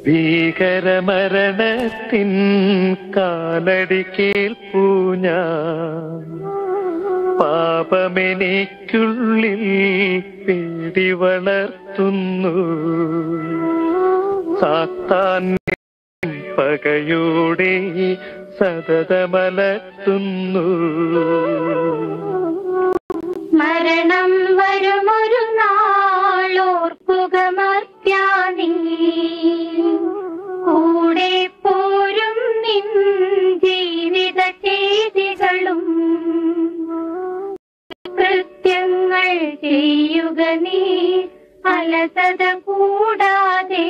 ഭീകരമരണത്തിൻ കാലടി കേൾപ്പൂ ഞാൻ പാപമെനിക്കുള്ളിൽ പേടി വളർത്തുന്നു സാത്താൻ പകയോടെ സതതമലർത്തുന്നു മരണം വരുമൊരു നാളോർക്കുക മർത്യാനീ കൂടെ പോരും നിൻ ജീവിത ചെയ്തികളും കൃത്യങ്ങൾ ചെയ്യുക നീ അലസത കൂടാതെ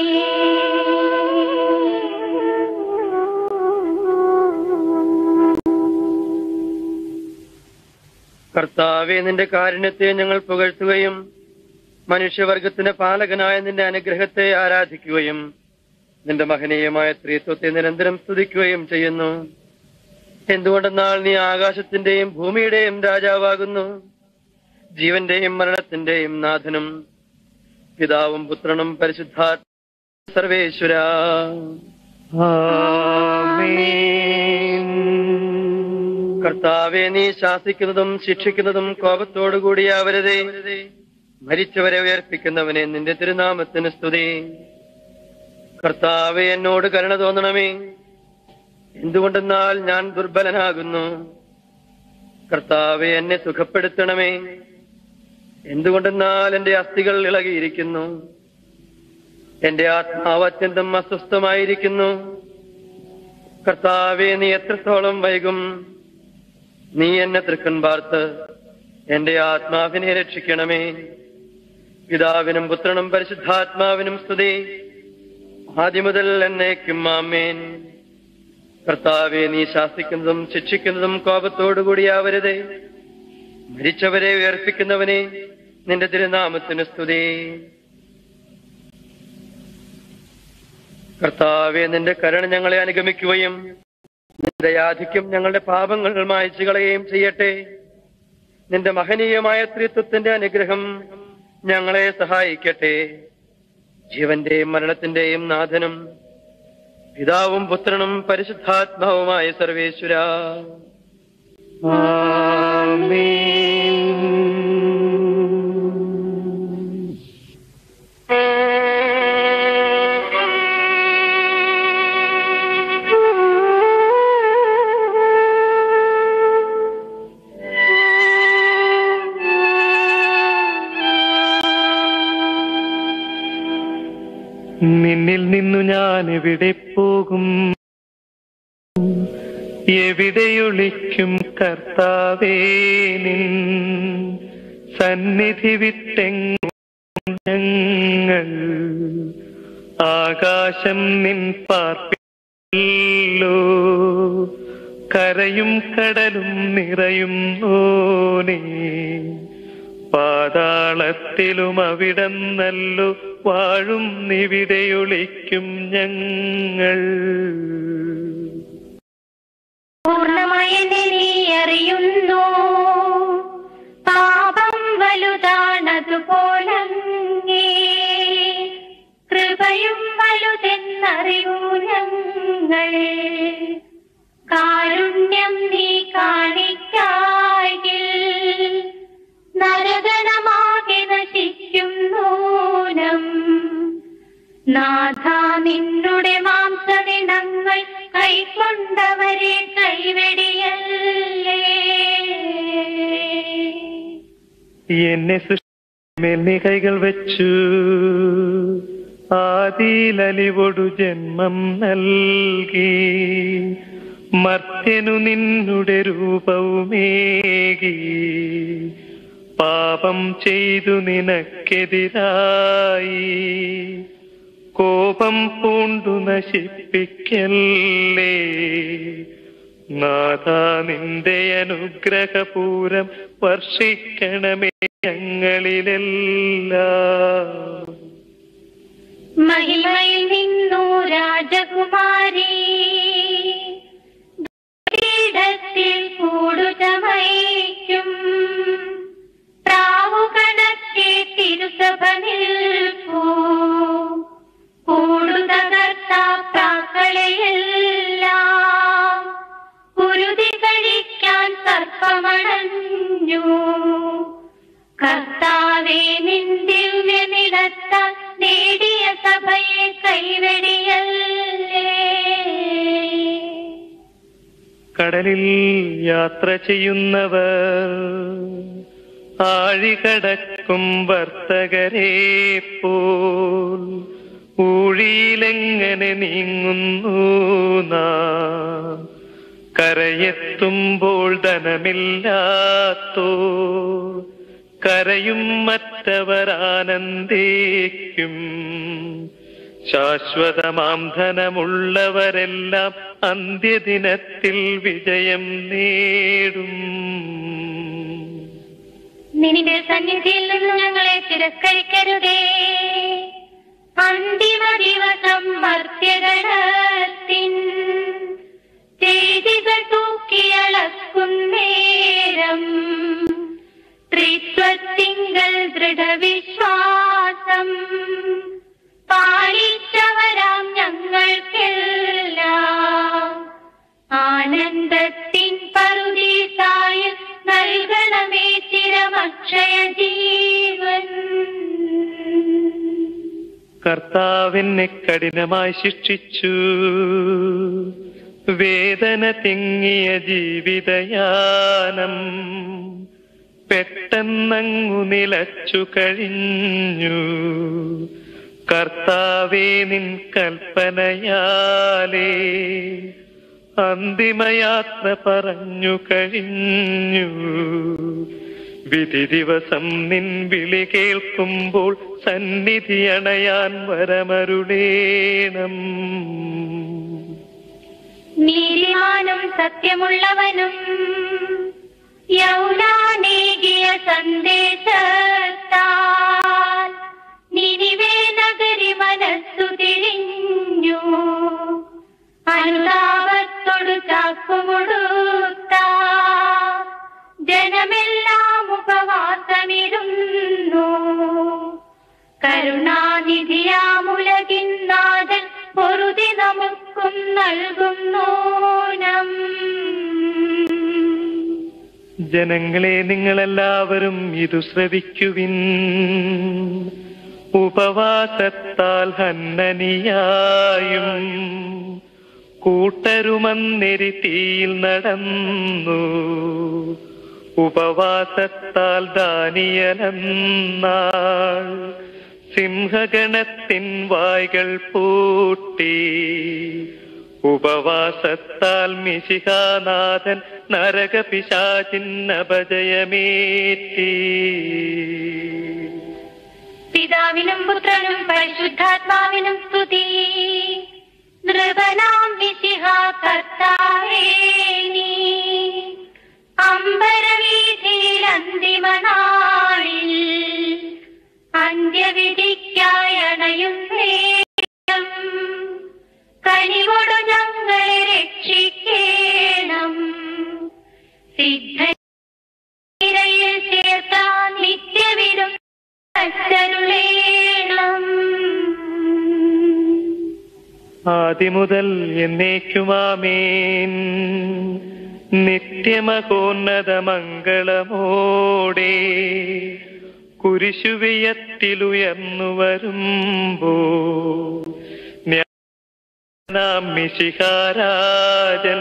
കർത്താവെ നിന്റെ കാരുണ്യത്തെ ഞങ്ങൾ പുകഴ്ത്തുകയും മനുഷ്യവർഗത്തിന്റെ പാലകനായ നിന്റെ അനുഗ്രഹത്തെ ആരാധിക്കുകയും നിന്റെ മഹനീയമായ സ്ത്രീത്വത്തെ നിരന്തരം സ്തുതിക്കുകയും ചെയ്യുന്നു എന്തുകൊണ്ടെന്നാൽ നീ ആകാശത്തിന്റെയും ഭൂമിയുടെയും രാജാവാകുന്നു ജീവന്റെയും മരണത്തിന്റെയും നാഥനും പിതാവും പുത്രനും പരിശുദ്ധാത്മ സർവേശ്വര ആമേൻ കർത്താവെ നീ ശാസിക്കുന്നതും ശിക്ഷിക്കുന്നതും കോപത്തോടുകൂടിയാവരുതേ മരിച്ചവരെ ഉയർപ്പിക്കുന്നവനെ നിന്റെ തിരുനാമത്തിന് സ്തുതി കർത്താവെ എന്നോട് കരുണ തോന്നണമേ എന്തുകൊണ്ടെന്നാൽ ഞാൻ ദുർബലനാകുന്നു കർത്താവെ എന്നെ സുഖപ്പെടുത്തണമേ എന്തുകൊണ്ടെന്നാൽ എന്റെ അസ്ഥികൾ ഇളകിയിരിക്കുന്നു എന്റെ ആത്മാവ് അത്യന്തം അസ്വസ്ഥമായിരിക്കുന്നു കർത്താവെ നീ എത്രത്തോളം വൈകും നീ എന്നെ തൃക്കൻ പാർത്ത് എന്റെ ആത്മാവിനെ രക്ഷിക്കണമേ പിതാവിനും പുത്രനും പരിശുദ്ധാത്മാവിനും സ്തുതി ആദ്യം മുതൽ എന്നേക്കും ആമേൻ കർത്താവെ നീ ശാസിക്കുന്നതും ശിക്ഷിക്കുന്നതും കോപത്തോടുകൂടിയാവരുതേ മരിച്ചവരെ ഉയർപ്പിക്കുന്നവനെ നിന്റെ തിരുനാമത്തിന് സ്തുതി കർത്താവെ നിന്റെ കരുണ ഞങ്ങളെ അനുഗമിക്കുകയും നിന്റെ യാധിക്യം ഞങ്ങളുടെ പാപങ്ങൾ മായച്ചു കളയുകയും ചെയ്യട്ടെ നിന്റെ മഹനീയമായ സ്ത്രീത്വത്തിന്റെ അനുഗ്രഹം ഞങ്ങളെ സഹായിക്കട്ടെ ജീവന്റെയും മരണത്തിന്റെയും നാഥനും പിതാവും പുത്രനും പരിശുദ്ധാത്മാവുമായ സർവേശ്വര നിന്നിൽ നിന്നു ഞാൻ എവിടെ പോകും എവിടെയൊളിക്കും കർത്താവേ നിൻ സന്നിധി വിട്ടെങ്ങും ഞങ്ങൾ ആകാശം നിൻ പാർപ്പില്ലോ കരയും കടലും നിറയും ഓനേ പാതാളത്തിലും അവിടന്നല്ലു വാഴും നിവിടെയൊളിക്കും ഞങ്ങൾ പൂർണ്ണമായെന്നെ നീ അറിയുന്നു പാപം വലുതാണതുപോലങ്ങേ കൃപയും വലുതെന്നറിയൂ ഞങ്ങൾ കാരുണ്യം നീ കാണിക്കായിൽ നരകണമാകെ നശിക്കും നൂനം നാഥ നിന്നുടെ മാംസദിനങ്ങൾ കൈക്കൊണ്ടവരെ കൈവെടിയല്ലേ എന്നെ സൃഷ്ടിമേൽ നീ കൈകൾ വെച്ചു ആദിയിലലിവൊടു ജന്മം നൽകി മർത്യനു നിന്നുടെ രൂപവുമേകി പാപം ചെയ്തു നിനക്കെതിരായി കോപം പൂണ്ടു നശിപ്പിക്കല്ലേ നാഥ നിന്റെ അനുഗ്രഹപൂരം വർഷിക്കണമേ ഞങ്ങളിലെല്ലാം മഹിമയിൽ നിന്നു രാജകുമാരി പീഠത്തിൽ കൂടുചമയ്ക്കും പ്രാവുകണക്കെ തിരുസഭ നിൽപ്പൂ കൂടുതക സഭയെ കൈവെടിയല്ലേ കടലിൽ യാത്ര ചെയ്യുന്നവർ ആഴികടക്കും വർത്തകരെ പോൽ ഊഴിയിലെങ്ങനെ നീങ്ങുന്നു നാം കരയെത്തുമ്പോൾ ധനമില്ലാത്തോ കരയും മറ്റവർ ആനന്ദിക്കും ശാശ്വതമാം ധനമുള്ളവരെല്ലാം അന്ത്യദിനത്തിൽ വിജയം നേടും നിന്റെ സന്നിധിയിൽ നിന്ന് ഞങ്ങളെ തിരസ്കരിക്കരുതേ അന്തിമ ദിവസം മർത്യഗണത്തിൻ ചെയ്തികൾ തൂക്കിയളക്കുന്നേരം ത്രിത്വത്തിങ്കൽ ദൃഢവിശ്വാസം പാലിച്ചവരാം ഞങ്ങൾക്കെല്ലാം ആനന്ദത്തിൻ പറുദീസായ നൽകണമേ ചിരമക്ഷയ ജീവൻ കർത്താവിനെ കഠിനമായി ശിക്ഷിച്ചു വേദന തിങ്ങിയ ജീവിതയാനം പെട്ടെന്നങ്ങു നിലച്ചു കഴിഞ്ഞു കർത്താവേ നിൻ കൽപ്പനയാലേ അന്തിമയാത്ര പറഞ്ഞു കഴിഞ്ഞു വിധി ദിവസം നിൻ വിളി കേൾക്കുമ്പോൾ സന്നിധി അണയാൻ വരമരുളേണം നീതിമാനും സത്യമുള്ളവനും യൗലാനേകിയ സന്ദേശത്താൽ നിനിവേ നഗരി മനസ്സു തിരിഞ്ഞു അനുതാപത്തോടു ചാക്കുമുടുത്ത ജനമെല്ലാം ഉപവാസമിരുന്നു കരുണാനിധിയാമുലകിൻ നാഥൻ പൊറുതി നമുക്കും നൽകുന്നോനം ജനങ്ങളെ നിങ്ങളെല്ലാവരും ഇതു ശ്രവിക്കുവിൻ ഉപവാസത്താൽ ഹന്നനിയായും കൂട്ടരുമന്നെരി തീയിൽ നടന്നു ഉപവാസത്താൽ ദാനിയലെന്നാൾ സിംഹഗണത്തിൻ വായ്കൾ പൂട്ടി ഉപവാസത്താൽ മിശിഹാനാഥൻ നരകപിശാചിൻ അപജയമേറ്റി പിതാവിനും പുത്രനും പരിശുദ്ധാത്മാവിനും സ്തുതി നൃപനാം വിശിഹ കർത്താവേ നീ അമ്പരവീതിയിൽ അന്തിമനാളിൽ അന്ത്യവിധിക്കായി അണയുന്നേരം കനിവോടു ഞങ്ങളെ രക്ഷിക്കേണം സിദ്ധയിൽ ചേർത്ത നിത്യവിരും അച്ചരുളേണം ആദിമുതൽ എന്നേക്കുമാമേൻ നിത്യമകോന്നത മംഗളമോടെ കുരിശുവിയത്തിലുയർന്നു വരുമ്പോ നാം മിശിഹാരാജൻ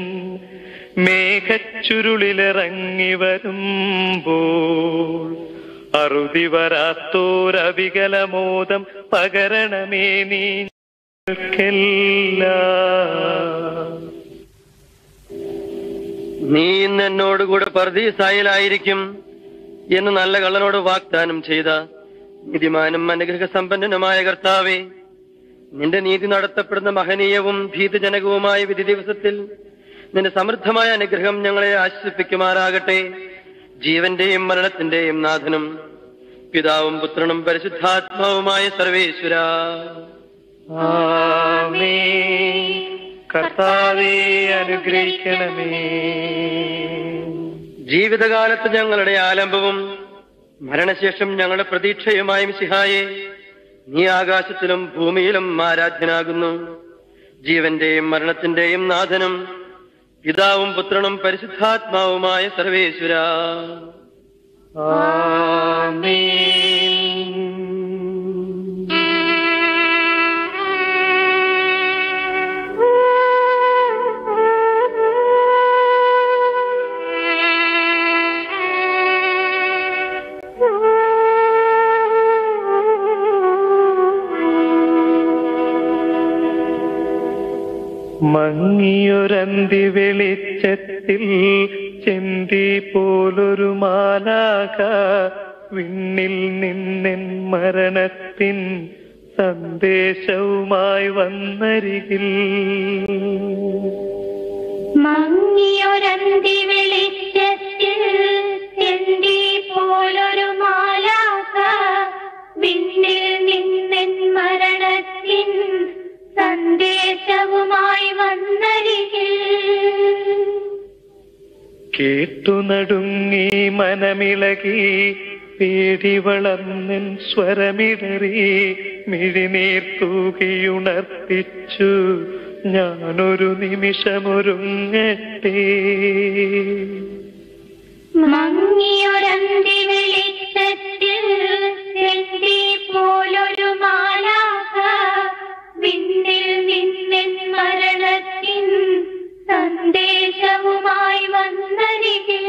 മേഘച്ചുരുളിലിറങ്ങി വരുമ്പോൾ അറുതി വരാത്തോരവികലമോദം പകരണമേ നീ ഞങ്ങൾക്കെല്ലാം. നീ ഇന്ന് എന്നോടുകൂടെ പർദീസായിലായിരിക്കും എന്ന് നല്ല കള്ളനോട് വാഗ്ദാനം ചെയ്ത നീതിമാനും അനുഗ്രഹ സമ്പന്നനുമായ കർത്താവെ നിന്റെ നീതി നടത്തപ്പെടുന്ന മഹനീയവും ഭീതജനകവുമായ വിധി ദിവസത്തിൽ നിന്റെ സമൃദ്ധമായ അനുഗ്രഹം ഞങ്ങളെ ആശ്വസിപ്പിക്കുമാറാകട്ടെ ജീവന്റെയും മരണത്തിന്റെയും നാഥനും പിതാവും പുത്രനും പരിശുദ്ധാത്മാവുമായ സർവേശ്വര ആമേൻ. കർത്താവെ അനുഗ്രഹിക്കണമേ ജീവിതകാലത്ത് ഞങ്ങളുടെ ആലംബവും മരണശേഷം ഞങ്ങളുടെ പ്രതീക്ഷയുമായും സിഹായെ നീ ആകാശത്തിലും ഭൂമിയിലും ആരാധ്യനാകുന്നു ജീവന്റെയും മരണത്തിന്റെയും നാഥനും പിതാവും പുത്രനും പരിശുദ്ധാത്മാവുമായ സർവേശ്വര ആമേൻ മങ്ങിയൊരന്തി വെളിച്ചത്തിൽ ചെന്തി പോലൊരു മാലാക വിണ്ണിൽ നിന്നെൻ മരണത്തിൻ സന്ദേശവുമായി വന്നരികിൽ മങ്ങിയൊരന്തി വെളിച്ചത്തിൽ ചെന്തി പോലൊരു മാലാക വിണ്ണിൽ നിന്നെൻ മരണത്തിൻ സന്ദേശവുമായി വന്നരികിൽ കേട്ടു നടുങ്ങി മനമിളകി പേടി വളർന്നൻ സ്വരമിടറി മിഴിനീർ തൂകിയുണർത്തിച്ചു ഞാനൊരു നിമിഷമൊരുങ്ങട്ടെ മങ്ങിയൊരന്തി വെളിച്ചത്തിൽ ചെന്തി പോലൊരു മാലാക വിണ്ണിൽ നിന്നെൻ മരണത്തിൻ സന്ദേശവുമായി വന്നരികിൽ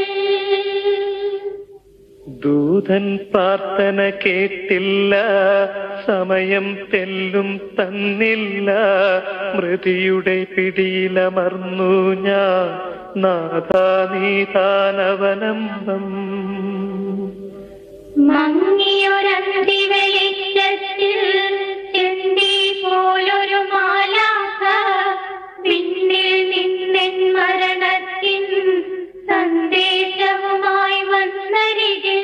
ദൂതൻ പ്രാർത്ഥന കേട്ടില്ല സമയം തെല്ലും തന്നില്ല മൃതിയുടെ പിടിയിലമർന്നു ഞാൻ നാഥാ നീതാനവലംബം മങ്ങിയൊരന്തി വെളിച്ചത്തിൽ ചെന്തി പോലൊരു മാലാക പിന്നിൽ നിന്നെൻ മരണത്തിൻ സന്ദേശവുമായി വന്നരികിൽ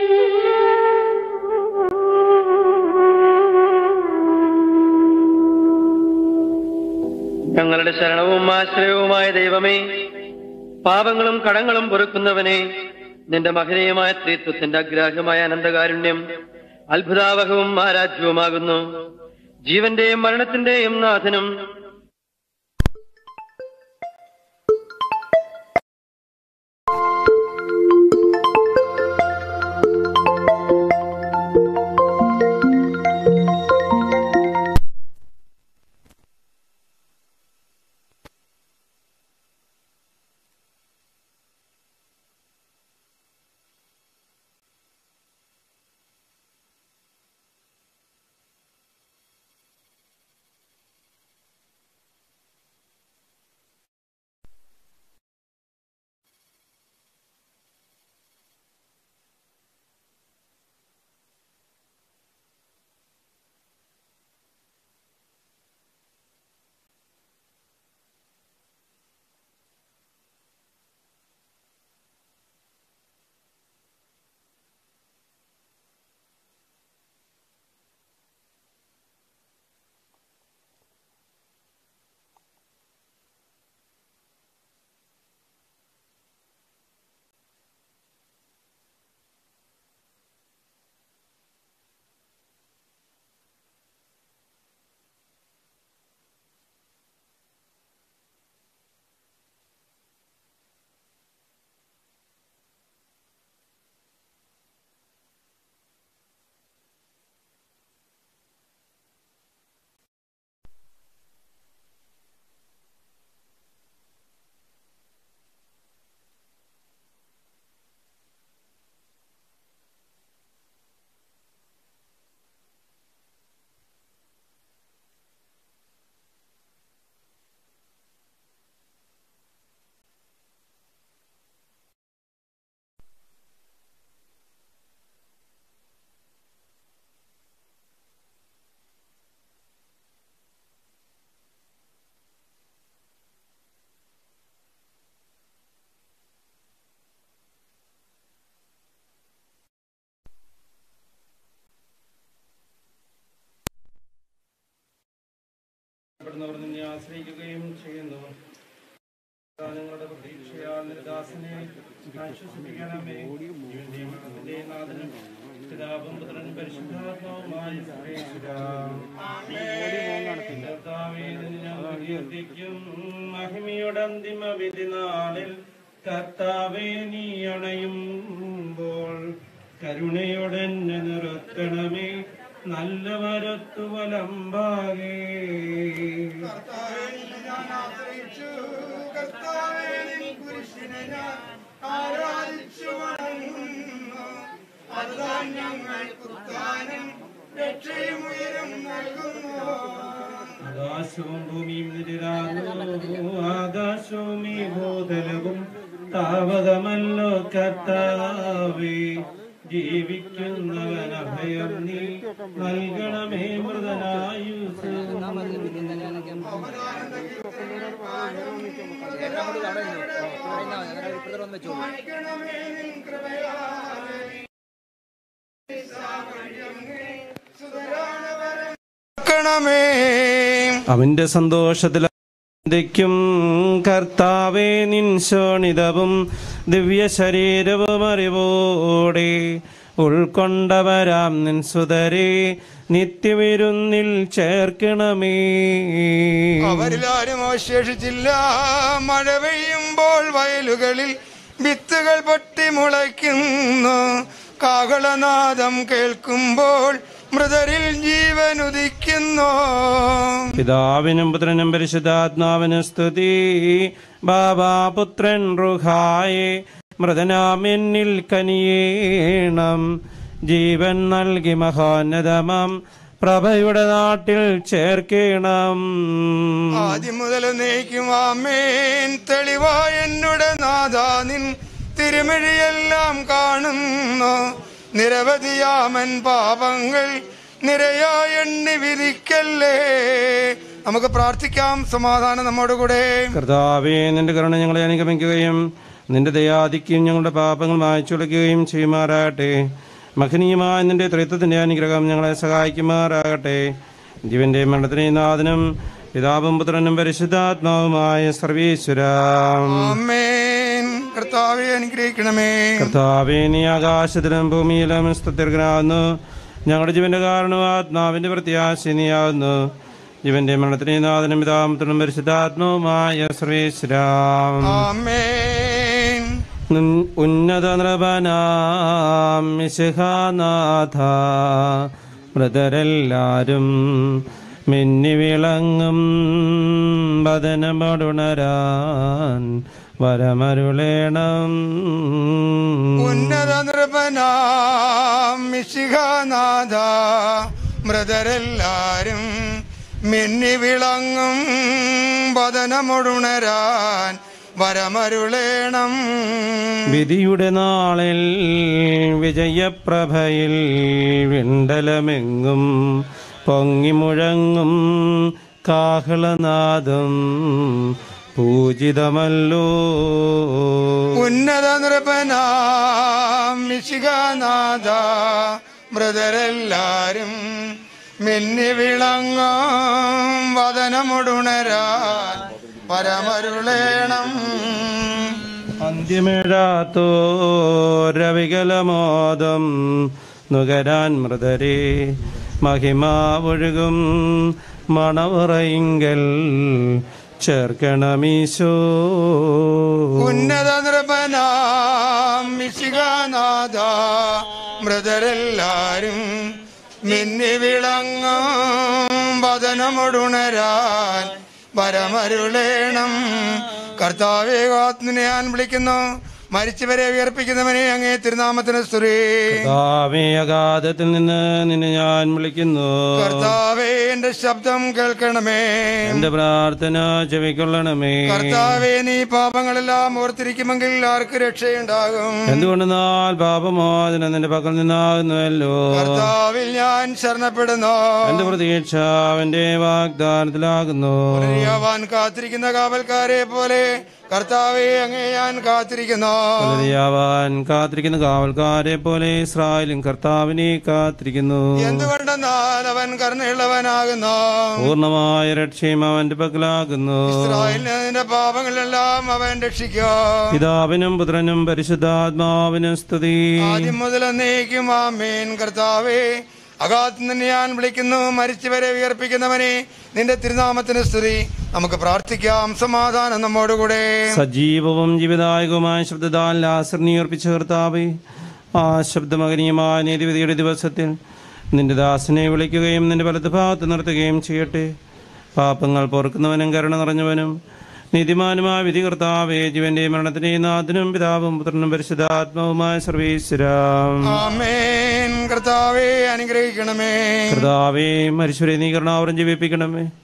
ഞങ്ങളുടെ ശരണവും ആശ്രയവുമായ ദൈവമേ പാപങ്ങളും കടങ്ങളും പൊറുക്കുന്നവനെ നിന്റെ മഹനീയമായ സ്ത്രീത്വത്തിന്റെ അഗ്രാഹ്യമായ അനന്തകാരുണ്യം അത്ഭുതാവഹവും ആരാധ്യവുമാകുന്നു ജീവന്റെയും മരണത്തിന്റെയും നാഥനും പ്പെടുന്നവർ നിന്നെ ആശ്രയിക്കുകയും ചെയ്യുന്നു നിങ്ങളുടെ പ്രതീക്ഷയാൽ നിരദാസനെ ആശ്വസിപ്പിക്കണമേ ജീവന്റെ മരണത്തിന്റെ നാഥനും പിതാവും പുത്രനും പരിശുദ്ധാത്മാവുമായ കർത്താവേ, നിന്നെ ഞങ്ങൾ കീർത്തിക്കും മഹിമയുടെ അന്തിമ വിധി നാളിൽ കർത്താവേ നീ അണയുമ്പോൾ കരുണയോടെ എന്നെ നിർത്തണമേ നല്ല വരത്തു വലമ്പാകേ ആകാശവും ഭൂമിയും നിരാകുന്നു ആകാശവും ഈ ഭൂതലവും താവകമല്ലോ കർത്താവേ ജീവിക്കുന്നവൻ അഭയം നീ നൽകണമേ മൃതനായുസ് ണമേ അവന്റെ സന്തോഷത്തിൽ ും കർത്താവേ നിൻ ശോണിതവും ദിവ്യ ശരീരവും അറിവോടെ ഉൾക്കൊണ്ടവരാം നിൻ സുതരെ നിത്യവിരുന്നിൽ ചേർക്കണമേ അവരിലാരും അവശേഷിച്ചില്ല മഴ പെയ്യുമ്പോൾ വയലുകളിൽ വിത്തുകൾ പൊട്ടി മുളയ്ക്കുന്നു കാഹളനാദം കേൾക്കുമ്പോൾ മൃതരിൽ ജീവൻ ഉദിക്കുന്നു പിതാവിനും പുത്രനും പരിശുദ്ധാത്മാവിനും സ്തുതി ബാബാ പുത്രൻ റുഹായെ മൃതനാം എന്നിൽ കനിയേണം ജീവൻ നൽകി മഹോന്നതമം പ്രഭയുടെ നാട്ടിൽ ചേർക്കണം ആദ്യം മുതൽ നയിക്കും ആമേൻ തെളിവായ എന്നുടെ നാഥാ നിൻ തിരുമിഴിയെല്ലാം കാണുന്നു നിരവധിയാമൻ പാപങ്ങൾ നിരയായി എണ്ണി വിധിക്കല്ലേ നമുക്ക് പ്രാർത്ഥിക്കാം സമാധാനം നമ്മോട് കൂടെ കർത്താവേ നിന്റെ കരുണ ഞങ്ങളെ അനുഗമിക്കുകയും നിന്റെ ദയാധിക്യം ഞങ്ങളുടെ പാപങ്ങൾ മായ്ച്ചുളിക്കുകയും ചെയ്യുമാറാകട്ടെ മഹനീയമായ നിന്റെ ത്രിത്വത്തിന്റെ അനുഗ്രഹം ഞങ്ങളെ സഹായിക്കുമാറാകട്ടെ ജീവന്റെ മരണത്തിന് നാഥനും പിതാവും പുത്രനും പരിശുദ്ധാത്മാവുമായ സർവീശ്വര ആമേൻ കർത്താവെ അനുഗ്രഹിക്കണമേ കർത്താവേ നീ ആകാശത്തിലും ഭൂമിയിലും സ്തുത്യർഗനാകുന്നു ഞങ്ങളുടെ ജീവന്റെ കാരണവും ആത്മാവിന്റെ പ്രത്യാശ നീയാകുന്നു ജീവന്റെ മരണത്തിന് നാഥനും പിതാവും പുത്രനും പരിശുദ്ധാത്മാവുമായ സർവീശ്വരാം ആമേൻ ഉൻ- ഉന്നത നൃപനാം മിശിഹാനാഥ മൃതരെല്ലാരും മിന്നി വിളങ്ങും ബദനമടുണരാൻ വരമരുളേണം ഉന്നത നൃപനാം മിശിഹാനാഥ മൃതരെല്ലാരും മിന്നി വിളങ്ങും വദനമൊടുണരാൻ വരമരുളേണം വിധിയുടെ നാളിൽ വിജയപ്രഭയിൽ വിണ്ടലമെങ്ങും പൊങ്ങി മുഴങ്ങും കാഹളനാദം പൂജിതമല്ലോ ഉന്നത നൃപനാം മിശികാനാഥ മൃതരെല്ലാരും മിന്നി വിളങ്ങും വദനമുടുണരാൻ പരമരുളേണം അന്ത്യമിഴാത്തോരവികലമോദം നുകരാൻ മൃതരെ മഹിമാവൊഴുകും മണവറയിങ്കൽ ചേർക്കണമീശോ ഉന്നത നൃപനാം മിശികാനാഥ മൃതരെല്ലാരും മിന്നി വിളങ്ങും വദനമുടുണരാൻ പരമരുളേണം കർത്താവേ ആത്മനെ ഞാൻ വിളിക്കുന്നു മരിച്ചവരെ ഉയർപ്പിക്കുന്നവനെ അങ്ങേ തിരുനാമത്തിന് സ്തുതി കർത്താവേ അഗാധത്തിൽ നിന്ന് നിന്നെ ഞാൻ വിളിക്കുന്നു കർത്താവേ എന്റെ ശബ്ദം കേൾക്കണമേ എന്റെ പ്രാർത്ഥന ചെവിക്കൊള്ളണമേ കർത്താവേ നീ പാപങ്ങളെല്ലാം ഓർത്തിരിക്കുമെങ്കിൽ ആർക്ക് രക്ഷയുണ്ടാകും എന്തുകൊണ്ടെന്നാൽ പാപമോചനം നിന്റെ പക്കൽ നിന്നാകുന്നുവല്ലോ കർത്താവിൽ ഞാൻ ശരണപ്പെടുന്നു എന്റെ പ്രതീക്ഷ അവന്റെ വാഗ്ദാനത്തിലാകുന്നു പുനരുജ്ജീവൻ കാത്തിരിക്കുന്ന കാവൽക്കാരെ പോലെ കർത്താവെ അങ്ങേ ഞാൻ കാത്തിരിക്കുന്നു പുനരുജ്ജീവൻ കാത്തിരിക്കുന്ന കാവൽക്കാരെ പോലെ ഇസ്രായേലും കർത്താവിനെ കാത്തിരിക്കുന്നു എന്തുകൊണ്ടെന്നാൽ അവൻ കരുണയുള്ളവനാകുന്നു പൂർണ്ണമായ രക്ഷയും അവന്റെ പക്കലാകുന്നു ഇസ്രായേലിനെ അതിന്റെ പാപങ്ങളെല്ലാം അവൻ രക്ഷിക്കും പിതാവിനും പുത്രനും പരിശുദ്ധാത്മാവിനും സ്തുതി ആദ്യം മുതൽ എന്നേക്കും ആമേൻ കർത്താവേ അകാത്ത് നിന്ന് ഞാൻ വിളിക്കുന്നു മരിച്ചവരെ ഉയർപ്പിക്കുന്നവനെ നിന്റെ തിരുനാമത്തിന് സ്തുതി നമുക്ക് പ്രാർത്ഥിക്കാം സമാധാനം നമ്മോടുകൂടെ സജീവവും ജീവിതായകവുമായ ശബ്ദത്താൽ ലാസറിനെ ഉയർപ്പിച്ച കർത്താവേ ആ ശബ്ദമകനീയമായ നീതിവിധിയുടെ ദിവസത്തിൽ നിന്റെ ദാസനെ വിളിക്കുകയും നിന്റെ വലത്ത് ഭാഗത്ത് നിർത്തുകയും ചെയ്യട്ടെ പാപങ്ങൾ പൊറുക്കുന്നവനും കരുണ നിറഞ്ഞവനും നീതിമാനുമായ വിധി കർത്താവേ ജീവന്റെ മരണത്തിന്റെ നാഥനും പിതാവും പുത്രനും പരിശുദ്ധാത്മാവുമായ സർവീശ്വരാം ആമേൻ കർത്താവേ അനുഗ്രഹിക്കണമേ കർത്താവേ മരിച്ചുവരെ നീ കരുണാവരം ജീവിപ്പിക്കണമേ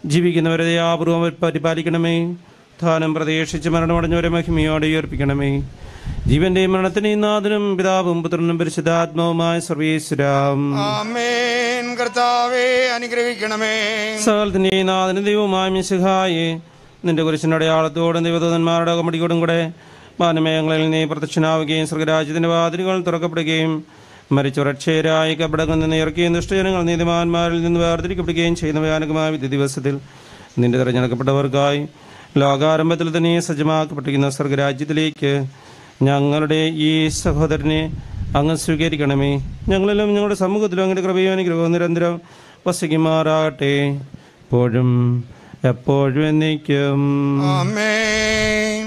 ജീവിക്കുന്നവരെ ദയാപൂർവം പരിപാലിക്കണമേ ധാനം പ്രതീക്ഷിച്ച് മരണമടഞ്ഞവരെ മഹിമയോടെ ഉയർപ്പിക്കണമേ ജീവന്റെയും മരണത്തിന്റെയും നാഥനും പിതാവും പുത്രനും പരിശുദ്ധാത്മാവുമായ സർവീശ്വരാം ആമേൻ കർത്താവേ അനുഗ്രഹിക്കണമേ സകലത്തിന്റെയും നാഥനും ദൈവവുമായ മിശിഹായെ നിന്റെ കുരിശിന്റെ അടയാളത്തോടും ദൈവദൂതന്മാരുടെ അകമടിയോടും കൂടെ മാനമേയങ്ങളിൽ നീ പ്രത്യക്ഷനാവുകയും സ്വർഗരാജ്യത്തിന്റെ വാതിലുകൾ തുറക്കപ്പെടുകയും മരിച്ചുറക്ഷയരായി കപടങ്ങളിൽ നിന്ന് ഇറക്കുകയും ദുഷ്ടജനങ്ങൾ നീതിമാന്മാരിൽ നിന്ന് വേർതിരിക്കപ്പെടുകയും ചെയ്യുന്ന ഭയാനകമായ വിധി ദിവസത്തിൽ നിന്റെ തിരഞ്ഞെടുക്കപ്പെട്ടവർക്കായി ലോകാരംഭത്തിൽ തന്നെ സജ്ജമാക്കപ്പെട്ടിരിക്കുന്ന സ്വർഗരാജ്യത്തിലേക്ക് ഞങ്ങളുടെ ഈ സഹോദരനെ അങ്ങ് സ്വീകരിക്കണമേ ഞങ്ങളിലും ഞങ്ങളുടെ സമൂഹത്തിലും അങ്ങയുടെ കൃപയും അനുഗ്രഹവും നിരന്തരം വസിക്കുമാറാകട്ടെ എപ്പോഴും എപ്പോഴും എന്നേക്കും ആമേൻ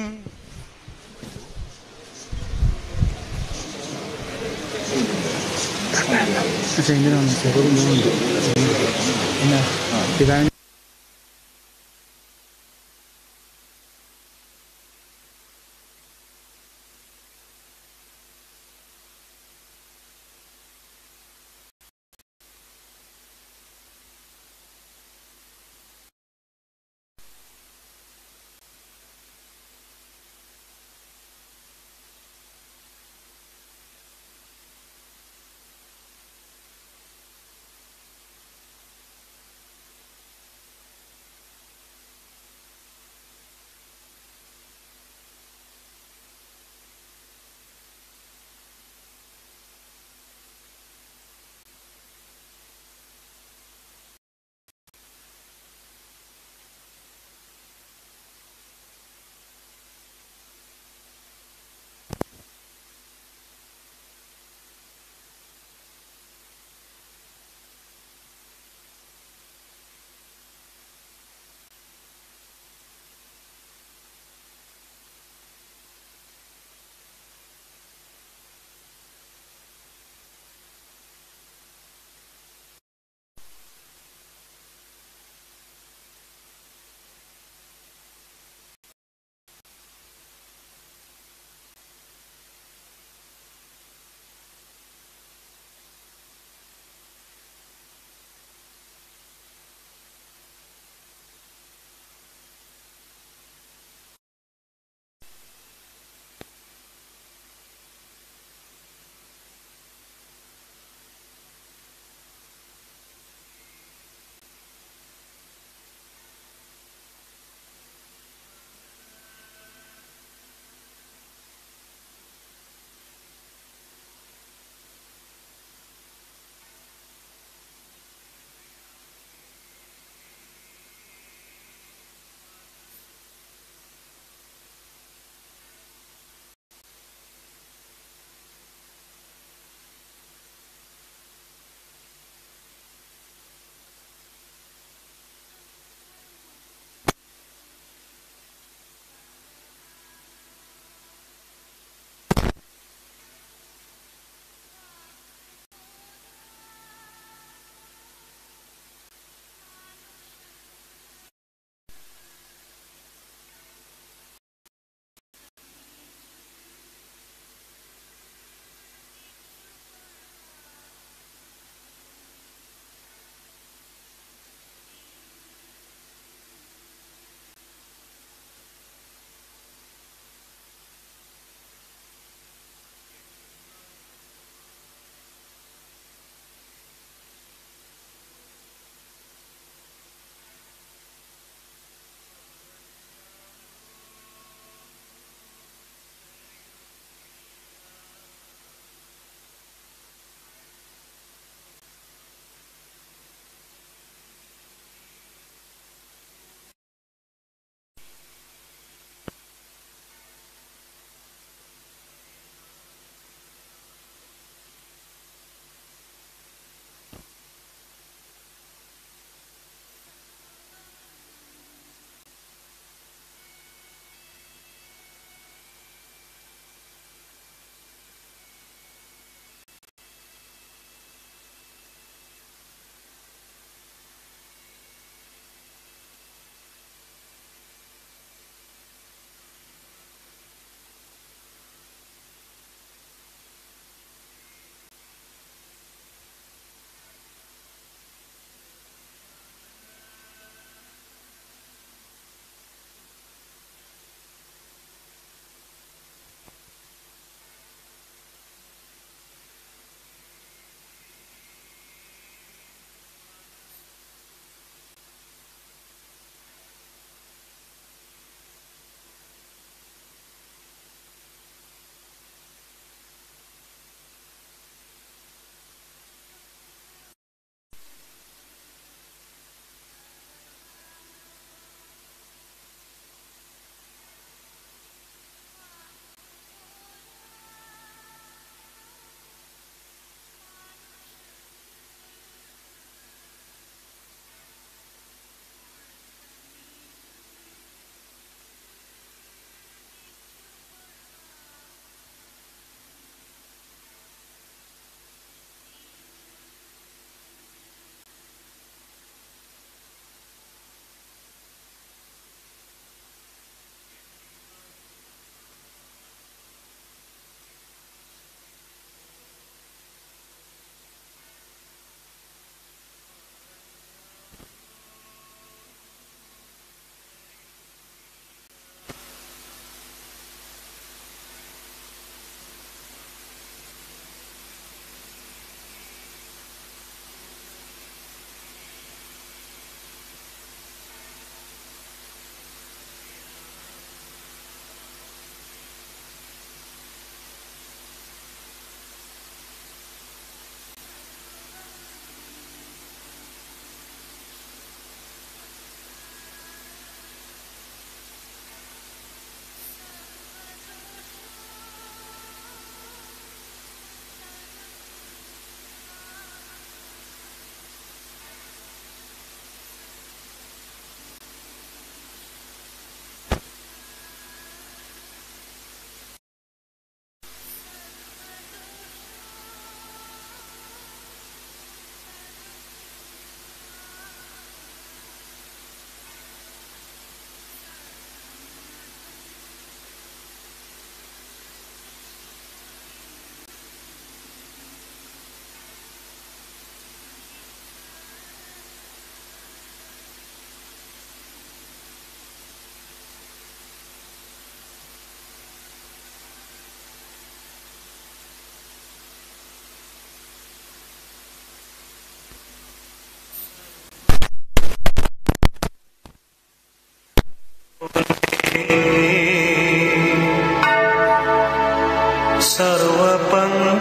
സർവപങ്ക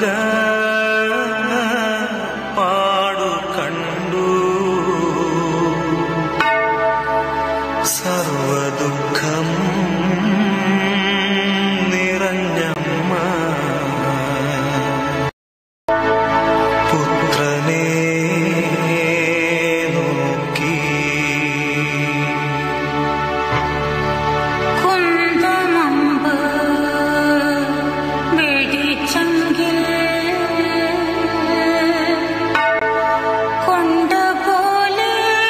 പാടു കണ്ടു സർവദുഃഖം നിറഞ്ഞമ്മ പുത്രനെ നോക്കി കുന്തമമ്പ് വെടിച്ചെങ്കിൽ കൊണ്ടപോലെ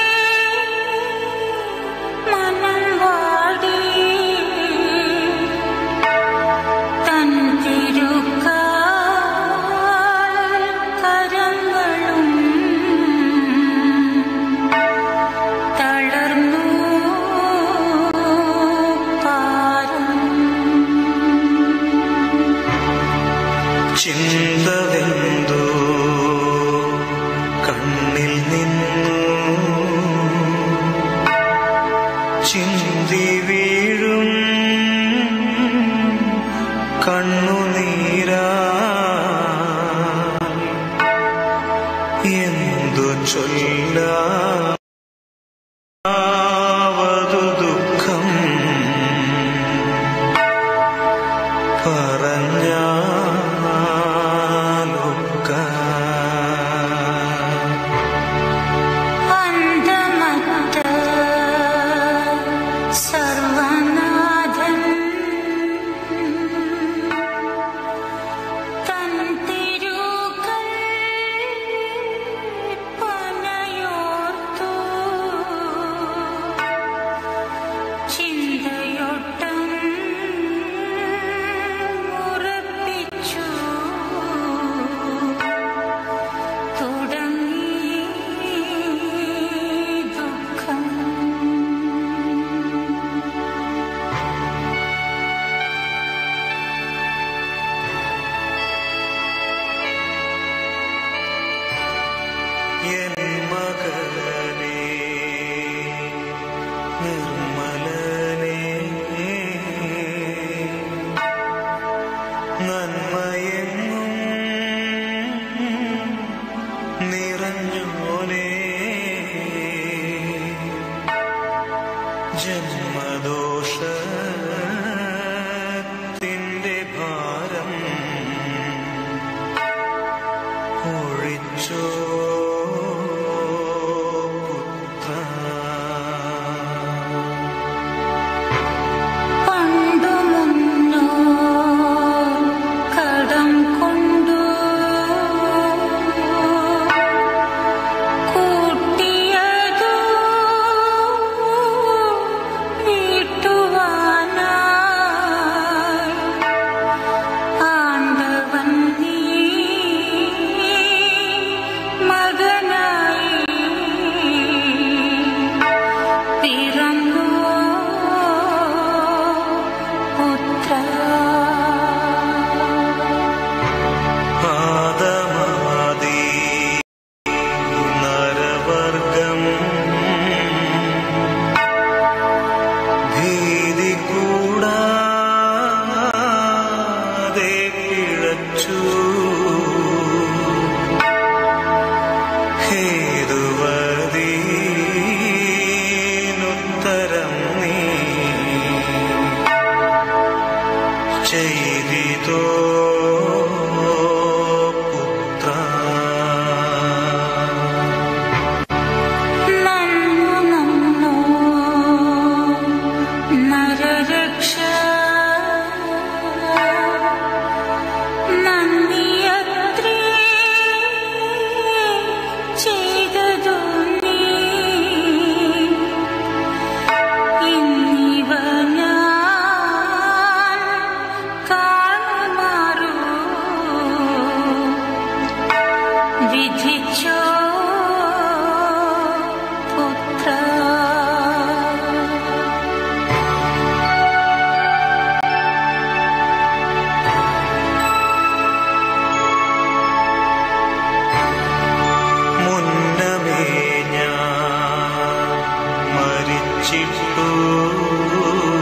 മനം വാടി തൻ തിരുക്കാൽ കരങ്ങളും തളർന്നു പാരം ചിന്തവെന്തോ കണ്ണിൽ നിന്നു ചിന്തി വീഴും കണ്ണുനീരാ എന്തു ചൊല്ലാവതു ദുഃഖം പറഞ്ഞാലൊക്ക അന്തമത്ത സർവനാഥൻ തൻ തിരുകൽ പനയോർത്തു ചിന്തയൊട്ടം ഉറപ്പിച്ചു തുടങ്ങി ദുഃഖം എൻ മകനെ നിർമ്മലനെ നന്മയെങ്ങും നിറഞ്ഞോനെ ജന്മദോഷത്തിൻ്റെ ഭാരം ഒഴിച്ചോ പുത്ര പണ്ടു മുന്നോ കടം കൊണ്ടു കൂട്ടിയതു വീട്ടുവാനായി ആണ്ടവൻ നീ മകനായി പിറന്നു പുത്ര ആദമാദി നരവർഗം ഭീതി കൂടാതെ പിഴച്ചു ഹേതുവദീനുത്തരം നീ ചെയ്തിതോ പുത്ര നന്നു നന്നു നരരക്ഷ നന്ദിയത്രേ ചെയ്തതു നീ ഇന്നിവ ഞാൻ കാണുമാറൂ വിധിച്ചോ പുത്ര മുന്നമേ ഞാൻ മരിച്ചിട്ടു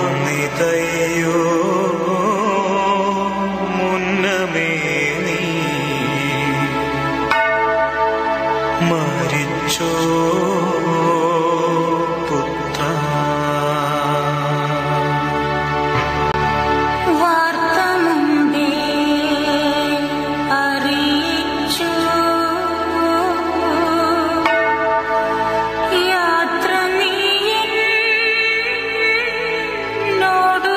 വന്നിതയ്യോ മുന്നമേ നീ മരിച്ചോ പുത്ര വാർത്ത മുമ്പേ അറിയിച്ചു യാത്ര നീ എന്നോടു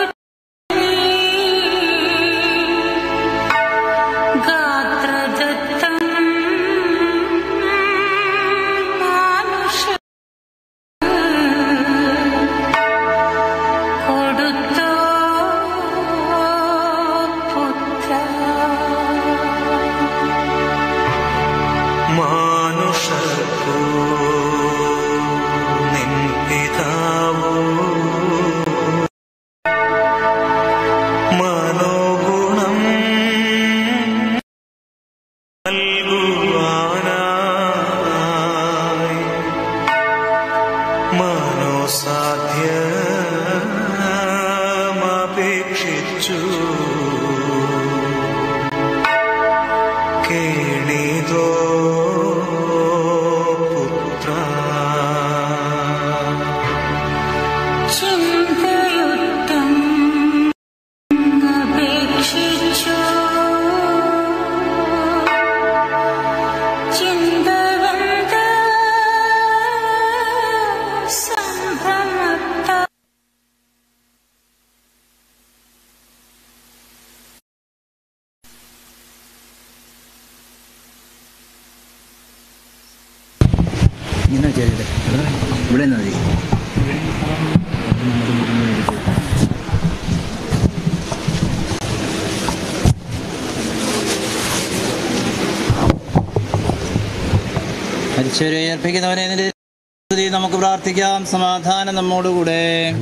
ഗാത്രദത്തം മാനുഷ കൊടുത്തോ പുത്ര മാനുഷർക്കു നിൻ പിതാവോ മനോഗുണം നൽകുവാനായി മനോസാധ്യമപേക്ഷിച്ചു കേണിതോ പുത്ര ചിന്തയുക്തം അപേക്ഷിച്ചു ചിന്തവന്ത സംഭ്രമത്ത ഇങ്ങനെ ചെയ്തിട്ട് ഇവിടെ നിന്ന് മതി മരിച്ചവരെ ഏർപ്പിക്കുന്നവനെ നിന്റെ സ്തുതി നമുക്ക് പ്രാർത്ഥിക്കാം സമാധാനം നമ്മോടുകൂടെ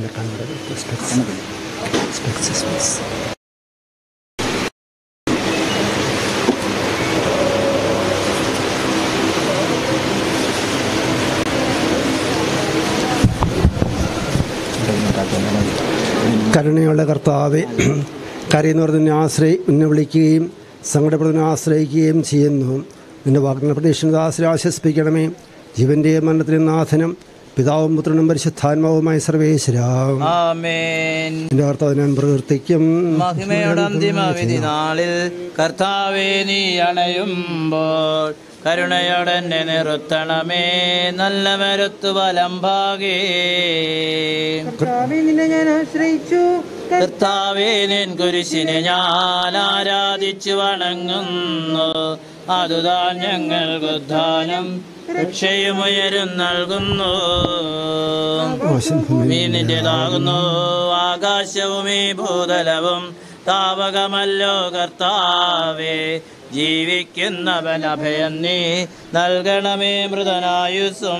കരുണയുള്ള കർത്താവെ കരയുന്നവർ നിന്നെ ആശ്രയി നിന്നെ വിളിക്കുകയും സങ്കടപ്പെടുന്നതിനെ ആശ്രയിക്കുകയും ചെയ്യുന്നു നിന്റെ വാഗ്ദന പ്രതീക്ഷണദാസിനെ ആശ്വസിപ്പിക്കണമേ ജീവന്റെയും മരണത്തിനും നാഥനും പിതാവും പുത്രനും പരിശുദ്ധാത്മാവുമായ സർവേശ്വരാം ആമേൻ എൻ്റെ കർത്താവ് ഞാൻ പ്രവർത്തിക്കും മഹിമയുടെ അന്തിമ വിധി നാളിൽ കർത്താവെ നീ അണയുമ്പോൾ കരുണയോടെ എന്നെ നിർത്തണമേ നല്ല മരുത്തു വലം ഭാഗേ കർത്താവേ നിൻ കുരിശിനെ ഞാൻ ആരാധിച്ചു വണങ്ങുന്നു അതുതാൻ ഞങ്ങൾക്ക് ഉദ്ധാനം രക്ഷയും ഉയരും നൽകുന്നു മീനിൻ്റെതാകുന്നു ആകാശവും ഈ ഭൂതലവും താപകമല്ലോ കർത്താവേ ജീവിക്കുന്നവൻ അഭയം നീ നൽകണമേ മൃതനായുസും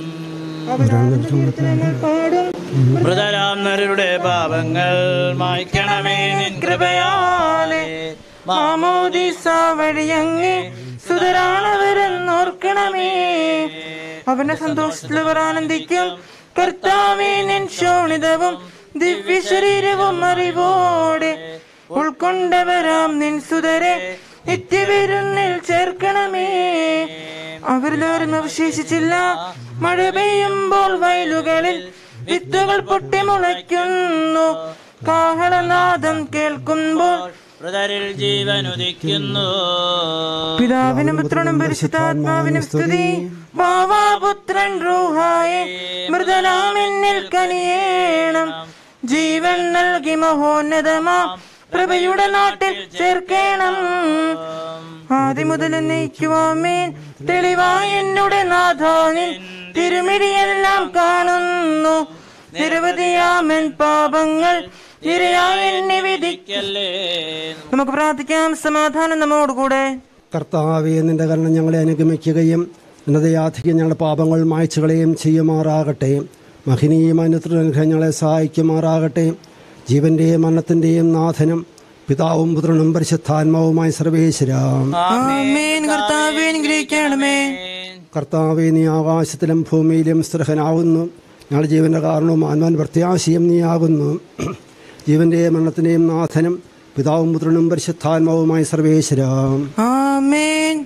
മൃതരാം നരുടെ പാപങ്ങൾ മായ്ക്കണമേ നിൻ കൃപയാലേ മാമോദീസ വഴിയങ്ങ് സുതരാണവരെന്നോർക്കണമേ അവന്റെ സന്തോഷത്തിലവർ ആനന്ദിക്കും കർത്താവേ നിൻ ശോണിതവും ദിവ്യ ശരീരവും അറിവോടെ ഉൾക്കൊണ്ടവരാം നിൻ സുതരെ നിത്യവിരുന്നിൽ ചേർക്കണമേ അവരിലാരും അവശേഷിച്ചില്ല മഴ പെയ്യുമ്പോൾ വയലുകളിൽ വിത്തുകൾ പൊട്ടിമുളയ്ക്കുന്നു കാഹളനാദം കേൾക്കുമ്പോൾ മൃതരിൽ ജീവൻ ഉദിക്കുന്നു പിതാവിനും പുത്രനും പരിശുദ്ധാത്മാവിനും സ്തുതി ബാവാപുത്രൻ റൂഹായെ മൃതനാമെന്നിൽ കനിയേണം ജീവൻ നൽകി മഹോന്നതമാ പ്രഭയുടെ നാട്ടിൽ ചേർക്കേണം ആദ്യം മുതൽ നയിക്കുവാമേൻ തെളിവായി എന്നുടെ നാഥാനിൽ തിരുമിഴിയെല്ലാം കാണുന്നു നിരവധിയാമൻ പാപങ്ങൾ ഇരയായി എന്നെ വിധിക്കല്ലേ നമുക്ക് പ്രാർത്ഥിക്കാം സമാധാനം നമ്മോടുകൂടെ കർത്താവെ നിന്റെ കരണം ഞങ്ങളെ അനുഗമിക്കുകയും നിന്റെ ദയാധികം ഞങ്ങളുടെ പാപങ്ങൾ മായ്ച്ചു കളയുകയും ചെയ്യുമാറാകട്ടെ മഹിനീയമായ അനുഗ്രഹം ഞങ്ങളെ സഹായിക്കുമാറാകട്ടെ ജീവന്റെയും മരണത്തിന്റെയും നാഥനും പിതാവും പുത്രനും പരിശുദ്ധാത്മാവുമായ സർവേശ്വരാം ആമേൻ കർത്താവേ അനുഗ്രഹിക്കണമേ കർത്താവെ നീ ആകാശത്തിലും ഭൂമിയിലും സ്ത്രഹനാവുന്നു ഞങ്ങളുടെ ജീവൻ്റെ കാരണവും ആത്മാൻ പ്രത്യാശയും നീയാകുന്നു ജീവൻ്റെ മരണത്തിൻ്റെയും നാഥനും പിതാവും പുത്രനും പരിശുദ്ധാത്മാവുമായി സർവേശ്വരാം ആമേൻ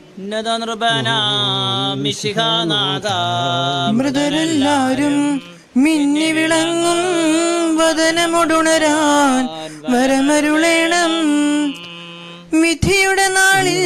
മൃതരെല്ലാരും മിന്നി വിളങ്ങും വദനമൊടുണരാൻ വരമരുളേണം വിധിയുടെ നാളിൽ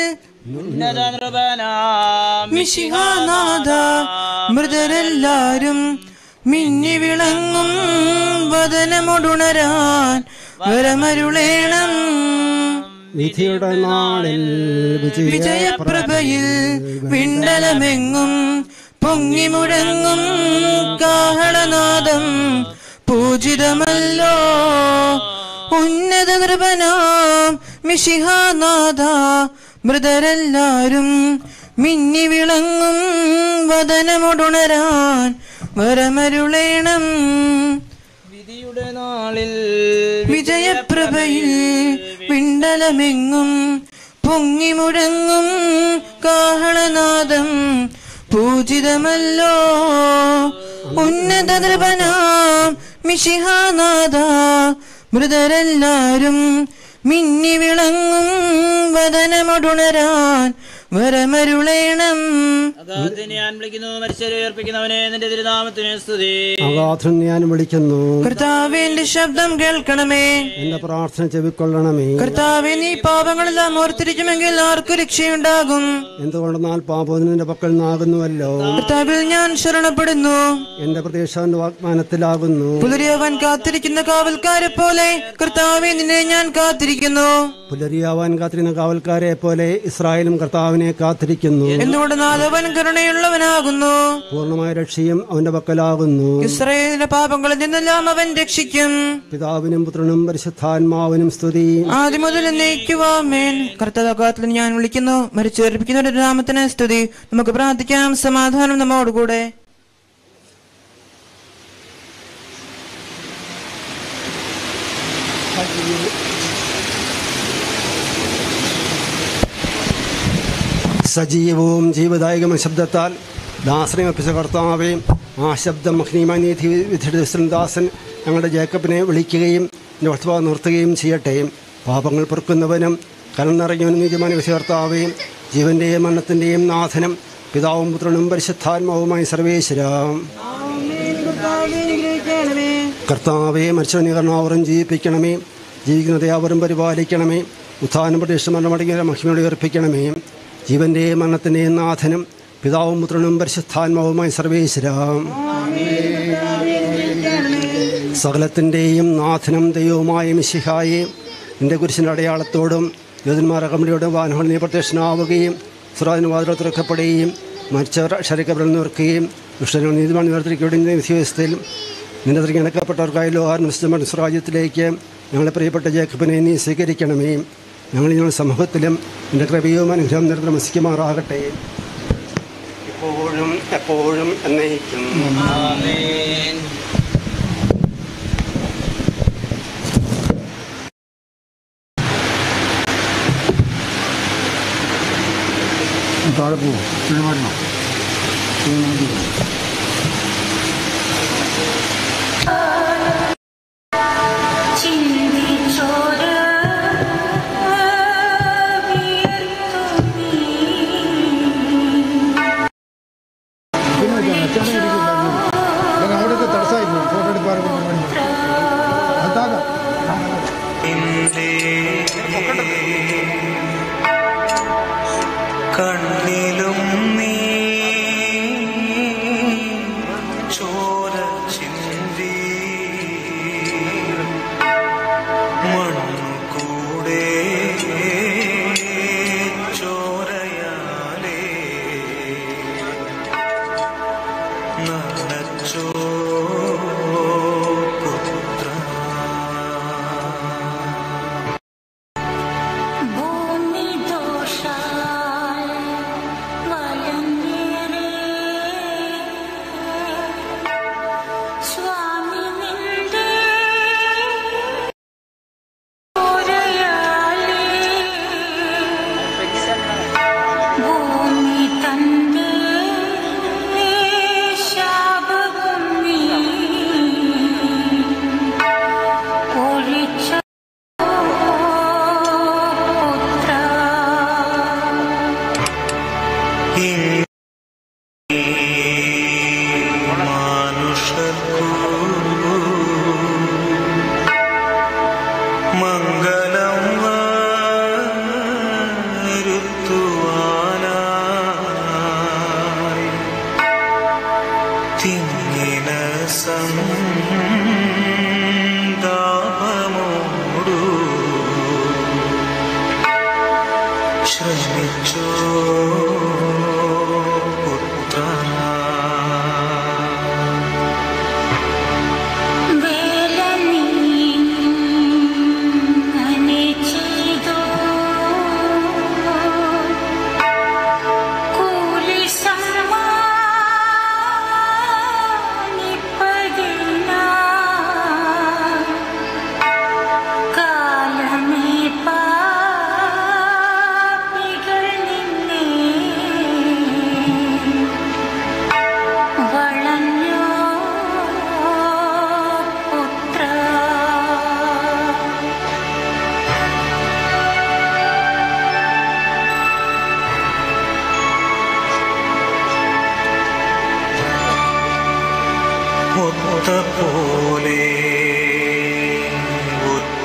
മിശിഹാനാഥ മൃതരെല്ലാരും മിന്നി വിളങ്ങും വദനമൊടുണരാൻ വരമരുളേണം വിധിയുടെ നാളിൽ വിജയപ്രഭയിൽ വിണ്ടലമെങ്ങും പൊങ്ങി മുഴങ്ങും കാഹളനാദം പൂജിതമല്ലോ ഉന്നത കൃപനാം മിഷിഹാനാഥ മൃതരെല്ലാരും മിന്നി വിളങ്ങും വദനമൊടുണരാൻ വരമരുളേണം വിധിയുടെ നാളിൽ വിജയപ്രഭയിൽ വിണ്ടലമെങ്ങും പൊങ്ങി മുഴങ്ങും കാഹളനാദം പൂജിതമല്ലോ ഉന്നത നൃപനാം മിഷിഹാനാഥ മൃതരെല്ലാരും മിന്നി വിളങ്ങും വദനമൊടുണരാൻ വരമരുളേണം അഗാധനെ ഞാൻ വിളിക്കുന്നു മരിച്ചവരെ ഉയർപ്പിക്കുന്നവനെ നിന്റെ തിരുനാമത്തിന് സ്തുതി അഗാധൻ ഞാൻ വിളിക്കുന്നു കർത്താവേ എന്റെ ശബ്ദം കേൾക്കണമേ എന്റെ പ്രാർത്ഥന ചെവിക്കൊള്ളണമേ കർത്താവെ നീ പാപങ്ങളെല്ലാം ഓർത്തിരിക്കുമെങ്കിൽ ആർക്കു രക്ഷയുണ്ടാകും എന്തുകൊണ്ടെന്നാൽ പാപം നിന്റെ പക്കൽ നിന്നാകുന്നുവല്ലോ കർത്താവിൽ ഞാൻ ശരണപ്പെടുന്നു എന്റെ പ്രതീക്ഷ അവന്റെ വാഗ്ദാനത്തിലാകുന്നു പുലരിയവൻ കാത്തിരിക്കുന്ന കാവൽക്കാരെ പോലെ കർത്താവെ നിന്നെ ഞാൻ കാത്തിരിക്കുന്നു പുലരിയാവാൻ കാത്തിരുന്ന കാവൽക്കാരെ പോലെ ഇസ്രായേലും കർത്താവിനെ കാത്തിരിക്കുന്നു എന്തുകൊണ്ട് നാലവൻ കരുണയുള്ളവനാകുന്നു പൂർണ്ണമായ രക്ഷയും അവന്റെ പക്കലാകുന്നു ഇസ്രയേലിന്റെ പാപങ്ങളിൽ നിന്നെല്ലാം അവൻ രക്ഷിക്കും പിതാവിനും പുത്രനും പരിശുദ്ധാത്മാവിനും സ്തുതി ആദ്യം മുതൽ എന്നേക്കുവാമേൻ കർത്തകാലത്തിൽ ഞാൻ വിളിക്കുന്നു മരിച്ചുവരിപ്പിക്കുന്നവരുടെ നാമത്തിന് സ്തുതി നമുക്ക് പ്രാർത്ഥിക്കാം സമാധാനം നമ്മോടുകൂടെ സജീവവും ജീവദായകമായ ശബ്ദത്താൽ ദാസനെ അർപ്പിച്ച കർത്താവെ ആ ശബ്ദം മഹനീയമായ നീതി വിധിയുടെ ദാസൻ ഞങ്ങളുടെ ജേക്കബിനെ വിളിക്കുകയും എൻ്റെ വർത്തമാനം നിർത്തുകയും ചെയ്യട്ടെ പാപങ്ങൾ പൊറുക്കുന്നവനും കനം നിറഞ്ഞവനും നീതിമാന വിധികർത്താവേ ജീവൻ്റെയും മരണത്തിൻ്റെയും നാഥനും പിതാവും പുത്രനും പരിശുദ്ധാത്മാവുമായി സർവേശ്വരാം കർത്താവെ മനുഷ്യനീകരണാവറും ജീവിപ്പിക്കണമേ ജീവിക്കുന്നത് അവരും പരിപാലിക്കണമേ ഉത്ഥാനം പ്രതീക്ഷ മരണമടങ്ങിയ മഹിമയോട് ഏർപ്പിക്കണമേ ജീവന്റെയും മരണത്തിൻ്റെയും നാഥനും പിതാവും പുത്രനും പരിശുദ്ധാത്മാവുമായി സർവേശ്വരാം സകലത്തിൻ്റെയും നാഥനും ദൈവവുമായ മിശിഹായെ നിന്റെ കുരിശിൻ്റെ അടയാളത്തോടും യോധന്മാർ അകമ്പടിയോടും വാഹനങ്ങൾ നീ പ്രത്യക്ഷനാവുകയും സുറാദിന് വാതിൽ തുറക്കപ്പെടുകയും മരിച്ചവർ ശരീരക്കപ്പെടൽ നിർക്കുകയും ദുഷ്ടങ്ങൾ നീതിമാൻ നിവർത്തിക്കുകയും വിദ്യാഭ്യാസത്തിൽ നിന്റെ തിരഞ്ഞെടുക്കപ്പെട്ടവർക്കായി ലോകാർമിസ്റ്റമൻ സ്വരാജ്യത്തിലേക്ക് ഞങ്ങളെ പ്രിയപ്പെട്ട ജേക്കബിനെ നീ സ്വീകരിക്കണമേ ഞങ്ങൾ ഞങ്ങളുടെ സമൂഹത്തിലും നിന്റെ കൃപയും അനുഗ്രഹം നിരന്തരം വസിക്കുമാറാകട്ടെ എപ്പോഴും എപ്പോഴും എന്നേക്കും താഴെ പോകും ചിന്തിച്ചോര അവിടുത്തെ തടസ്സമായിരുന്നു ഫോട്ടോ എടുപ്പാറ് അതാകാം കണ്ണിലും നീ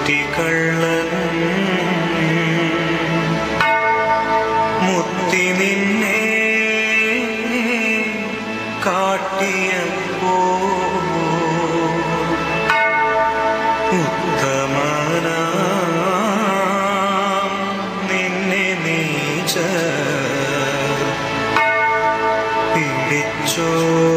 കുറ്റിക്കള്ളൻ മുത്തി നിന്നെ കാട്ടിയപ്പോ ഉത്തമനാം നിന്നെ നീച്ച പിടിച്ചോ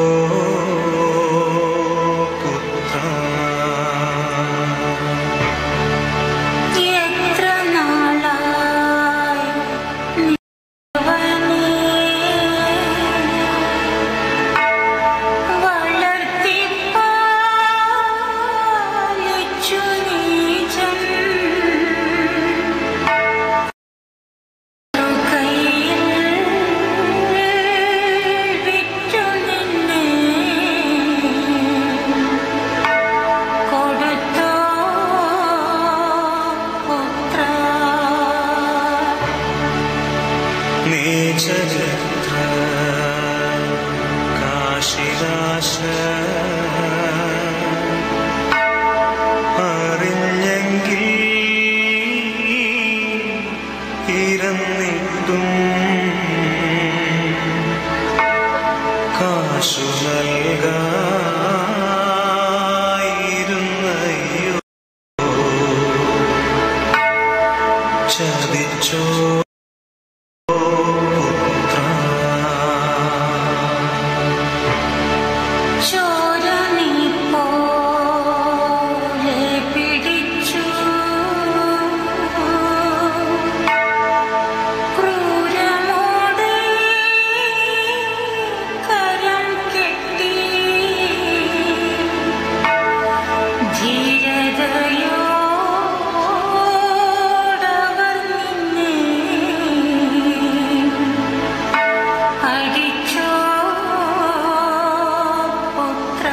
പുത്ര എത്ര നാളായി നിന്നവനെ വളർത്തി പാലിച്ചു നീചൻ കയ്യിൽ വിറ്റു നിന്നെ കൊടുത്തോ പുത്ര നീചരിത്ര കാശിനാശ അറിഞ്ഞെങ്കിൽ ഇരന്നിട്ടും കാശു നൽകായിരുന്നയ്യോ ചതിച്ചോ ചോര നീ പോലെ പിടിച്ചു ക്രൂരമോടെ കരം കെട്ടി ധീരതയോടവർ നിന്നെ അടിച്ചോ പുത്ര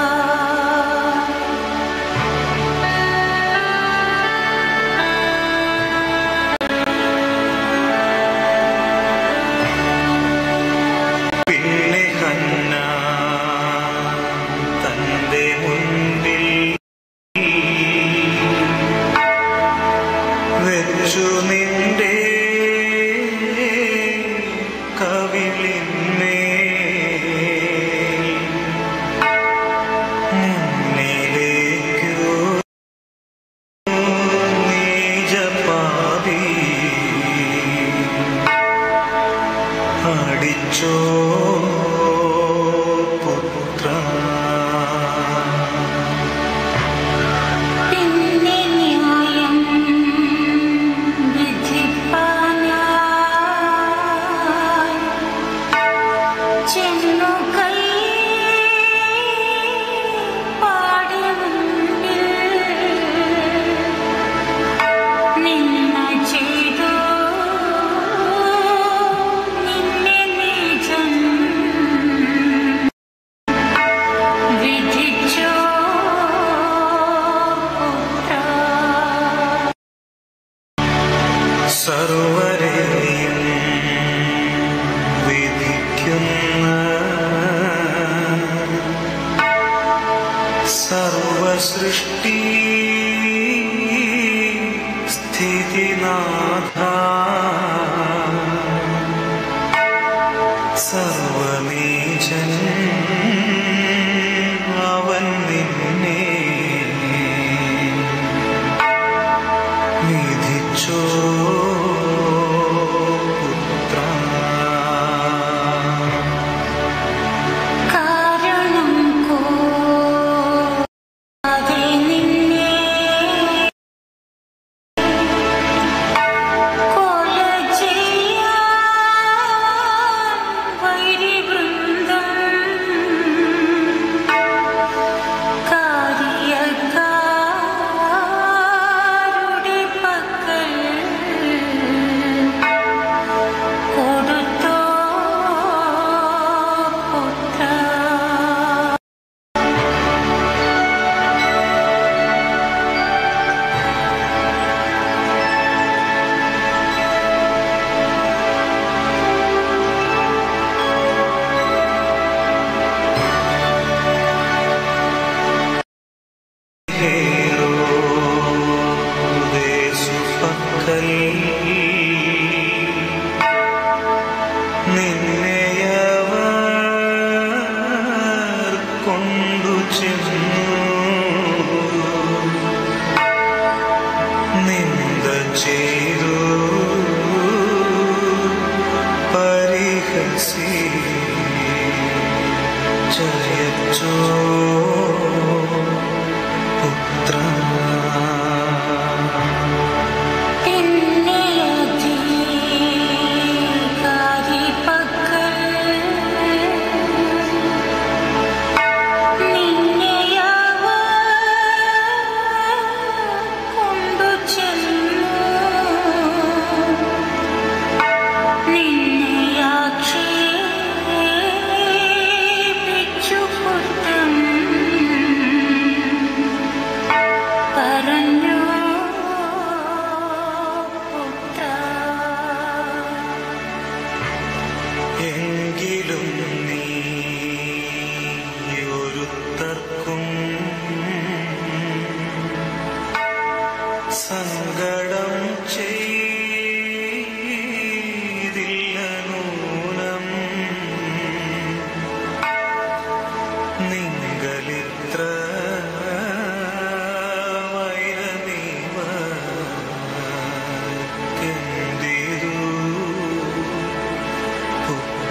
പിന്നെ ഹന്ന തന്റെ മുൻപിൽ വെച്ചു നിന്റെ കവിളിന്മേൽ മുന്നിലേക്കു നീജപാപി അടിച്ചോ പുത്ര പിന്നെ ന്യായം വിധിപ്പാനായി ചെന്നു കൈ പാടി മുൻപിൽ നിന്ന ചെയ്തു നിന്നെ നീചൻ വിധിച്ചോ പുത്ര സർവരെയും വിധിക്കുന്ന സർവസൃഷ്ടി സ്ഥിതിനാഥ സർവനീചൻ അവൻ നിന്നെ വിധിച്ചോ പുത്ര കാരണം കൂടാതെ നിന്നെ കൊല ചെയ്തു പരിഹസി ചയച്ചോ പുത്ര പിന്നെ അധികാരി പക്കൽ നിന്നെയവർ കൊണ്ടുചെന്നു. നിന്നെ ആക്ഷേപിച്ചു കുറ്റം പറഞ്ഞു പുത്രാ എങ്കിലും നീ ഒരുത്തർക്കും സങ്കടം ചെയ്തില്ല നൂനം നിങ്ങളിത്ര വൈരമീവ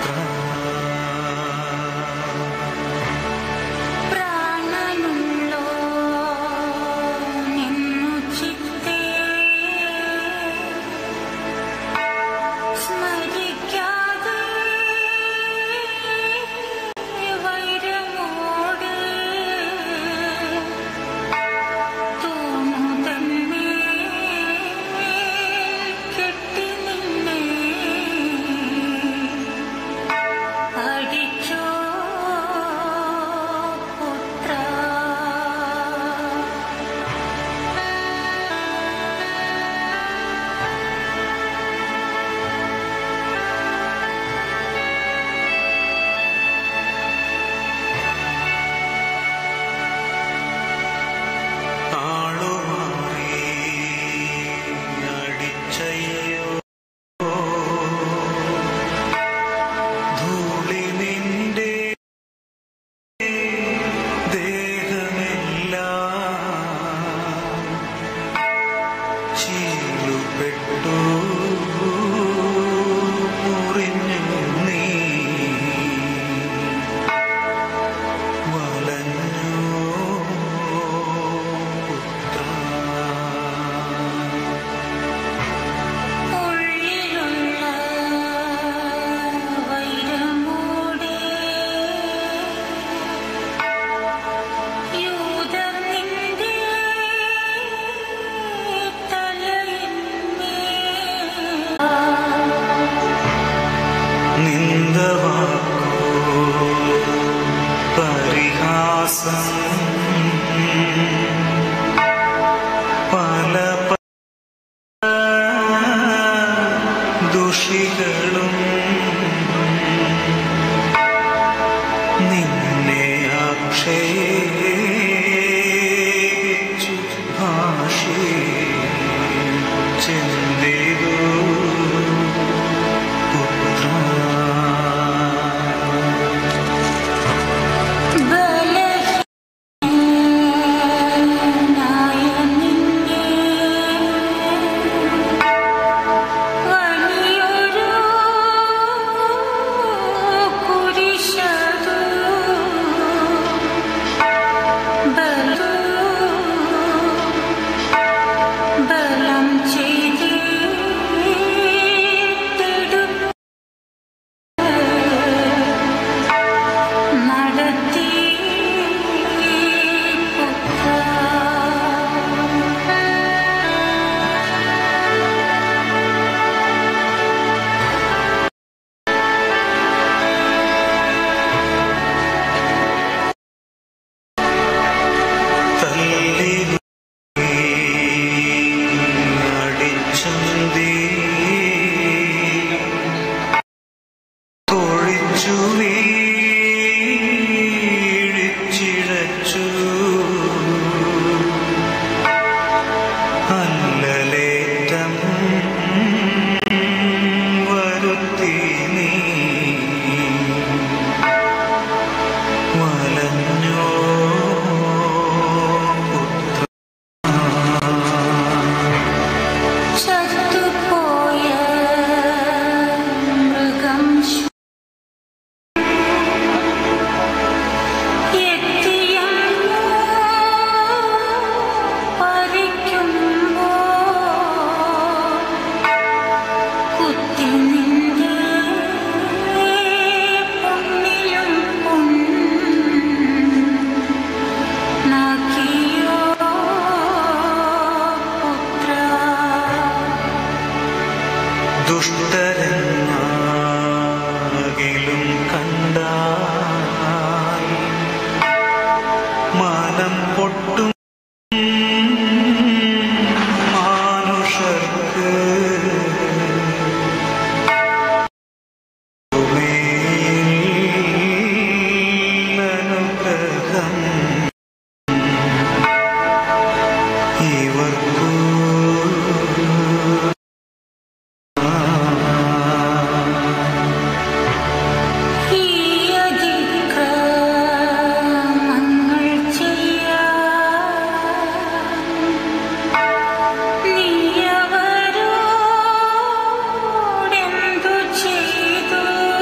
പ്രാണനുള്ളോ നിന്നു ചിത്തേ സ്മരിക്കാതെ വൈരമോട് തൂണു തന്നെ കെട്ടി നിന്നെ അടിച്ചോ പുത്ര ആളുമാറി അടിച്ചയ്യോ ധൂളി നിന്റെ ദേഹമെല്ലാം ചീലുപെട്ടു മുറിഞ്ഞു നീ ഉള്ളിലുള്ള വൈരമോടെ യൂദർ നിന്റെ തലയിന്മേൽ നിന്ദവാക്കോ പരിഹാസം പല പല ദുഷികളും നിന്നെ ആക്ഷേപിച്ചു ഭാഷേ ചിന്തിതു ബലഹീനനായ നിന്നെ വലിയൊരു കുരിശതു ബലു ബലം ചെയ്തിടും നടത്തി അടിച്ചന്തി തൊഴിച്ചു വീഴിച്ചിഴച്ചു അല്ലലേറ്റം വരുത്തി നീ വലഞ്ഞോ പുത്ര ചല ദുഷ്ടരെന്നാകിലും കണ്ടാൽ മാനം പൊട്ടും മാനുഷർക്ക് ഭൂമിയിൽ അനുഗ്രഹം ഇവർക്കു ഈ അതിക്രമങ്ങൾ ചെയ്യാൻ നീയവരോടെന്തു ചെയ്തു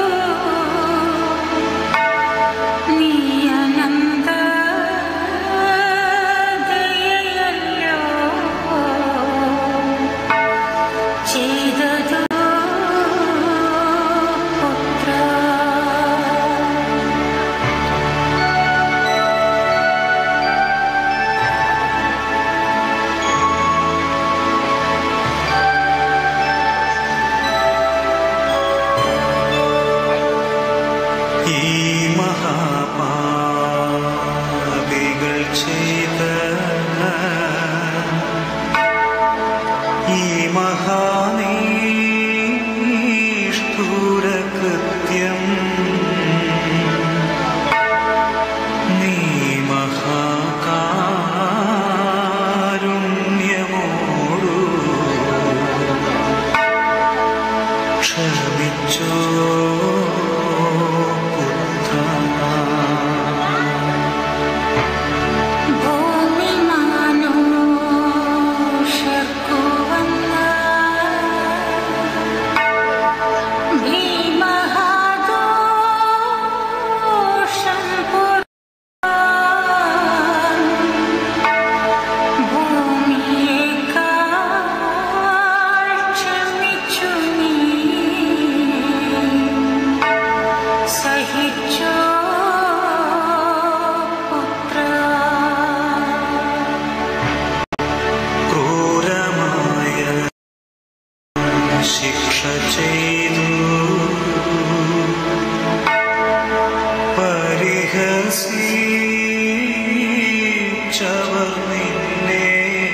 നീ അനന്ത ദയയല്ലോ ചെയ്തതു പുത്ര ഈ മഹാപാപികൾ ചെയ്ത ഈ മഹാനീഷ്ഠൂര കൃത്യം നീ മഹാകാരുണ്യമോടു ക്ഷമിച്ചോ ഭൂമി മാനുഷർക്കു വന്ന ഭീമഹാദോഷം പുരാൻ ഭൂമിയേക്കാൾ ക്ഷമിച്ചു നീ സഹിച്ചോ പുത്ര ക്രൂരമായ ശിക്ഷ ചെയ്തു പരിഹസിച്ചവർ നിന്നെ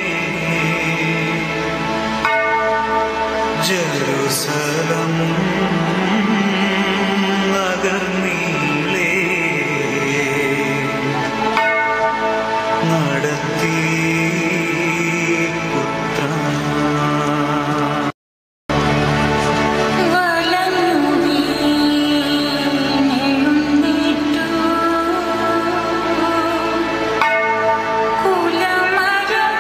ജെറുസലം നഗർനീളേ നടത്തി പുത്ര വലഞ്ഞു വീണെഴുന്നേറ്റു കുലമരം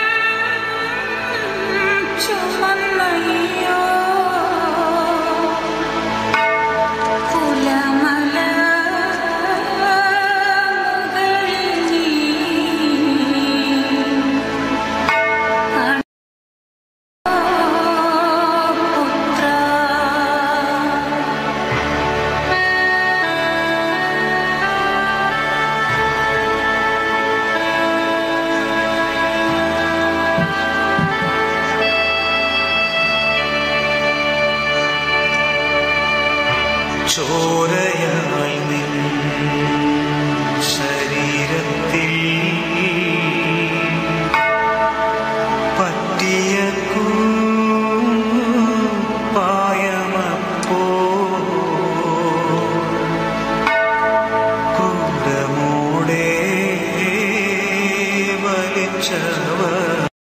ചുമന്നയ്യോ കുലമല മുകളിൽ നീ പുത്ര ചോരയാൽ നിൻ ശരീരത്തിൽ പറ്റിയ പായമപ്പോ ക്രൂരമോടെ വലിച്ചവർ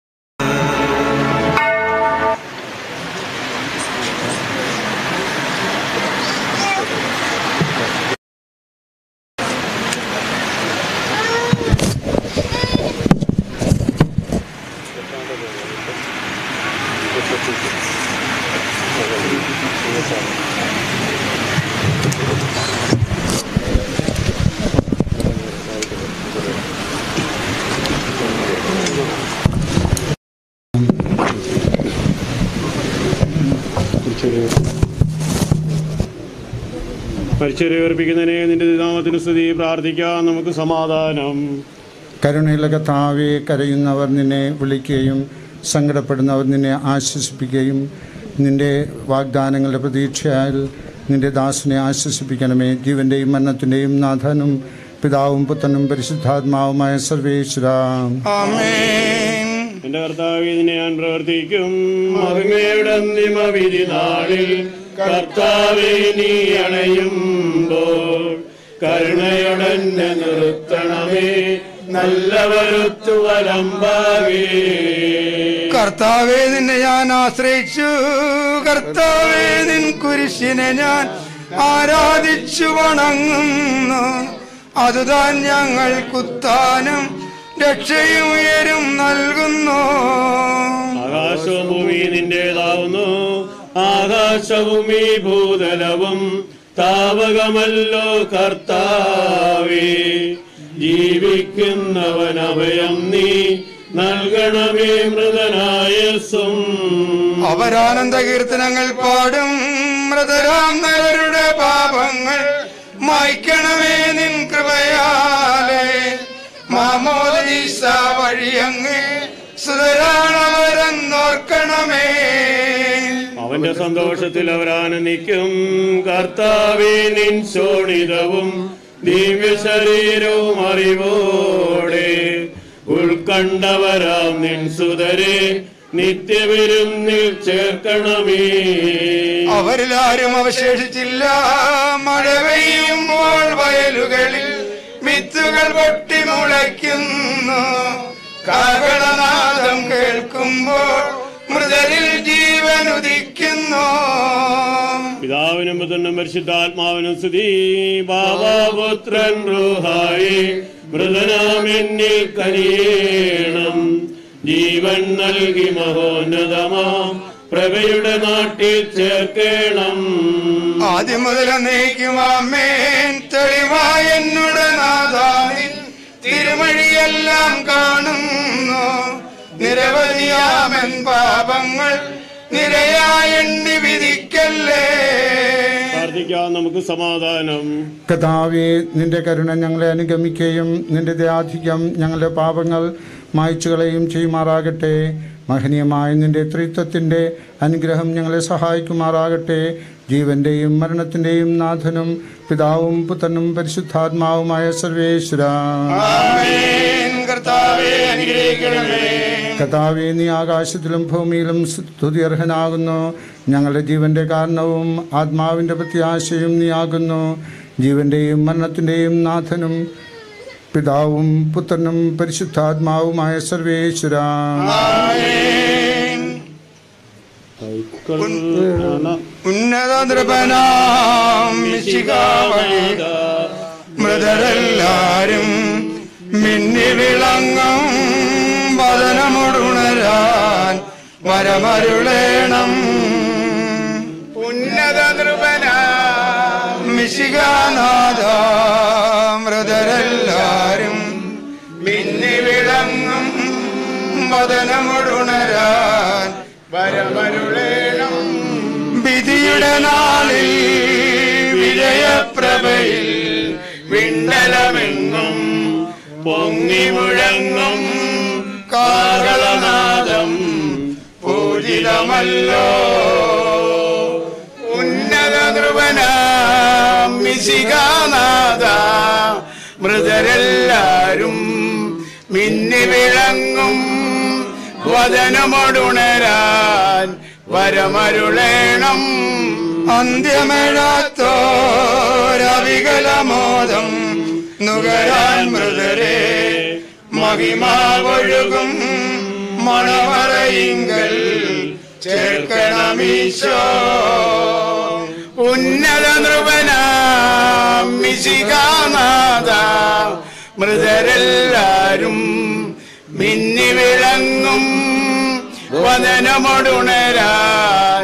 മരിച്ചവരെ ഉയർപ്പിക്കുന്നതിനെ നിന്റെ നാമത്തിന് സ്തുതി പ്രാർത്ഥിക്കാം നമുക്ക് സമാധാനം കരുണയുള്ള കർത്താവെ കരയുന്നവർ നിന്നെ വിളിക്കുകയും സങ്കടപ്പെടുന്നവർ നിന്നെ ആശ്വസിപ്പിക്കുകയും നിന്റെ വാഗ്ദാനങ്ങളുടെ പ്രതീക്ഷയാൽ നിന്റെ ദാസനെ ആശ്വസിപ്പിക്കണമേ ജീവന്റെയും മരണത്തിന്റെയും നാഥനും പിതാവും പുത്രനും പരിശുദ്ധാത്മാവുമായ സർവേശ്വര ആമേൻ എന്റെ കർത്താവ് ഇതിനെ ഞാൻ പ്രവർത്തിക്കും മഹിമയുടെ അന്തിമവിധി നാളിൽ കർത്താവെ നീ അണയുമ്പോൾ കരുണയോടെന്നെ നിർത്തണമേ നല്ല വരുത്തു വലമ്പാകേ കർത്താവെ നിന്നെ ഞാൻ ആശ്രയിച്ചു കർത്താവെ നിൻ കുരിശിനെ ഞാൻ ആരാധിച്ചു വണങ്ങുന്നു അതുതാൻ ഞങ്ങൾ കുത്താനും രക്ഷയും ഉയരും നൽകുന്നു ആകാശവും ഭൂമി നിന്റേതാവുന്നു ആകാശവും ഈ ഭൂതലവും താവകമല്ലോ കർത്താവേ ജീവിക്കുന്നവൻ അഭയം നീ നൽകണമേ മൃതനായസും അവരാനന്ദ കീർത്തനങ്ങൾ പാടും മൃതരാം നരരുടെ പാപങ്ങൾ മായ്ക്കണമേ നിൻ കൃപയാലേ മാമോദീസ വഴിയങ്ങ് സുതരാണവരെന്നോർക്കണമേ അവന്റെ സന്തോഷത്തിൽ അവരാനന്ദിക്കും കർത്താവേ നിൻ ശോണിതവും ദിവ്യ ശരീരവും അറിവോടെ ഉൾക്കണ്ടവരാം നിൻ സുതരെ നിത്യവിരുന്നിൽ ചേർക്കണമേ അവരിലാരും അവശേഷിച്ചില്ല മഴ പെയ്യുമ്പോൾ വയലുകളിൽ വിത്തുകൾ പൊട്ടി മുളയ്ക്കുന്നു കാകളനാദം കേൾക്കുമ്പോൾ മൃതരിൽ ജീവൻ ഉദിക്കുന്നു പിതാവിനും പുത്രനും പരിശുദ്ധാത്മാവിനും സ്തുതി ബാബാപുത്രൻ റൂഹായി മൃതനാം എന്നിൽ കനിയേണം ജീവൻ നൽകി മഹോന്നതമാം പ്രഭയുടെ നാട്ടിൽ ചേർക്കണം ആദ്യം മുതൽ നീക്കുമാമേൻ തെളിവായ എന്നുടെ നാഥാനിൻ തിരുമഴിയെല്ലാം കാണുന്നു നിരവധിയാമൻ പാപങ്ങൾ നിരയായെണ്ണി വിധിക്കല്ലേ പ്രാർത്ഥിക്കാം നമുക്ക് സമാധാനം കഥാവെ നിന്റെ കരുണ ഞങ്ങളെ അനുഗമിക്കുകയും നിന്റെ ദയാധിക്യം ഞങ്ങളുടെ പാപങ്ങൾ മായ്ച്ചുകളയും ചെയ്യുമാറാകട്ടെ മഹനീയമായ നിന്റെ ത്രിത്വത്തിൻ്റെ അനുഗ്രഹം ഞങ്ങളെ സഹായിക്കുമാറാകട്ടെ ജീവന്റെയും മരണത്തിന്റെയും നാഥനും പിതാവും പുത്രനും പരിശുദ്ധാത്മാവുമായ സർവേശ്വര ആമേൻ കർത്താവേ അനുഗ്രഹിക്കണമേ കഥാവെ നീ ആകാശത്തിലും ഭൂമിയിലും സ്തുതിയർഹനാകുന്നു ഞങ്ങളുടെ ജീവന്റെ കാരണവും ആത്മാവിന്റെ പ്രത്യാശയും നീ ആകുന്നു ജീവന്റെയും മരണത്തിന്റെയും നാഥനും പിതാവും പുത്രനും പരിശുദ്ധാത്മാവുമായ സർവേശ്വര ആമേൻ ഉന്നത നൃപനാം മിശികാവഴി മൃതരെല്ലാരും മിന്നി വിളങ്ങും വദനമുടുണരാൻ വരമരുളേണം ഉന്നത നൃപനാം മിശികാനാഥ മൃതരെല്ലാരും മിന്നി വിളങ്ങും വദനമുടുണരാൻ വരമരുളേണം വിധിയുടെ നാളിൽ വിജയപ്രഭയിൽ വിണ്ടലമെങ്ങും പൊങ്ങി മുഴങ്ങും കാകളനാദം പൂജിതമല്ലോ ഉന്നത നൃപനാം മിശികാനാഥ മൃതരെല്ലാരും മിന്നി വിളങ്ങും വദനമൊടുണരാൻ വരമരുളേണം അന്ത്യമിഴാത്തോരവികലമോദം നുകരാൻ മൃതരെ മഹിമാവൊഴുകും മണമറയിങ്കൽ ചേർക്കണമീശോ ഉന്നത നൃപനാം മിശികാനാഥ മൃതരെല്ലാരും മിന്നി വിളങ്ങും വദനമൊടുണരാൻ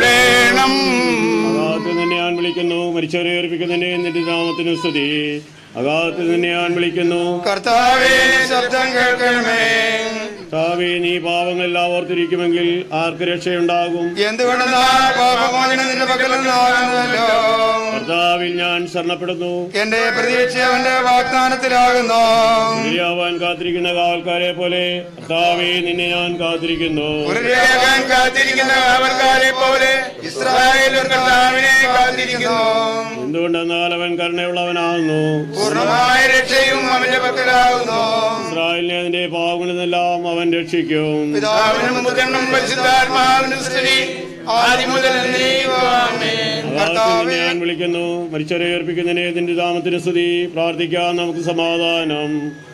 വരമരുളേണം ആദ്യം തന്നെ ഞാൻ വിളിക്കുന്നു മരിച്ചവരെ ഏർപ്പിക്കുന്നതിന്റെ എന്നിട്ട് നാമത്തിന് സ്തുതി അഗാധത്തിൽ നിന്നെ ഞാൻ വിളിക്കുന്നു കർത്താവേ ശബ്ദം കേൾക്കണമേ കർത്താവേ നീ പാവങ്ങളെല്ലാം ഓർത്തിരിക്കുമെങ്കിൽ ആർക്ക് രക്ഷയുണ്ടാകും എന്തുകൊണ്ടെന്നാൽ പാപമോചനം നിന്റെ പക്കൽ നിന്നാകുന്നല്ലോ കർത്താവിൽ ഞാൻ ശരണപ്പെടുന്നു എന്റെ പ്രതീക്ഷ അവന്റെ വാഗ്ദാനത്തിലാകുന്നു ശരിയാവാൻ കാത്തിരിക്കുന്ന കാവൽക്കാരെ പോലെ കർത്താവേ നിന്നെ ഞാൻ കാത്തിരിക്കുന്നു ഉരുളയാകാൻ കാത്തിരിക്കുന്ന കാവൽക്കാരെ പോലെ ഇസ്രായേൽ ഒരു കർത്താവിനെ കാത്തിരിക്കുന്നു എന്തുകൊണ്ടെന്നാൽ അവൻ കരുണയുള്ളവനാകുന്നു പൂർണ്ണമായ രക്ഷയും അവന്റെ പക്കലാകുന്നു ഇസ്രായേലിനെ അതിന്റെ പാവങ്ങളിൽ നിന്നെല്ലാം അവൻ രക്ഷിക്കും പിതാവിനും പുത്രനും പരിശുദ്ധാത്മാവിനും സ്തുതി ആദ്യം മുതൽ എന്നേക്കുമാമേൻ. അഗാധത്തിൽ നിന്നെ ഞാൻ വിളിക്കുന്നു മരിച്ചവരെ ഏർപ്പിക്കുന്നതിനെ നിന്റെ നാമത്തിന് സ്തുതി പ്രാർത്ഥിക്കാൻ നമുക്ക് സമാധാനം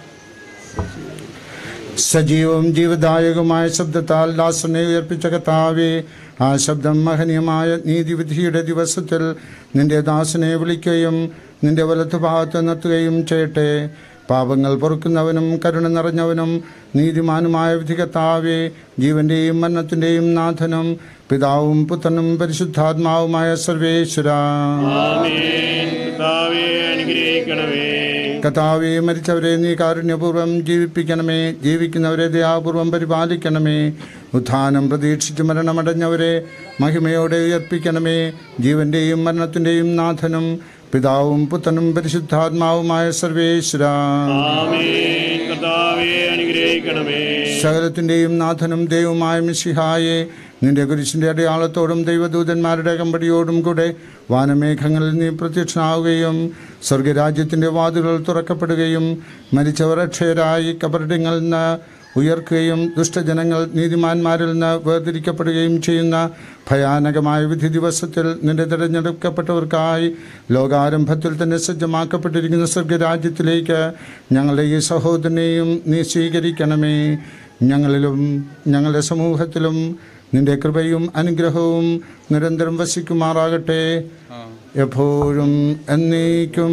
സജീവവും ജീവദായകമായ ശബ്ദത്താൽ ദാസനെ ഉയർപ്പിച്ച കർത്താവേ ആ ശബ്ദം മഹനീയമായ നീതിവിധിയുടെ ദിവസത്തിൽ നിന്റെ ദാസനെ വിളിക്കുകയും നിന്റെ വലത്തുഭാഗത്ത് നിർത്തുകയും ചെയ്യട്ടെ പാപങ്ങൾ പൊറുക്കുന്നവനും കരുണ നിറഞ്ഞവനും നീതിമാനുമായ വിധികർത്താവേ ജീവന്റെയും മരണത്തിന്റെയും നാഥനും പിതാവും പുത്രനും പരിശുദ്ധാത്മാവുമായ സർവേശ്വര ആമേൻ കർത്താവേ അനുഗ്രഹിക്കണമേ കഥാവെ മരിച്ചവരെ നീ കാരുണ്യപൂർവ്വം ജീവിപ്പിക്കണമേ ജീവിക്കുന്നവരെ ദയാപൂർവം പരിപാലിക്കണമേ ഉത്ഥാനം പ്രതീക്ഷിച്ച് മരണമടഞ്ഞവരെ മഹിമയോടെ ഉയർപ്പിക്കണമേ ജീവന്റെയും മരണത്തിന്റെയും നാഥനും പിതാവും പുത്രനും പരിശുദ്ധാത്മാവുമായ സർവേശ്വര ആമേൻ കർത്താവേ അനുഗ്രഹിക്കണമേ സകലത്തിന്റെയും നാഥനും ദൈവമായ മിശിഹായെ നിന്റെ കുരിശിന്റെ അടയാളത്തോടും ദൈവദൂതന്മാരുടെ കമ്പടിയോടും കൂടെ വാനമേഘങ്ങളിൽ നീ പ്രത്യക്ഷനാവുകയും സ്വർഗരാജ്യത്തിന്റെ വാതിലുകൾ തുറക്കപ്പെടുകയും മരിച്ചവർ അക്ഷയരായി കബറിടങ്ങളിൽ നിന്ന് ഉയർക്കുകയും ദുഷ്ടജനങ്ങൾ നീതിമാന്മാരിൽ നിന്ന് വേർതിരിക്കപ്പെടുകയും ചെയ്യുന്ന ഭയാനകമായ വിധി ദിവസത്തിൽ നിന്റെ തിരഞ്ഞെടുക്കപ്പെട്ടവർക്കായി ലോകാരംഭത്തിൽ തന്നെ സജ്ജമാക്കപ്പെട്ടിരിക്കുന്ന സ്വർഗരാജ്യത്തിലേക്ക് ഞങ്ങളുടെ ഈ സഹോദരനെയും നീ സ്വീകരിക്കണമേ ഞങ്ങളിലും ഞങ്ങളുടെ സമൂഹത്തിലും നിന്റെ കൃപയും അനുഗ്രഹവും നിരന്തരം വസിക്കുമാറാകട്ടെ എപ്പോഴും എന്നേക്കും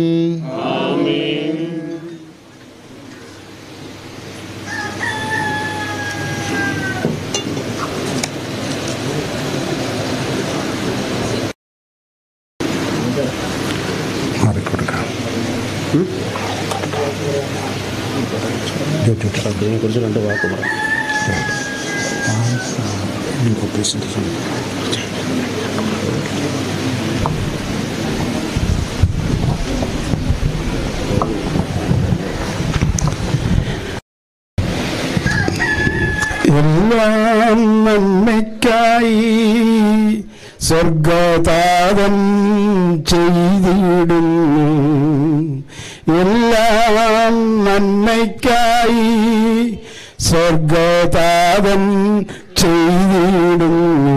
മാറിക്കൊടുക്കാം കുറിച്ച് രണ്ട് വാക്ക് പറയാം എല്ലാം നന്മയ്ക്കായി സ്വർഗതാതൻ ചെയ്തിടുന്നു എല്ലാം നന്മയ്ക്കായി സ്വർഗതാതൻ ചെയ്തിടുന്നു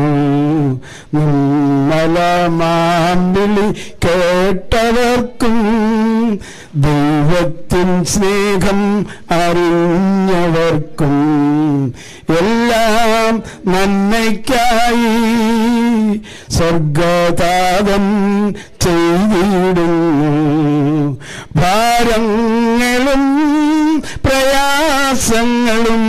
നിമ്മലമാമ്പിളി കേട്ടവർക്കും ദൈവത്തിൻ സ്നേഹം അറിഞ്ഞവർക്കും എല്ലാം നന്മയ്ക്കായി സ്വർഗതാതൻ ചെയ്തിടുന്നു ഭാരങ്ങളും പ്രയാസങ്ങളും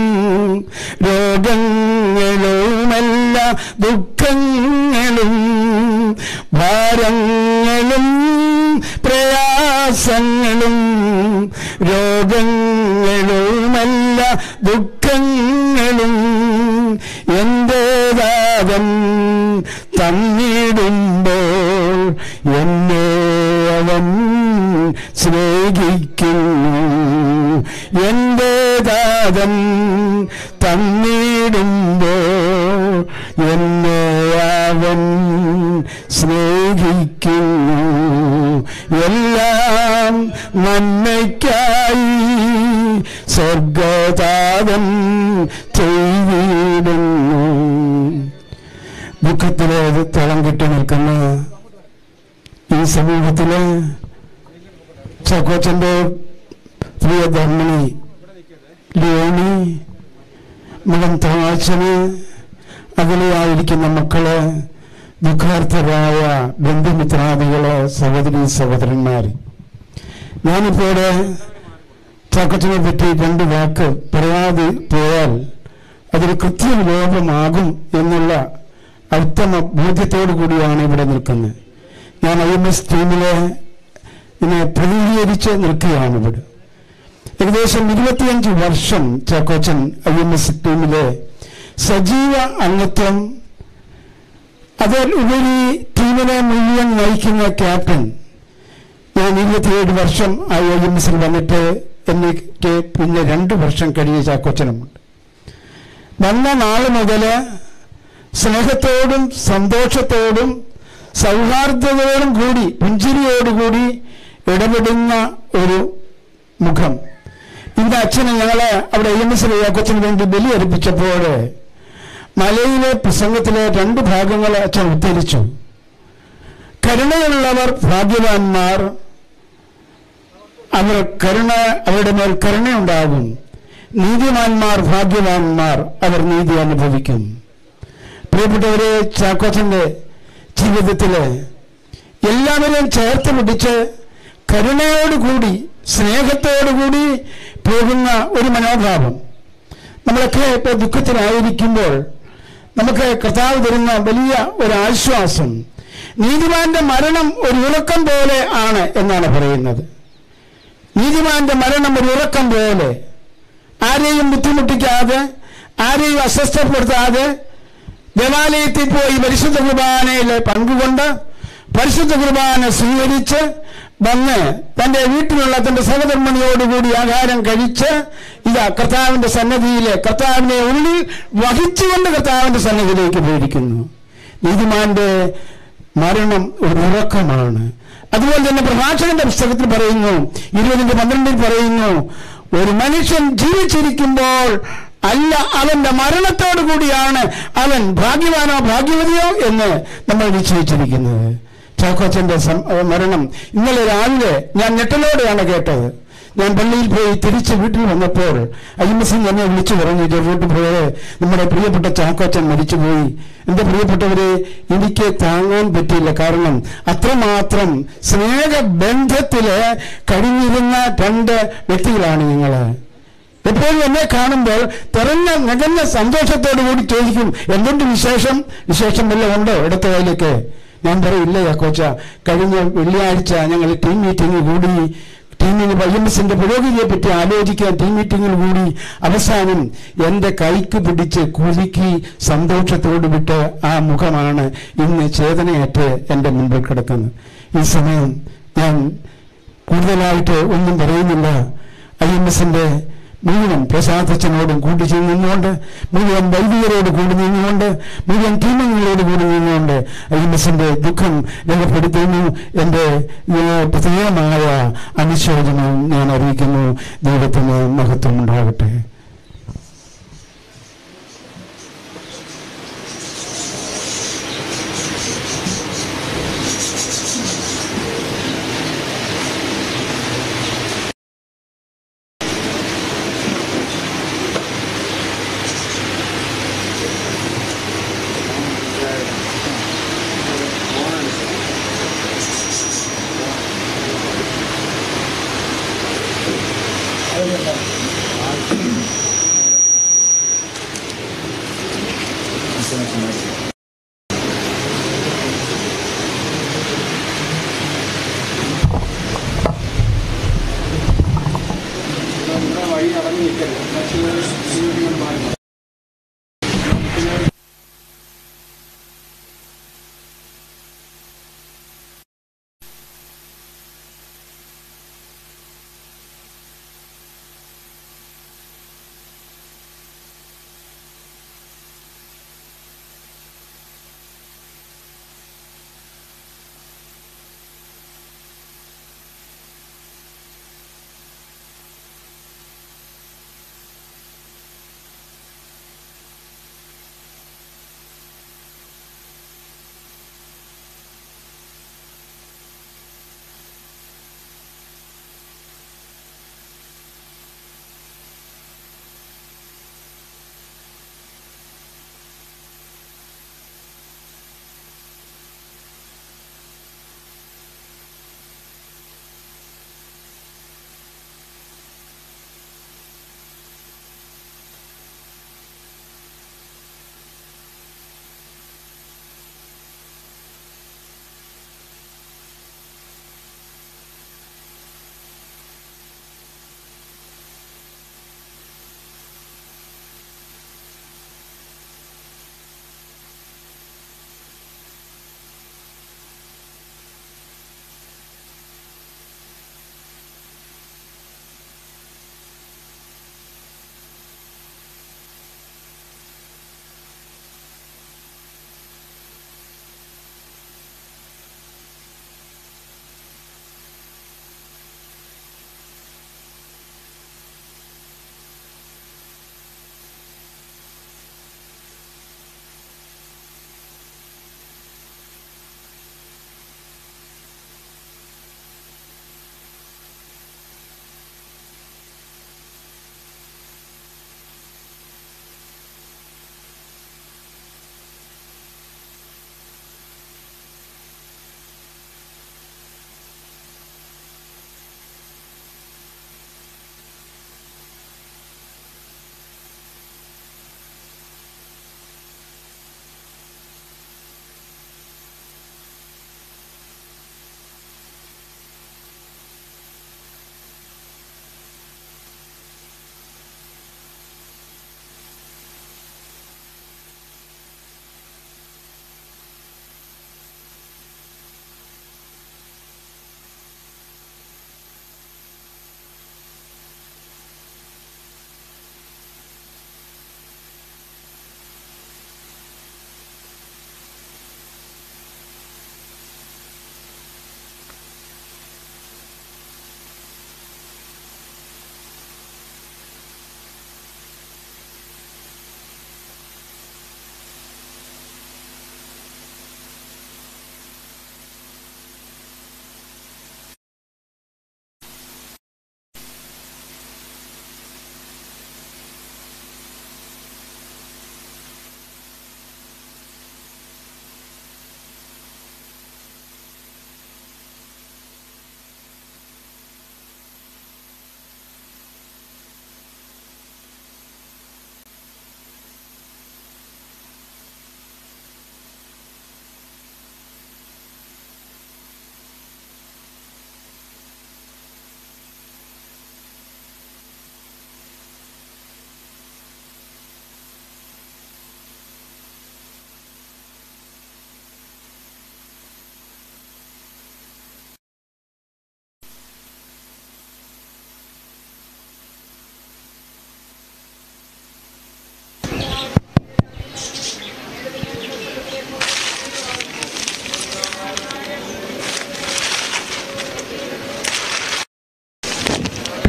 രോഗങ്ങളുമല്ല ദുഃഖങ്ങളും ഭാരങ്ങളും പ്രയാസങ്ങളും രോഗങ്ങളുമല്ല ദുഃഖങ്ങളും എന്റേതാവൻ തന്നിടുമ്പോൾ എന്നെ അവൻ സ്നേഹിക്കുന്നു എന്റേതാവൻ തന്നിടുമ്പോൾ എന്നെ അവൻ സ്നേഹിക്കുന്നു എല്ലാം നന്മയ്ക്കായി സ്വർഗതാതൻ ചെയ്തിടുന്നു ദുഃഖത്തിലേത് തളം കിട്ടി നിൽക്കുന്ന ഈ സമൂഹത്തിലെ ചക്കോച്ചന്റെ പ്രിയ ധർമ്മിണി ലിയോണി മകൻ തമാശന് അകലെയായിരിക്കുന്ന മക്കള് ദുഃഖാർത്ഥരായ ബന്ധുമിത്രാദികള് സഹോദരി സഹോദരന്മാർ ഞാനിപ്പോടെ ചാക്കച്ചനെ പറ്റി രണ്ട് വാക്ക് പറയാതെ പോയാൽ അതൊരു കൃത്യം ലോപമാകും എന്നുള്ള ഉത്തമ ബോധ്യത്തോടു കൂടിയാണ് ഇവിടെ നിൽക്കുന്നത് ഞാൻ ഐ എം എസ് ടീമിലെ ഇതിനെ പ്രതിനിധീകരിച്ച് നിൽക്കുകയാണ് ഇവിടെ ഏകദേശം ഇരുപത്തിയഞ്ച് വർഷം ചാക്കോച്ചൻ ഐ എം എസ് ടീമിലെ സജീവ അംഗത്വം അതിൽ ഉപരി ടീമിനെ മുഴുവൻ നയിക്കുന്ന ക്യാപ്റ്റൻ ഞാൻ ഇരുപത്തിയേഴ് വർഷം ഐ ഐ എം എസിൽ വന്നിട്ട് എനിക്ക് പിന്നെ രണ്ട് വർഷം കഴിഞ്ഞ ചാക്കോച്ചനുമുണ്ട് വന്ന നാൾ മുതൽ സ്നേഹത്തോടും സന്തോഷത്തോടും സൗഹാർദ്ദതയോടും കൂടി പുഞ്ചിരിയോടുകൂടി ഇടപെടുന്ന ഒരു മുഖം ഇന്ന് അച്ഛന് ഞങ്ങളെ അവിടെ ഐ എം എസിലെ കൊച്ചിന് വേണ്ടി ബലി അർപ്പിച്ചപ്പോൾ മലയിലെ പ്രസംഗത്തിലെ രണ്ട് ഭാഗങ്ങൾ അച്ഛൻ ഉദ്ധരിച്ചു കരുണയുള്ളവർ ഭാഗ്യവാന്മാർ അവർ കരുണ അവരുടെ മേൽ കരുണയുണ്ടാകും നീതിമാന്മാർ ഭാഗ്യവാന്മാർ അവർ നീതി അനുഭവിക്കും പ്രിയപ്പെട്ടവരെ ചാക്കോച്ചന്റെ ജീവിതത്തില് എല്ലാവരെയും ചേർത്ത് പിടിച്ച് കരുണയോടുകൂടി സ്നേഹത്തോടുകൂടി പോകുന്ന ഒരു മനോഭാവം നമ്മളൊക്കെ ഇപ്പോൾ ദുഃഖത്തിലായിരിക്കുമ്പോൾ നമുക്ക് കർത്താവ് തരുന്ന വലിയ ഒരു ആശ്വാസം നീതിമാന്റെ മരണം ഒരു ഉറക്കം പോലെ ആണ് എന്നാണ് പറയുന്നത് നീതിമാന്റെ മരണം ഒരു ഉറക്കം പോലെ ആരെയും ബുദ്ധിമുട്ടിക്കാതെ ആരെയും അസ്വസ്ഥപ്പെടുത്താതെ ദേവാലയത്തിൽ പോയി പരിശുദ്ധ കുർബാനയിൽ പങ്കുകൊണ്ട് പരിശുദ്ധ കുർബാന സ്വീകരിച്ച് വന്ന് തന്റെ വീട്ടിലുള്ള തന്റെ സഹധർമ്മണിയോടുകൂടി ആഹാരം കഴിച്ച് ഇതാ കർത്താവിന്റെ സന്നദ്ധിയിലെ കർത്താവിനെ ഉള്ളിൽ വഹിച്ചുകൊണ്ട് കർത്താവിന്റെ സന്നദ്ധിയിലേക്ക് പോയിരിക്കുന്നു നീതിമാന്റെ മരണം ഒരു ഉറക്കമാണ് അതുപോലെ തന്നെ പ്രഭാഷകന്റെ പുസ്തകത്തിൽ പറയുന്നു ഇരുപതിന്റെ പന്ത്രണ്ടിൽ പറയുന്നു ഒരു മനുഷ്യൻ ജീവിച്ചിരിക്കുമ്പോൾ അല്ല അവന്റെ മരണത്തോടു കൂടിയാണ് അവൻ ഭാഗ്യവാനോ ഭാഗ്യവതിയോ എന്ന് നമ്മൾ നിശ്ചയിച്ചിരിക്കുന്നത് ചാക്കോച്ചന്റെ സം- ഏഹ് മരണം ഇന്നലെ രാവിലെ ഞാൻ ഞെട്ടലോടെയാണ് കേട്ടത് ഞാൻ പള്ളിയിൽ പോയി തിരിച്ച് വീട്ടിൽ വന്നപ്പോൾ അയ്യമ്മസിൻ എന്നെ വിളിച്ചു പറഞ്ഞു വീട്ടിൽ പോയത് നമ്മുടെ പ്രിയപ്പെട്ട ചാക്കോച്ചൻ മരിച്ചുപോയി എന്റെ പ്രിയപ്പെട്ടവരെ എനിക്ക് താങ്ങാൻ പറ്റിയില്ല കാരണം അത്രമാത്രം സ്നേഹബന്ധത്തില് കഴിഞ്ഞിരുന്ന രണ്ട് വ്യക്തികളാണ് ഞങ്ങള് എപ്പോഴും എന്നെ കാണുമ്പോൾ തെറഞ്ഞ നികഞ്ഞ സന്തോഷത്തോടു കൂടി ചോദിക്കും എന്തുണ്ട് വിശേഷം വിശേഷം വല്ലതും ഉണ്ടോ ഇടത്ത കയ്യിലേക്ക് ഞാൻ പറയും ഇല്ല കോച്ച കഴിഞ്ഞ വെള്ളിയാഴ്ച ഞങ്ങൾ ടീം മീറ്റിംഗ് കൂടി ടീമിന് ഐ എം എസിന്റെ പുരോഗതിയെ പറ്റി ആലോചിക്കാൻ ടീം മീറ്റിംഗിൽ കൂടി അവസാനം എന്റെ കൈക്ക് പിടിച്ച് കുലുക്കി സന്തോഷത്തോട് വിട്ട് ആ മുഖമാണ് ഇന്ന് ചേതനയേറ്റ് എന്റെ മുൻപിൽ കിടക്കുന്നത് ഈ സമയം ഞാൻ കൂടുതലായിട്ട് ഒന്നും പറയുന്നില്ല ഐ എം എസിന്റെ മുഴുവൻ പ്രസാദച്ചനോടും കൂടി നിന്നുകൊണ്ട് മുഴുവൻ വൈദികരോട് കൂടി നിന്നുകൊണ്ട് മുഴുവൻ ടീമംഗങ്ങളോട് കൂടി നിന്നുകൊണ്ട് ഐ എം എസിന്റെ ദുഃഖം രേഖപ്പെടുത്തുന്നു എൻ്റെ ഏഹ്, പ്രത്യേകമായ അനുശോചനവും ഞാൻ അറിയിക്കുന്നു ദൈവത്തിന് മഹത്വം ഉണ്ടാകട്ടെ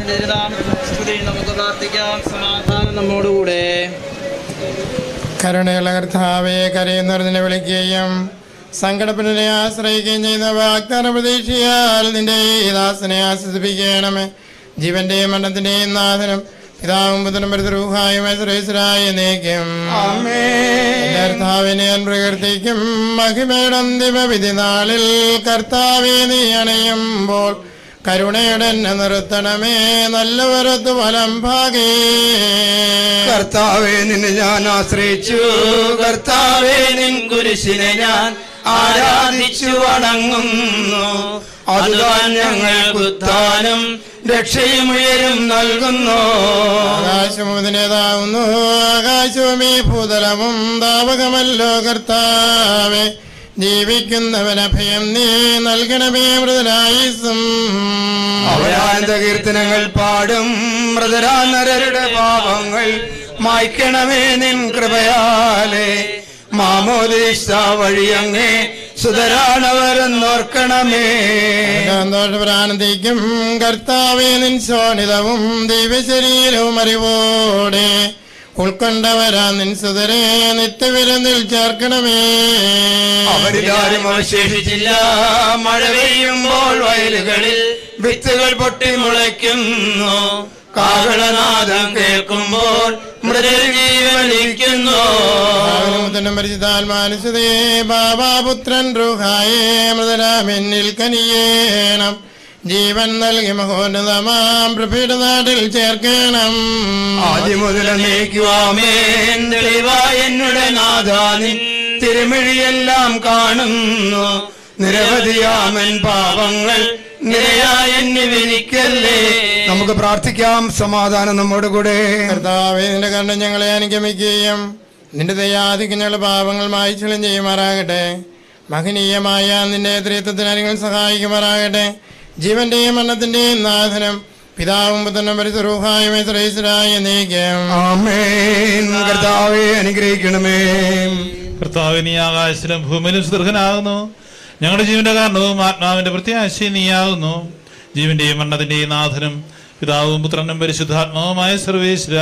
നിന്റെ തിരുനാമത്തിന് സ്തുതി നമുക്ക് പ്രാർത്ഥിക്കാം സമാധാനം നമ്മോടുകൂടെ കരുണയുള്ള കർത്താവെ കരയുന്നവർ വിളിക്കുകയും സങ്കടപ്പെടനെ ആശ്രയിക്കുകയും ചെയ്യുന്ന വാഗ്ദാന പ്രതീക്ഷയാൽ നിന്റെ ഈ ദാസനെ ആശ്വസിപ്പിക്കണമേ ജീവന്റെയും മരണത്തിന്റെയും നാഥനും പിതാവും പുത്രനും പരിതരൂഹായും ശ്രേഷ്ഠരായ നീക്കും കർത്താവിനെ ഞാൻ പ്രകീർത്തിക്കും മഹിമയുടെ അന്തിമവിധി നാളിൽ കർത്താവെ നീ അണയുമ്പോൾ കരുണയുടെ എന്നെ നിർത്തണമേ നല്ലവരത്ത് വലം ഭാഗേ കർത്താവെ നിന്നെ ഞാൻ ആശ്രയിച്ചു കർത്താവെ നിൻ കുരിശിനെ ഞാൻ ആരാധിച്ചു വണങ്ങുന്നു അതുതാൻ ഞങ്ങൾ കുത്താനും രക്ഷയും ഉയരും നൽകുന്നു ആകാശമുതിനേതാവുന്നു ആകാശവും ഈ ഭൂതലവും താപകമല്ലോ കർത്താവെ ജീവിക്കുന്നവൻ അഭയം നീ നൽകണമേ മൃതനായുസും അവരാനന്ദ കീർത്തനങ്ങൾ പാടും മൃതരാ നരരുടെ പാപങ്ങൾ മായ്ക്കണമേ നിൻ കൃപയാലേ മാമോദീശ വഴിയങ്ങേ സുതരാണവരെന്നോർക്കണമേ ആനന്ദിക്കും കർത്താവെ നിൻ ശോണിതവും ദിവശരീരവും അറിവോടെ ഉൾക്കൊണ്ടവരാ നിൻ സുതരെ നിത്യവിരുന്നിൽ ചേർക്കണമേ അവരിലാരും അവശേഷിച്ചില്ല മഴ പെയ്യുമ്പോൾ വയലുകളിൽ വിത്തുകൾ പൊട്ടി മുളയ്ക്കുന്നു കാഹളനാദം കേൾക്കുമ്പോൾ മൃദർ ജീവനിക്കുന്നു പരിചിതാത്മാനുസതേ ബാബാപുത്രൻ റുഹായേ മൃതരാമെന്നിൽ കനിയേണം ജീവൻ നൽകി മഹോന്നതമാം പ്രഭയുടെ നാട്ടിൽ ചേർക്കണം ആദ്യം മുതൽ നീക്കുവാമേൻ തെളിവായ എന്നുടെ നാഥാനിൻ തിരുമിഴിയെല്ലാം കാണുന്നു നിരവധിയാമൻ പാപങ്ങൾ നിരയായ എന്നെ വിരിക്കല്ലേ നമുക്ക് പ്രാർത്ഥിക്കാം സമാധാനം നമ്മോട് കൂടെ കർത്താവേ നിന്റെ കണ്ണ് ഞങ്ങളെ അനുഗമിക്കുകയും നിന്റെ ദയാധിക്ക് ഞങ്ങളുടെ പാപങ്ങൾ മായ്ച്ചലും ചെയ്യുമാറാകട്ടെ മഹനീയമായ നിന്റെ ത്രിത്വത്തിന് നിങ്ങൾ സഹായിക്കുമാറാകട്ടെ ജീവന്റെയും മരണത്തിന്റെയും നാഥനം പിതാവും പുത്രനും പരിസരൂഹായും ശ്രേഷ്ഠരായ നീക്കം ആമേൻ കർത്താവെ അനുഗ്രഹിക്കണമേ കർത്താവ് നീ ആകാശത്തിലും ഭൂമിയിലും സുദൃഹനാകുന്നു ഞങ്ങളുടെ ജീവന്റെ കാരണവും ആത്മാവിന്റെ പ്രത്യാശയും നീയാകുന്നു ജീവന്റെയും മരണത്തിന്റെയും നാഥനും പിതാവും പുത്രനും പരിശുദ്ധാത്മാവുമായ സർവേശ്വര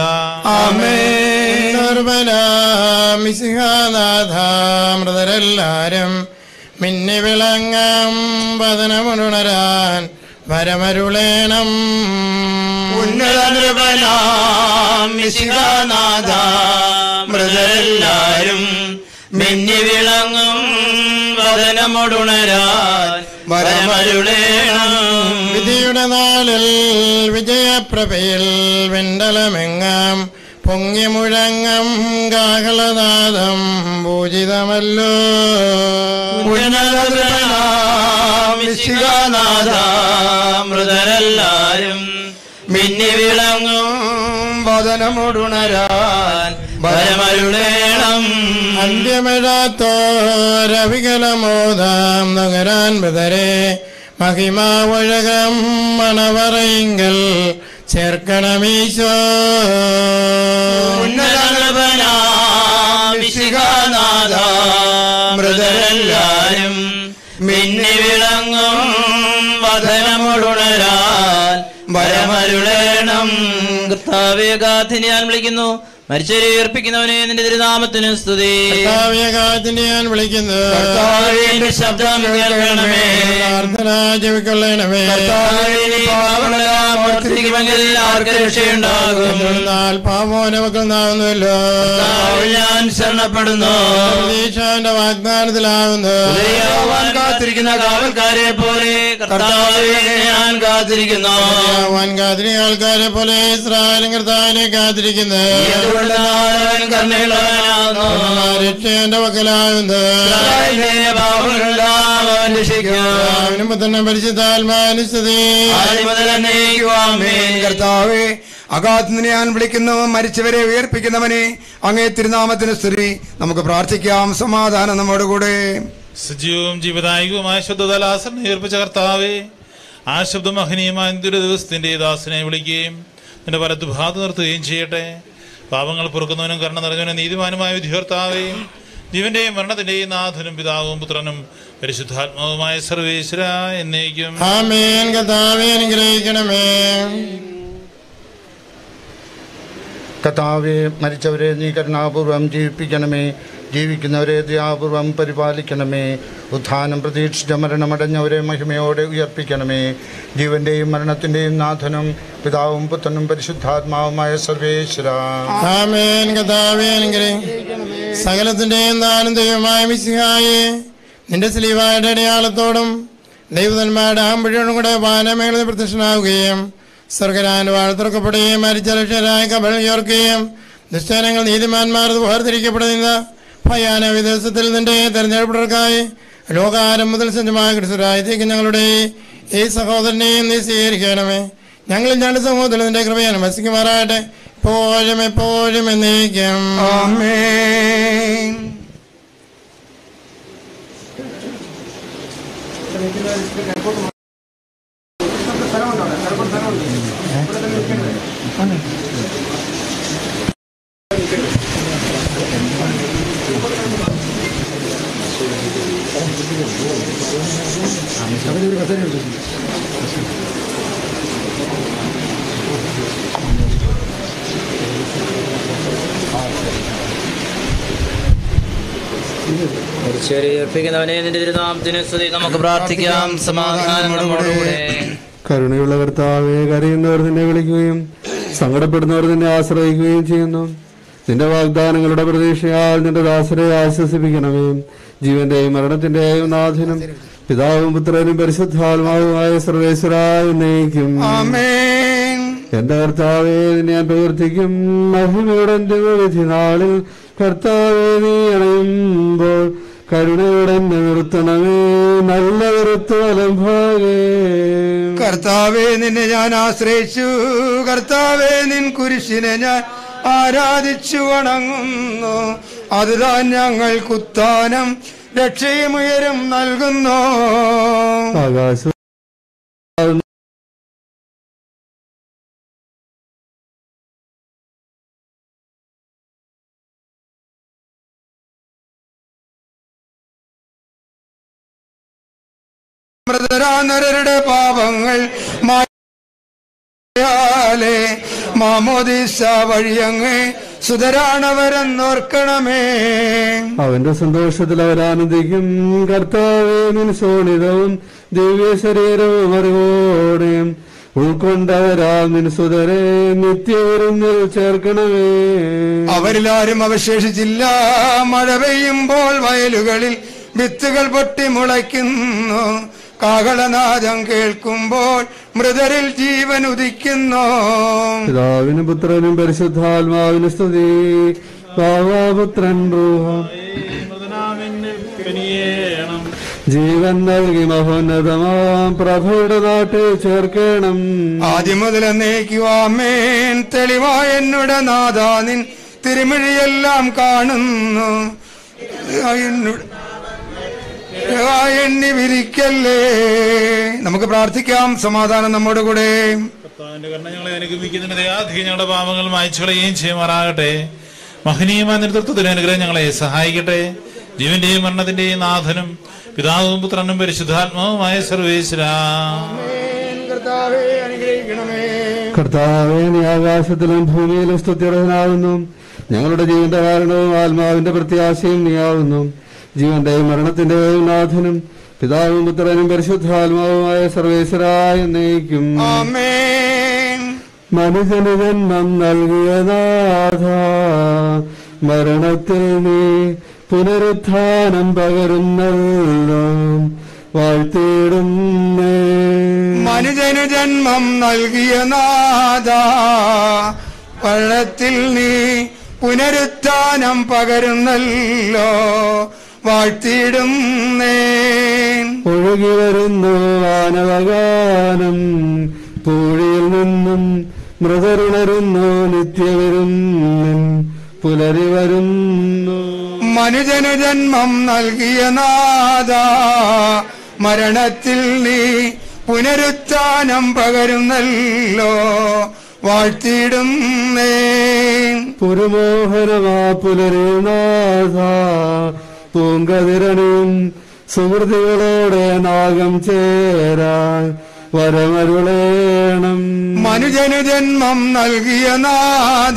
മൃതരെല്ലാരും മിന്നി വിളങ്ങാം വതനമുണരാൻ വരമരുളേണം ഉന്നത നൃപനാം മിശികാനാഥ മൃതരെല്ലാരും മിന്നി വിളങ്ങും വദനമൊടുണരാൻ വരമരുളേണം വിധിയുടെ നാളിൽ വിജയപ്രഭയിൽ വെണ്ടലമെങ്ങാം പൊങ്ങി മുഴങ്ങം കാഹളനാദം പൂജിതമല്ലോ മിശികാനാഥ മൃതരെല്ലാരും മിന്നി വിളങ്ങും വദനമൊടുണരാൻ വരമരുളേണം അന്ത്യമിഴാത്തോരവികലമോദാം നഗരാൻ മൃതരെ മഹിമാവഴകം മണവറയിങ്കൽ ചേർക്കണമീശോ മിശികാനാഥ മൃതരെല്ലാരും മിന്നി വിളങ്ങും വദനമൊടുണരാൻ വരമരുളേണം കർത്താവെ ഗാഥിനെ ഞാൻ വിളിക്കുന്നു മരിച്ചവരെ ഉയർപ്പിക്കുന്നവനെ നിന്റെ തിരുനാമത്തിന് സ്തുതി കർത്താവ്യകാലത്തിന്റെ ഞാൻ വിളിക്കുന്നു കർത്താവേ, എന്റെ ശബ്ദം കേൾക്കണമേ. പ്രാർത്ഥന ജപിക്കൊള്ളണമേ പാവങ്ങളെല്ലാം ഓർത്തിരിക്കുമെങ്കിൽ ആർക്ക് രക്ഷയുണ്ടാകും എന്നാൽ പാമോനവക്കൾ നാവുന്നല്ലോ ഞാൻ ശരണപ്പെടുന്നു പ്രതീക്ഷാന്റെ വാഗ്ദാനത്തിലാവുന്നു ഉദയാവാൻ കാത്തിരിക്കുന്ന കാവൽക്കാരെ പോലെ കർത്താവേ ഞാൻ കാത്തിരിക്കുന്നു യാവാൻ കാത്തിരിക്കുന്ന ആൾക്കാരെ പോലെ ഇസ്രായേലും കർത്താവിനെ കാത്തിരിക്കുന്നു അതുകൊണ്ട് നാഥൻ കരുണയുള്ളവനാകുന്നു. രക്ഷയുടെ വക്കലാകുന്നു ഇസ്രായേലിനെ പാവങ്ങളെല്ലാം അവൻ രക്ഷിക്കും അവനും പുത്രനും പരിശുദ്ധാത്മാനുസതി ആദ്യം മുതൽ എന്നേക്കുമാമേൻ. കർത്താവേ അഗാധത്തിനെ ഞാൻ വിളിക്കുന്നു മരിച്ചവരെ ഉയർപ്പിക്കുന്നവനെ അങ്ങേ തിരുനാമത്തിന് സ്തുതി നമുക്ക് പ്രാർത്ഥിക്കാം സമാധാനം നമ്മോട് കൂടെ സജീവവും ജീവദായകവുമായ ശബ്ദദാലാസൻ ഏർപ്പിച്ച കർത്താവേ ആ ശബ്ദം മഹനീയമായ എന്തൊരു ദിവസത്തിന്റെ ദാസനെ വിളിക്കുകയും നിന്റെ വലത്ത് ഭാഗത്ത് നിർത്തുകയും ചെയ്യട്ടെ പാപങ്ങൾ പൊറുക്കുന്നവനും കരുണ നിറഞ്ഞവനും നീതിമാനുമായ വിധികർത്താവേ ജീവന്റെയും മരണത്തിന്റെയും നാഥനും പിതാവും പുത്രനും പരിശുദ്ധാത്മാവുമായ സർവേശ്വര എന്നേക്കും ആമേൻ കർത്താവെ അനുഗ്രഹിക്കണമേ കഥാവെ മരിച്ചവരെ നീ കരുണാപൂർവം ജീവിപ്പിക്കണമേ ജീവിക്കുന്നവരെ ദയാപൂർവം പരിപാലിക്കണമേ ഉത്ഥാനം പ്രതീക്ഷിച്ച മരണമടഞ്ഞവരെ മഹിമയോടെ ഉയർപ്പിക്കണമേ ജീവന്റെയും മരണത്തിന്റെയും നാഥനും പിതാവും പുത്രനും പരിശുദ്ധാത്മാവുമായ സർവേശ്വര ആമേൻ കഥാവേ അനുഗ്രഹം സകലത്തിന്റെയും ദാനം ദൈവമായ മിശിഹായെ നിന്റെ സ്ലീവായുടെ അടയാളത്തോടും ദൈവതന്മാരുടെ ആമ്പഴിയോടും കൂടെ വാനമേളത്തിൽ പ്രത്യക്ഷനാവുകയും സ്വർഗരാന്റെ വാഴ്ത്തുറക്കപ്പെടുകയും മരിച്ച ലക്ഷ്യരായ കബൽ ഉയർക്കുകയും ദുഷ്ടനങ്ങൾ നീതിമാന്മാർ വേർതിരിക്കപ്പെടുന്ന ഭയാന വിദേശത്തിൽ നിന്റെ തെരഞ്ഞെടുപ്പുകൾക്കായി ലോകാരംഭത്തിൽ സജ്ജമായ ക്രിസ്തുരായത്തേക്ക് ഞങ്ങളുടെ ഈ സഹോദരനെയും നീ സ്വീകരിക്കണമേ ഞങ്ങൾ ഞങ്ങളുടെ സമൂഹത്തിൽ നിന്റെ കൃപയെ നമസ്കരിക്കുമാറാകട്ടെ എപ്പോഴും എപ്പോഴും എന്നേക്കും ആമേൻ മരിച്ചവരെ ഉയർപ്പിക്കുന്നവനെ നിന്റെ തിരുനാമത്തിന് സ്തുതി നമുക്ക് പ്രാർത്ഥിക്കാം സമാധാനം നമ്മോടുകൂടെ കരുണയുള്ള കർത്താവെ കരയുന്നവർ നിന്നെ വിളിക്കുകയും സങ്കടപ്പെടുന്നവർ നിന്നെ ആശ്രയിക്കുകയും ചെയ്യുന്നു നിന്റെ വാഗ്ദാനങ്ങളുടെ പ്രതീക്ഷയാൽ നിന്റെ ദാസരെ ആശ്വസിപ്പിക്കണമേ ജീവന്റെയും മരണത്തിന്റെയും നാഥനും പിതാവും പുത്രനും പരിശുദ്ധാത്മാവുമായ സർവേശ്വരായ ഉന്നയിക്കും ആമേൻ എന്റെ കർത്താവെ നിന്നെ ഞാൻ പ്രവർത്തിക്കും മഹിമയുടെ വിധി നാളിൽ കർത്താവെ നീ അണയുമ്പോൾ കരുണയുടെ എന്നെ നിർത്തണമേ നല്ല വെറുത്ത് വലം ഭാഗേ കർത്താവെ നിന്നെ ഞാൻ ആശ്രയിച്ചു കർത്താവെ നിൻ കുരിശിനെ ഞാൻ ആരാധിച്ചു വണങ്ങുന്നു അതുതാൻ ഞങ്ങൾ കുത്താനം രക്ഷയും ഉയരും നൽകുന്നു ആകാശ മൃതരാനരരുടെ പാപങ്ങൾ മായാലേ മാമോദീസ വഴിയങ്ങ് സുതരാണവരെന്നോർക്കണമേ അവന്റെ സന്തോഷത്തിൽ അവരാനന്ദിക്കും കർത്താവെ നിൻ ശോണിതവും ദിവ്യ ശരീരവും അറിവോടെയും ഉൾക്കൊണ്ടവരാ നിൻ സുതരെ നിത്യവരുന്നിൽ ചേർക്കണമേ അവരിലാരും അവശേഷിച്ചില്ല മഴ പെയ്യുമ്പോൾ വയലുകളിൽ വിത്തുകൾ പൊട്ടി മുളയ്ക്കുന്നു കാഹളനാദം കേൾക്കുമ്പോൾ മൃതരിൽ ജീവൻ ഉദിക്കുന്നു പിതാവിനും പുത്രനും പരിശുദ്ധാത്മാവിന് സ്തുതി ബാവാപുത്രൻ റൂഹ ജീവൻ നൽകി മഹോന്നതമാം പ്രഭയുടെ നാട്ടിൽ ചേർക്കണം ആദ്യം മുതൽ എന്നേക്കുവാമേൻ തെളിവായ എന്നുടെ നാഥാ നിൻ തിരുമിഴിയെല്ലാം കാണുന്നു എന്നുടെ- എണ്ണി വിരിക്കല്ലേ നമുക്ക് പ്രാർത്ഥിക്കാം സമാധാനം നമ്മുടെ കൂടെ കർത്താവിന്റെ കരുണ ഞങ്ങളെ അനുഗമിക്കുന്നതിന് ദയാധികം ഞങ്ങളുടെ പാപങ്ങൾ മായ്ച്ചു കളയുകയും ചെയ്യുമാറാകട്ടെ മഹനീയമായ നേതൃത്വത്തിന് അനുഗ്രഹം ഞങ്ങളെ സഹായിക്കട്ടെ ജീവന്റെയും മരണത്തിന്റെയും നാഥനും പിതാവും പുത്രനും പരിശുദ്ധാത്മാവുമായ സർവേശ്വര കർത്താവേ അനുഗ്രഹിക്കണമേ കർത്താവേ നീ ആകാശത്തിലും ഭൂമിയിലും സ്തുത്യർഹനാകുന്നു ഞങ്ങളുടെ ജീവന്റെ കാരണവും ആത്മാവിന്റെ പ്രത്യാശയും നീയാവുന്നു ജീവന്റെയും മരണത്തിന്റെയും നാഥനും പിതാവും പുത്രനും പരിശുദ്ധാത്മാവുമായ സർവേശ്വരായ നയിക്കും മനുഷ്യന് ജന്മം നൽകിയ നാഥ മരണത്തിൽ നീ പുനരുത്ഥാനം പകരുന്നല്ലോ വാഴ്ത്തിയിടുന്നേ മനുജനു ജന്മം നൽകിയ നാഥ വെള്ളത്തിൽ നീ പുനരുത്ഥാനം പകരുന്നല്ലോ വാഴ്ത്തിയിടുന്നേ ഒഴുകി വരുന്നു വാനവഗാനം പൂഴിയിൽ നിന്നും മൃതരുണരുന്നു നിത്യവിരുന്നിൻ പുലരി വരുന്നു മനുജനു ജന്മം നൽകിയ നാഥ മരണത്തിൽ നീ പുനരുത്ഥാനം പകരുന്നല്ലോ വാഴ്ത്തിയിടുന്നേ പുരുമോഹനമാ പുലരി നാഥ പൂങ്കതിരണിയും സുഹൃത്തുക്കളോടെ നാഗം ചേരാൻ വരമരുളേണം മനുജനു ജന്മം നൽകിയ നാഥ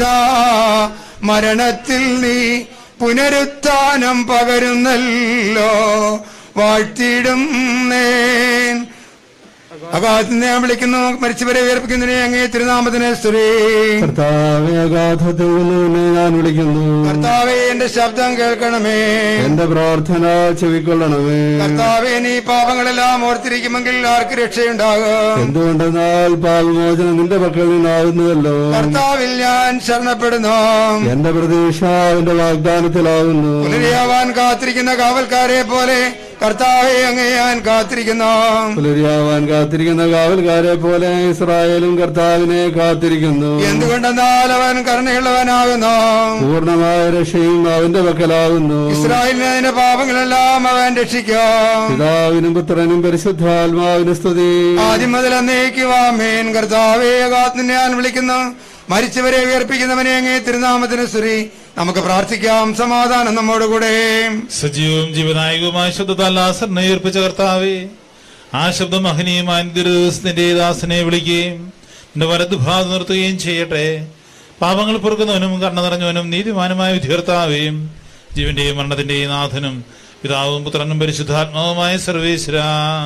മരണത്തിൽ നീ പുനരുത്ഥാനം പകരുന്നല്ലോ വാഴ്ത്തിയിടും നേൻ അകാലത്ത് ഞാൻ വിളിക്കുന്നു മരിച്ചവരെ ഉയർപ്പിക്കുന്നതിനെ അങ്ങേ തിരുനാമത്തിന് സ്ത്രീ കർത്താവെ അഗാധത്തിൽ നിന്ന് നിന്നെ ഞാൻ വിളിക്കുന്നു കർത്താവെ എന്റെ ശബ്ദം കേൾക്കണമേ എന്റെ പ്രാർത്ഥന ചെവിക്കൊള്ളണമേ കർത്താവെ നീ പാപങ്ങളെല്ലാം ഓർത്തിരിക്കുമെങ്കിൽ ആർക്ക് രക്ഷയുണ്ടാകും എന്തുകൊണ്ടെന്നാൽ പാപമോചനം നിന്റെ പക്കൽ നിന്നാകുന്നുവല്ലോ കർത്താവിൽ ഞാൻ ശരണപ്പെടുന്നു എന്റെ പ്രതീക്ഷ അവന്റെ വാഗ്ദാനത്തിലാകുന്നു പുലരിയാവാൻ കാത്തിരിക്കുന്ന കാവൽക്കാരെ പോലെ കർത്താവെ അങ്ങേ ഞാൻ കാത്തിരിക്കുന്നു പുലരിയാവാൻ കാത്തിരിക്കുന്ന കാവൽക്കാരെ പോലെ ഇസ്രായേലും കർത്താവിനെ കാത്തിരിക്കുന്നു എന്തുകൊണ്ടെന്നാൽ അവൻ കരുണയുള്ളവനാകുന്നു പൂർണ്ണമായ രക്ഷയും അവന്റെ പക്കലാകുന്നു ഇസ്രായേലിനെ അതിന്റെ പാപങ്ങളെല്ലാം അവൻ രക്ഷിക്കും പിതാവിനും പുത്രനും പരിശുദ്ധാത്മാവിനും സ്തുതി ആദ്യം മുതൽ എന്നേക്കുവാമേൻ കർത്താവേ അകാത്തിന് ഞാൻ വിളിക്കുന്നു മരിച്ചവരെ ഉയർപ്പിക്കുന്നവനെ അങ്ങേ തിരുനാമത്തിന് സ്തുതി നമുക്ക് പ്രാർത്ഥിക്കാം സമാധാനം നമ്മോടുകൂടെ സജീവവും ജീവനായകവുമായ ശബ്ദത്താൽ ആസറിനെ ഏർപ്പിച്ച കർത്താവേ ആ ശബ്ദം മഹനീയമായ ദിവസത്തിന്റെ ദാസനെ വിളിക്കുകയും നിന്റെ വലത് ഭാഗം നിർത്തുകയും ചെയ്യട്ടെ പാപങ്ങൾ പൊറുക്കുന്നവനും കണ്ണ നിറഞ്ഞവനും നീതിമാനുമായ വിധികർത്താവേയും ജീവന്റെയും മരണത്തിന്റെയും നാഥനും പിതാവും പുത്രനും പരിശുദ്ധാത്മാവുമായ സർവേശ്വര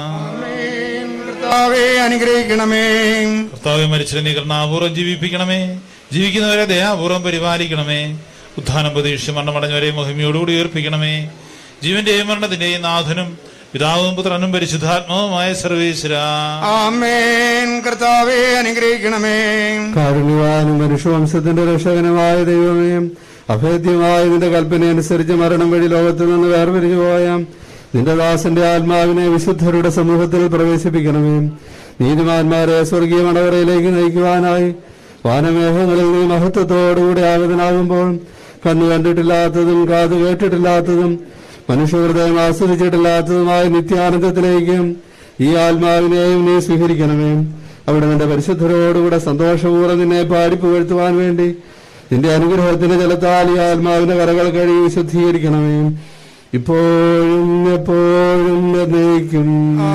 കർത്താവേ അനുഗ്രഹിക്കണമേ കർത്താവെ മരിച്ചവരെ നീ കരുണാപൂർവ്വം ജീവിപ്പിക്കണമേ ജീവിക്കുന്നവരെ ദയാപൂർവ്വം പരിപാലിക്കണമേ ഉത്ഥാനം പ്രതീക്ഷിച്ച് മരണമടഞ്ഞവരെ മഹിമയോടുകൂടി ഉയർപ്പിക്കണമേ ജീവന്റെയും മരണത്തിന്റെയും നാഥനും പിതാവും പുത്രനും പരിശുദ്ധാത്മാവുമായ സർവേശ്വര ആമേൻ കർത്താവേ അനുഗ്രഹിക്കണമേ കാരുണ്യവാനും മനുഷ്യവംശത്തിന്റെ രക്ഷകനുമായ ദൈവമേ അഭേദ്യമായ നിന്റെ കൽപ്പന അനുസരിച്ച് മരണം വഴി ലോകത്തിൽ നിന്ന് വേർപിരിഞ്ഞു പോയ നിന്റെ ദാസന്റെ ആത്മാവിനെ വിശുദ്ധരുടെ സമൂഹത്തിൽ പ്രവേശിപ്പിക്കണമേ നീതിമാന്മാരെ സ്വർഗീയ മടവറയിലേക്ക് നയിക്കുവാനായി വാനമേഘങ്ങളിൽ നീ മഹത്വത്തോടുകൂടി ആഗതനാകുമ്പോൾ കണ്ണു കണ്ടിട്ടില്ലാത്തതും കാത് കേട്ടിട്ടില്ലാത്തതും മനുഷ്യഹൃദയം ആസ്വദിച്ചിട്ടില്ലാത്തതുമായ നിത്യാനന്ദത്തിലേക്കും ഈ ആത്മാവിനെയും നീ സ്വീകരിക്കണമേ അവിടെ നിന്റെ പരിശുദ്ധരോടുകൂടെ സന്തോഷപൂർവ്വം നിന്നെ പാടിപ്പുകഴ്ത്തുവാൻ വേണ്ടി നിന്റെ അനുഗ്രഹത്തിന്റെ ജലത്താൽ ഈ ആത്മാവിന്റെ കരകൾ കഴുകി വിശുദ്ധീകരിക്കണമേ ഇപ്പോഴും എപ്പോഴും എന്നേക്കും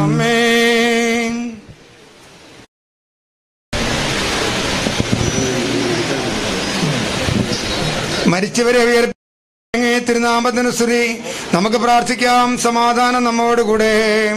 ആമേൻ മരിച്ചവരെ ഉയർപ്പി അങ്ങേ തിരുനാമത്തിന് സ്തുതി നമുക്ക് പ്രാർത്ഥിക്കാം സമാധാനം നമ്മോടുകൂടെ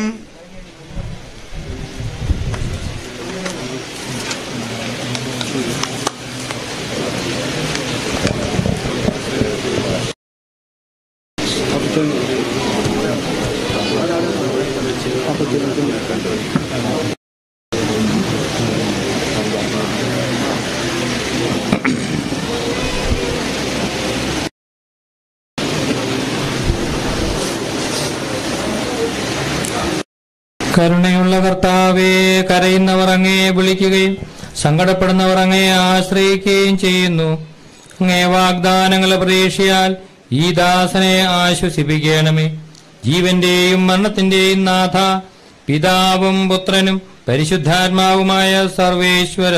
കരുണയുള്ള കർത്താവെ കരയുന്നവർ അങ്ങേ വിളിക്കുകയും സങ്കടപ്പെടുന്നവർ അങ്ങേ ആശ്രയിക്കുകയും ചെയ്യുന്നു അങ്ങേ വാഗ്ദാനങ്ങളെ പ്രതീക്ഷയാൽ ഈ ദാസനെ ആശ്വസിപ്പിക്കണമേ ജീവന്റെയും മരണത്തിന്റെയും നാഥ പിതാവും പുത്രനും പരിശുദ്ധാത്മാവുമായ സർവേശ്വര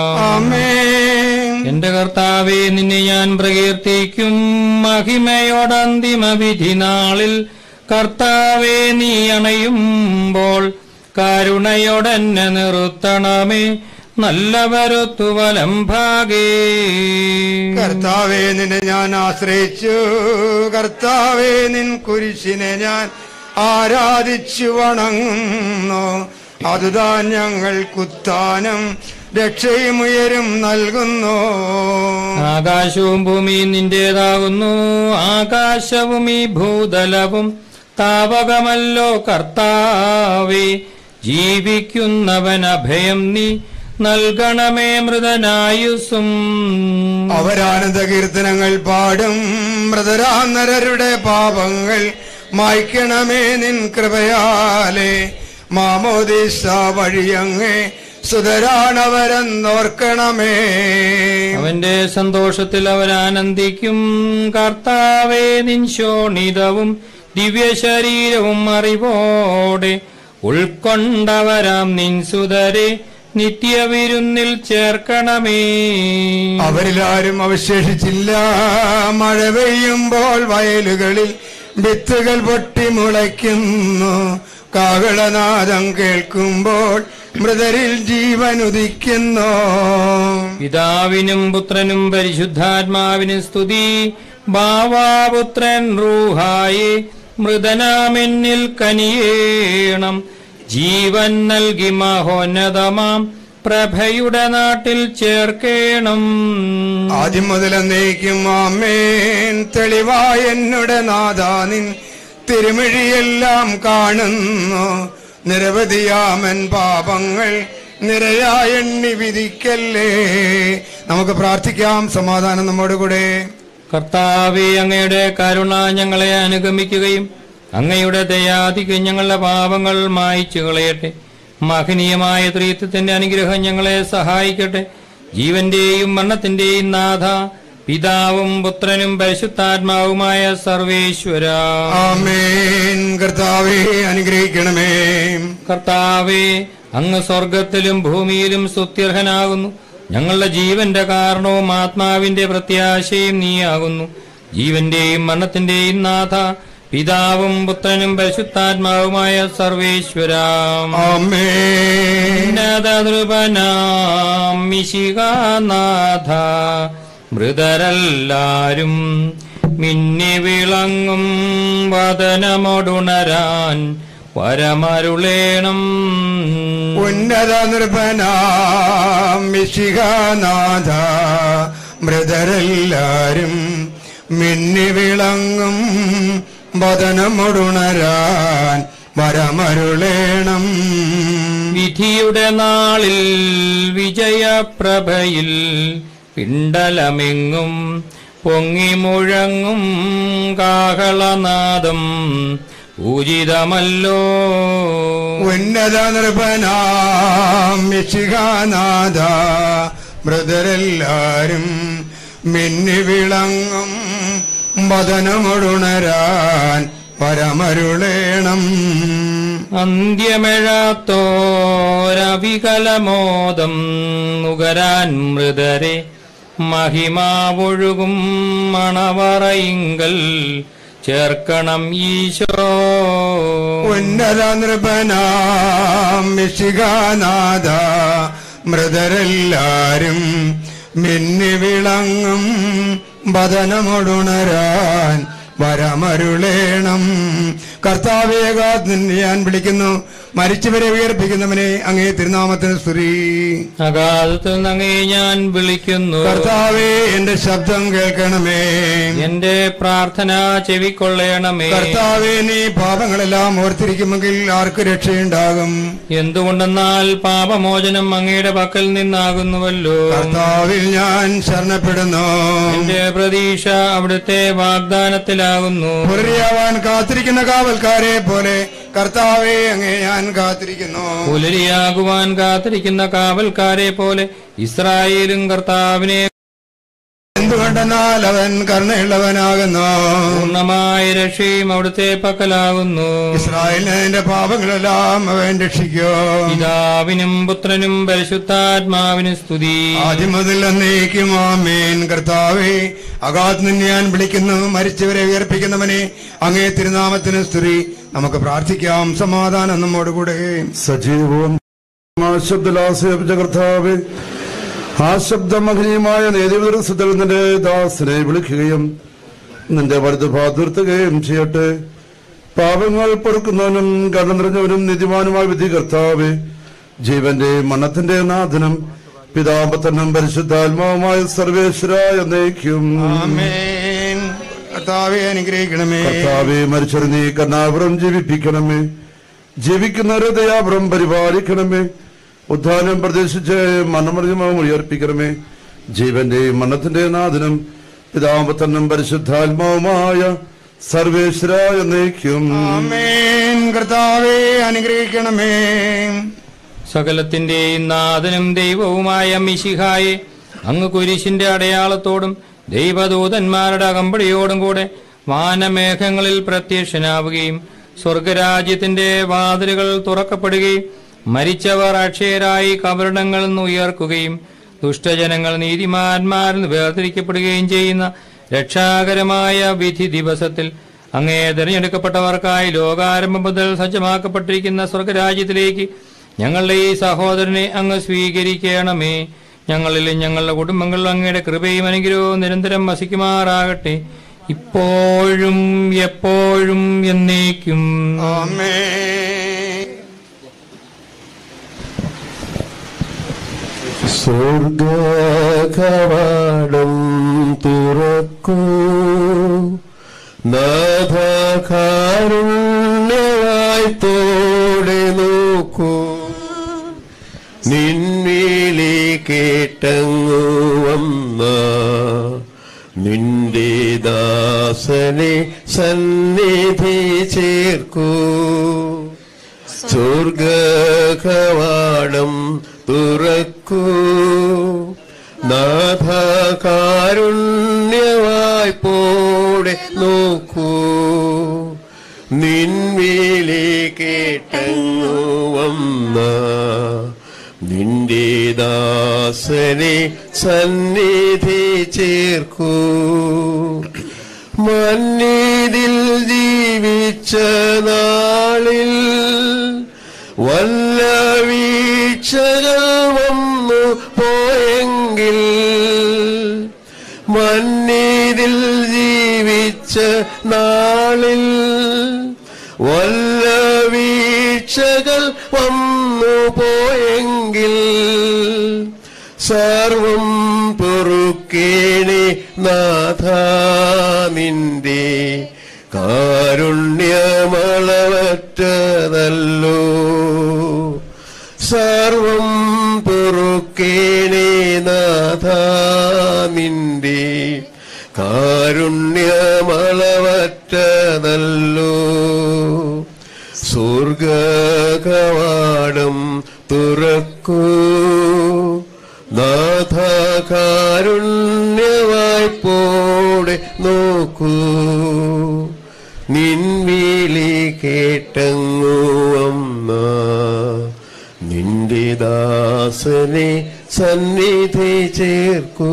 എന്റെ കർത്താവെ നിന്നെ ഞാൻ പ്രകീർത്തിക്കും മഹിമയോടന്തിമ വിധി നാളിൽ കർത്താവെ നീ അണയുമ്പോൾ കരുണയോടെന്നെ നിർത്തണമേ നല്ലവരൊത്തു വലം ഭാഗേ കർത്താവെ നിന്നെ ഞാൻ ആശ്രയിച്ചു കർത്താവെ നിൻ കുരിശിനെ ഞാൻ ആരാധിച്ചു വണങ്ങുന്നു അതുതാൻ ഞങ്ങൾ കുത്താനും രക്ഷയും ഉയരും നൽകുന്നു ആകാശവും ഭൂമിയും നിന്റേതാകുന്നു ആകാശവും ഈ ഭൂതലവും താവകമല്ലോ കർത്താവേ ജീവിക്കുന്നവൻ അഭയം നീ നൽകണമേ മൃതനായുസും അവരാനന്ദ കീർത്തനങ്ങൾ പാടും മൃതരാന്നരരുടെ പാപങ്ങൾ മായ്ക്കണമേ നിൻ കൃപയാലെ മാമോദീസ വഴിയങ്ങേ സുതരാണവരെന്നോർക്കണമേ അവന്റെ സന്തോഷത്തിൽ അവരാനന്ദിക്കും കർത്താവേ നിൻ ശോണിതവും ദിവ്യശരീരവും അറിവോടെ ഉൾക്കൊണ്ടവരാം നിൻ സുതരെ നിത്യവിരുന്നിൽ ചേർക്കണമേ അവരിലാരും അവശേഷിച്ചില്ല മഴ പെയ്യുമ്പോൾ വയലുകളിൽ വിത്തുകൾ പൊട്ടി മുളയ്ക്കുന്നു കാകളനാദം കേൾക്കുമ്പോൾ മൃതരിൽ ജീവൻ ഉദിക്കുന്നു പിതാവിനും പുത്രനും പരിശുദ്ധാത്മാവിനും സ്തുതി ബാവാപുത്രൻ റൂഹായി മൃതനാമെന്നിൽ കനിയേണം ജീവൻ നൽകി മഹോന്നതമാം പ്രഭയുടെ നാട്ടിൽ ചേർക്കേണം ആദ്യം മുതൽ എന്നേക്കും ആമേൻ തെളിവായ എന്നുടെ നാദാനിൻ തിരുമിഴിയെല്ലാം കാണുന്നു നിരവധിയാമൻ പാപങ്ങൾ നിരയായ എണ്ണി വിധിക്കല്ലേ നമുക്ക് പ്രാർത്ഥിക്കാം സമാധാനം നമ്മോട് കൂടെ കർത്താവെ അങ്ങയുടെ കരുണ ഞങ്ങളെ അനുഗമിക്കുകയും അങ്ങയുടെ ദയാധികം ഞങ്ങളുടെ പാപങ്ങൾ മായ്ച്ചു കളയട്ടെ മഹനീയമായ ത്രീത്വത്തിന്റെ അനുഗ്രഹം ഞങ്ങളെ സഹായിക്കട്ടെ ജീവന്റെയും മരണത്തിന്റെയും നാഥ പിതാവും പുത്രനും പരിശുദ്ധാത്മാവുമായ സർവേശ്വര ആമേൻ കർത്താവെ അനുഗ്രഹിക്കണമേ കർത്താവെ അങ്ങ് സ്വർഗത്തിലും ഭൂമിയിലും സ്തുത്യർഹനാകുന്നു ഞങ്ങളുടെ ജീവന്റെ കാരണവും ആത്മാവിന്റെ പ്രത്യാശയും നീയാകുന്നു ജീവന്റെയും മരണത്തിന്റെയും നാഥ പിതാവും പുത്രനും പരിശുദ്ധാത്മാവുമായ സർവേശ്വര ഉന്നതനൃപനാം മിശികാനാഥ മൃതരെല്ലാരും മിന്നി വിളങ്ങും വദനമൊടുണരാൻ വരമരുളേണം ഉന്നത നിർഭനാം മിശികാനാഥ മൃതരെല്ലാരും മിന്നി വിളങ്ങും വദനമൊടുണരാൻ വരമരുളേണം വിധിയുടെ നാളിൽ വിജയപ്രഭയിൽ പിണ്ടലമെങ്ങും പൊങ്ങി മുഴങ്ങും കാഹളനാദം പൂജിതമല്ലോ ഉന്നത നിർഭനാം മിശികാനാഥ മൃതരെല്ലാരും മിന്നി വിളങ്ങും വദനമൊടുണരാൻ പരമരുളേണം അന്ത്യമെഴാത്തോരവികലമോദം നുകരാൻ മൃതരെ മഹിമാവൊഴുകും മണവറയിങ്കൽ ചേർക്കണം ഈശോ ഉന്നത നൃപനാം മിശികാനാഥ മൃതരെല്ലാരും മിന്നി വിളങ്ങും ബദനമൊടുണരാൻ വരമരുളേണം കർത്താവേകാത് നിന്നെ ഞാൻ വിളിക്കുന്നു മരിച്ചവരെ ഉയർപ്പിക്കുന്നവനെ അങ്ങേ തിരുനാമത്തിന് സ്തുതി അഗാധത്തിൽ നങ്ങേ ഞാൻ വിളിക്കുന്നു കർത്താവേ എന്റെ ശബ്ദം കേൾക്കണമേ എന്റെ പ്രാർത്ഥന ചെവിക്കൊള്ളണമേ കർത്താവേ നീ പാപങ്ങളെല്ലാം ഓർത്തിരിക്കുമെങ്കിൽ ആർക്ക് രക്ഷയുണ്ടാകും എന്തുകൊണ്ടെന്നാൽ പാപമോചനം അങ്ങയുടെ പക്കൽ നിന്നാകുന്നുവല്ലോ കർത്താവിൽ ഞാൻ ശരണപ്പെടുന്നു എന്റെ പ്രതീക്ഷ അവിടുത്തെ വാഗ്ദാനത്തിലാകുന്നു പുലരിയാവാൻ കാത്തിരിക്കുന്ന കാവൽക്കാരെ പോലെ കർത്താവെ അങ്ങേ ഞാൻ കാത്തിരിക്കുന്നു പുലരിയാകുവാൻ കാത്തിരിക്കുന്ന കാവൽക്കാരെ പോലെ ഇസ്രായേലും കർത്താവിനെ എന്തുകൊണ്ടെന്നാൽ അവൻ കരുണയുള്ളവനാകുന്നു പൂർണ്ണമായ രക്ഷയും അവിടുത്തെ പക്കലാകുന്നു ഇസ്രായേലിനെ അതിന്റെ പാപങ്ങളെല്ലാം അവൻ രക്ഷിക്കോ പിതാവിനും പുത്രനും പരിശുദ്ധാത്മാവിനും സ്തുതി ആദ്യം മുതൽ എന്നേക്കും ആമേൻ കർത്താവേ അഗാത് നിന്നെ ഞാൻ വിളിക്കുന്നു മരിച്ചവരെ ഉയർപ്പിക്കുന്നവനെ അങ്ങേ തിരുനാമത്തിന് സ്തുതി നമുക്ക് പ്രാർത്ഥിക്കാം സമാധാനം നമ്മോടുകൂടെ സജീവവും ശബ്ദലാസേപിച്ച കർത്താവേ ആ ശബ്ദമഹനീയമായ നേതൃത്വത്തിൽ നിന്റെ ദാസനെ വിളിക്കുകയും നിന്റെ വലുത് ഭാതുർത്തുകയും ചെയ്യട്ടെ പാപങ്ങൾ പൊറുക്കുന്നവനും കടം നിറഞ്ഞവനും നിധിമാനുമായ വിധി കർത്താവേ ജീവന്റെ മണ്ണത്തിന്റെ നാഥനും പിതാമ്പത്തനും പരിശുദ്ധാത്മാവുമായ സർവേശ്വരായ നയിക്കും ആമേൻ കർത്താവെ അനുഗ്രഹിക്കണമേ കർത്താവെ മരിച്ചൊരു നീ കർണാപുരം ജീവിപ്പിക്കണമേ ജീവിക്കുന്നവരെ ദയാപുരം പരിപാലിക്കണമേ ഉദ്ധാനം പ്രതീക്ഷിച്ച് മണ്ണമറിഞ്ഞമാവും ഉയർപ്പിക്കണമേ ജീവന്റെ മണ്ണത്തിന്റെ നാഥനും പിതാമ്പത്തനും പരിശുദ്ധാത്മാവുമായ സർവേശ്വര എന്നേക്കും ആമേൻ കർത്താവെ അനുഗ്രഹിക്കണമേ സകലത്തിന്റെയും നാഥനും ദൈവവുമായ മിശിഹായെ അങ്ങ് കുരിശിന്റെ അടയാളത്തോടും ദൈവദൂതന്മാരുടെ അകമ്പടിയോടും കൂടെ വാനമേഘങ്ങളിൽ പ്രത്യക്ഷനാവുകയും സ്വർഗരാജ്യത്തിന്റെ വാതിലുകൾ തുറക്കപ്പെടുകയും മരിച്ചവർ അക്ഷയരായി കബറിടങ്ങളിൽ നിന്ന് ഉയർക്കുകയും ദുഷ്ടജനങ്ങൾ നീതിമാന്മാരിൽ നിന്ന് വേർതിരിക്കപ്പെടുകയും ചെയ്യുന്ന രക്ഷാകരമായ വിധി ദിവസത്തിൽ അങ്ങേ തിരഞ്ഞെടുക്കപ്പെട്ടവർക്കായി ലോകാരംഭം മുതൽ സജ്ജമാക്കപ്പെട്ടിരിക്കുന്ന സ്വർഗരാജ്യത്തിലേക്ക് ഞങ്ങളുടെ ഈ സഹോദരനെ അങ്ങ് സ്വീകരിക്കണമേ ഞങ്ങളിലും ഞങ്ങളുടെ കുടുംബങ്ങളിലും അങ്ങയുടെ കൃപയും അനുഗ്രഹവും നിരന്തരം വസിക്കുമാറാകട്ടെ ഇപ്പോഴും എപ്പോഴും എന്നേക്കും സ്വർഗകവാടം തുറക്കൂ നാഥകാരുണ്യവായി തോടെ നോക്കൂ നിൻവിളി കേട്ടങ്ങു വന്ന നിന്റെ ദാസനെ സന്നിധി ചേർക്കൂ സ്വർഗകവാടം തുറക്കൂ നാഥകാരുണ്യവായി പോടെ നോക്കൂ നിൻവിളി കേട്ടങ്ങു വന്ന നിന്റെ ദാസനെ സന്നിധി ചേർക്കൂ മന്നിതിൽ ജീവിച്ച നാളിൽ വല്ല വീഴ്ചകൾ വന്നു പോയെങ്കിൽ മന്നിതിൽ ജീവിച്ച നാളിൽ വല്ല വീഴ്ചകൾ വന്നു പോയെങ്കിൽ സർവം പൊറുക്കേണി നാഥ നിന്റെ കാരുണ്യമളവറ്റതല്ലോ സർവം പൊറുക്കേണി നാഥ നിന്റെ കാരുണ്യമളവറ്റതല്ലോ സ്വർഗകവാടം തുറക്കൂ നാഥ കാരുണ്യവായ്പോടെ നോക്കൂ നിൻവിളി കേട്ടങ്ങു വന്ന നിന്റെ ദാസനെ സന്നിധി ചേർക്കൂ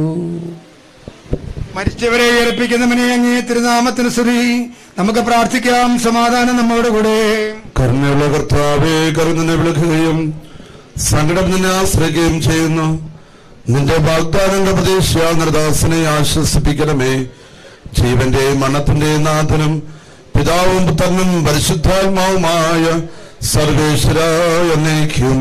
മരിച്ചവരെ ഉയർപ്പിക്കുന്നവനെ അങ്ങേ തിരുനാമത്തിന് സ്തുതി നമുക്ക് പ്രാർത്ഥിക്കാം സമാധാനം നമ്മോട് കൂടെ കരുണയുള്ള കർത്താവെ കരുണനെ വിളിക്കുകയും സങ്കടം നിന്നെ ആശ്രയിക്കുകയും ചെയ്യുന്നു നിന്റെ വാഗ്ദാനങ്ങളുടെ പ്രതീക്ഷ നിർദാസനെ ആശ്വസിപ്പിക്കണമേ ജീവന്റെ മരണത്തിന്റെ നാഥനും പിതാവും പുത്രനും പരിശുദ്ധാത്മാവുമായ സർവേശ്വരായ എന്നേക്കും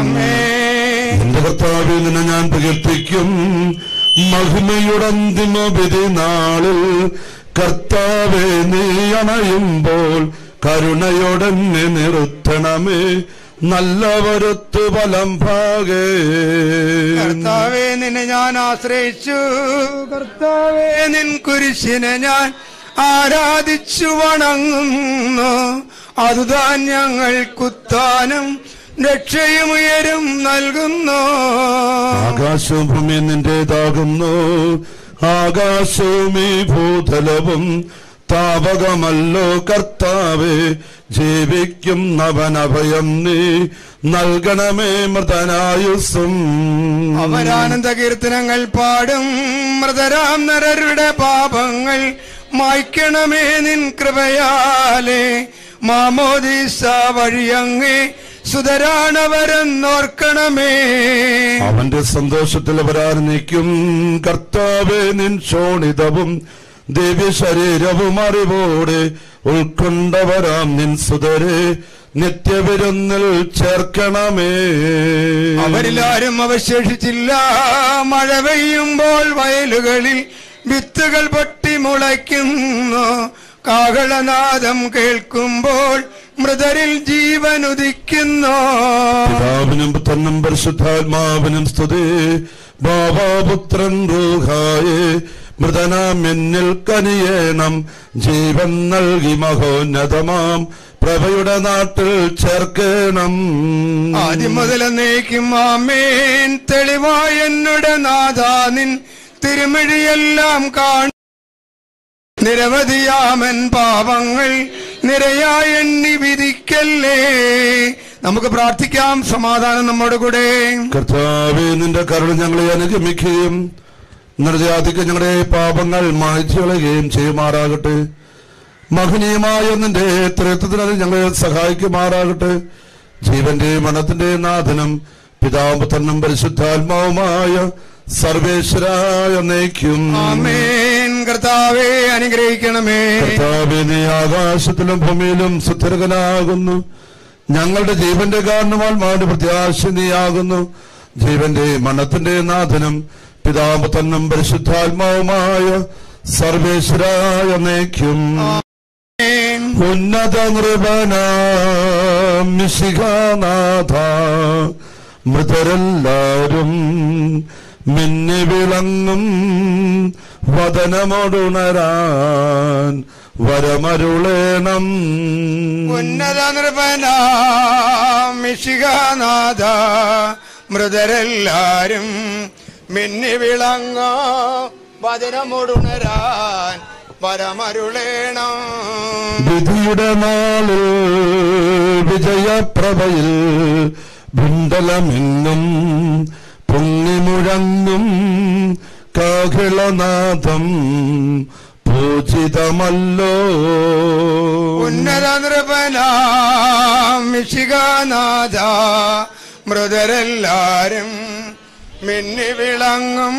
നിന്റെ കർത്താവിൽ നിന്നെ ഞാൻ പ്രകീർത്തിക്കും മഹിമയുടെ അന്തിമ വിധി നാളിൽ കർത്താവെ നീ അണയുമ്പോൾ കരുണയോടെന്നെ നിർത്തണമേ നല്ലവരുത്തു ഫലം ഭാഗേ കർത്താവെ നിന്നെ ഞാൻ ആശ്രയിച്ചു കർത്താവെ നിൻ കുരിശിനെ ഞാൻ ആരാധിച്ചു വണങ്ങുന്നു അതുതാൻ ഞങ്ങൾക്കുത്താനും രക്ഷയും ഉയരും നൽകുന്നു ആകാശവും ഭൂമിയും നിന്റേതാകുന്നു ആകാശവും ഈ ഭൂതലവും താപകമല്ലോ കർത്താവേ ജീവിക്കും നവനഭയം നീ നൽകണമേ മൃതനായുസ്സും അവരാനന്ദ കീർത്തനങ്ങൾ പാടും മൃതരാം നരരുടെ പാപങ്ങൾ മായ്ക്കണമേ നിൻ കൃപയാലേ മാമോദീസ വഴിയങ്ങേ സുതരാണവരെന്നോർക്കണമേ അവന്റെ സന്തോഷത്തിൽ അവരാർന്നിക്കും കർത്താവേ നിൻ ശോണിതവും ദിവ്യ ശരീരവും അറിവോടെ ഉൾക്കൊണ്ടവരാം നിൻ സുതരെ നിത്യവിരുന്നിൽ ചേർക്കണമേ അവരിലാരും അവശേഷിച്ചില്ല മഴ പെയ്യുമ്പോൾ വയലുകളിൽ വിത്തുകൾ പൊട്ടി മുളയ്ക്കുന്നു കാഹളനാദം കേൾക്കുമ്പോൾ മൃതരിൽ ജീവൻ ഉദിക്കുന്നു പിതാവിനും പുത്രനും പരിശുദ്ധാത്മാവിനും സ്തുതി ബാബാപുത്രൻ റൂഹായെ മൃതനാം എന്നിൽ കനിയേണം ജീവൻ നൽകി മഹോന്നതമാം പ്രഭയുടെ നാട്ടിൽ ചേർക്കണം ആദ്യം മുതൽ എന്നേക്കും ആമേൻ തെളിവായ എന്നുടെ നാഥാനിൻ തിരുമിഴിയെല്ലാം കാണും നിരവധിയാമൻ പാപങ്ങൾ നിരയായി എണ്ണി വിധിക്കല്ലേ നമുക്ക് പ്രാർത്ഥിക്കാം സമാധാനം നമ്മുടെ കൂടെ കർത്താവേ നിന്റെ കരുണ ഞങ്ങളെ അനുഗമിക്കുകയും നിർജാതിക്ക് ഞങ്ങളുടെ പാപങ്ങൾ മായ്ച്ചു കളയുകയും ചെയ്യുമാറാകട്ടെ മഹനീയമായ നിന്റെ ത്രിത്വത്തിനത് ഞങ്ങളെ സഹായിക്കുമാറാകട്ടെ ജീവന്റെ മനത്തിന്റെ നാഥനും പിതാപുത്രനും പരിശുദ്ധാത്മാവുമായ സർവേശ്വരായ നയിക്കും ആമേൻ കർത്താവെ അനുഗ്രഹിക്കണമേ കർത്താവേ നീ ആകാശത്തിലും ഭൂമിയിലും സുസ്ഥിരകനാകുന്നു ഞങ്ങളുടെ ജീവന്റെ കാരണവാൽമാരുടെ പ്രത്യാശ നീയാകുന്നു ജീവന്റെ മരണത്തിന്റെ നാഥനും പിതാപുത്രനും പരിശുദ്ധാത്മാവുമായ സർവേശ്വരായ നയിക്കും ഉന്നത നൃപന മിശികാനാഥ മൃതരെല്ലാരും മിന്നി വിളങ്ങും വദനമോടുണരാൻ വരമരുളേണം ഉന്നത നൃപന മിശികാനാഥ മൃതരെല്ലാരും മിന്നി വിളങ്ങോ വചനമൊടുണരാൻ പരമരുളേണം വിധിയുടെ നാളിൽ വിജയപ്രഭയിൽ ബിണ്ടലമെന്നും പൊങ്ങിമുഴങ്ങും കാഹിളനാഥം പൂജിതമല്ലോ ഉന്നത നൃപന മിശികാനാഥ മൃതരെല്ലാരും മിന്നി വിളങ്ങും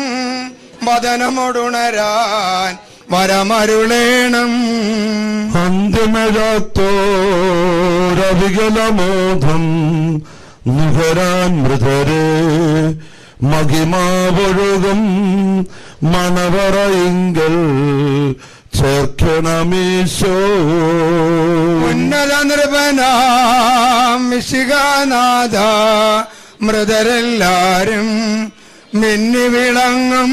വദനമൊടുണരാൻ വരമരുളേണം അന്തിമഴത്തോരവികലമോധം നുകരാൻ മൃതരെ മഹിമാവൊഴുകും മണവറയിങ്കൽ ചേർക്കണമീശോ ഉന്നത നൃപന മിശികാനാഥ മൃതരെല്ലാരും മിന്നി വിളങ്ങും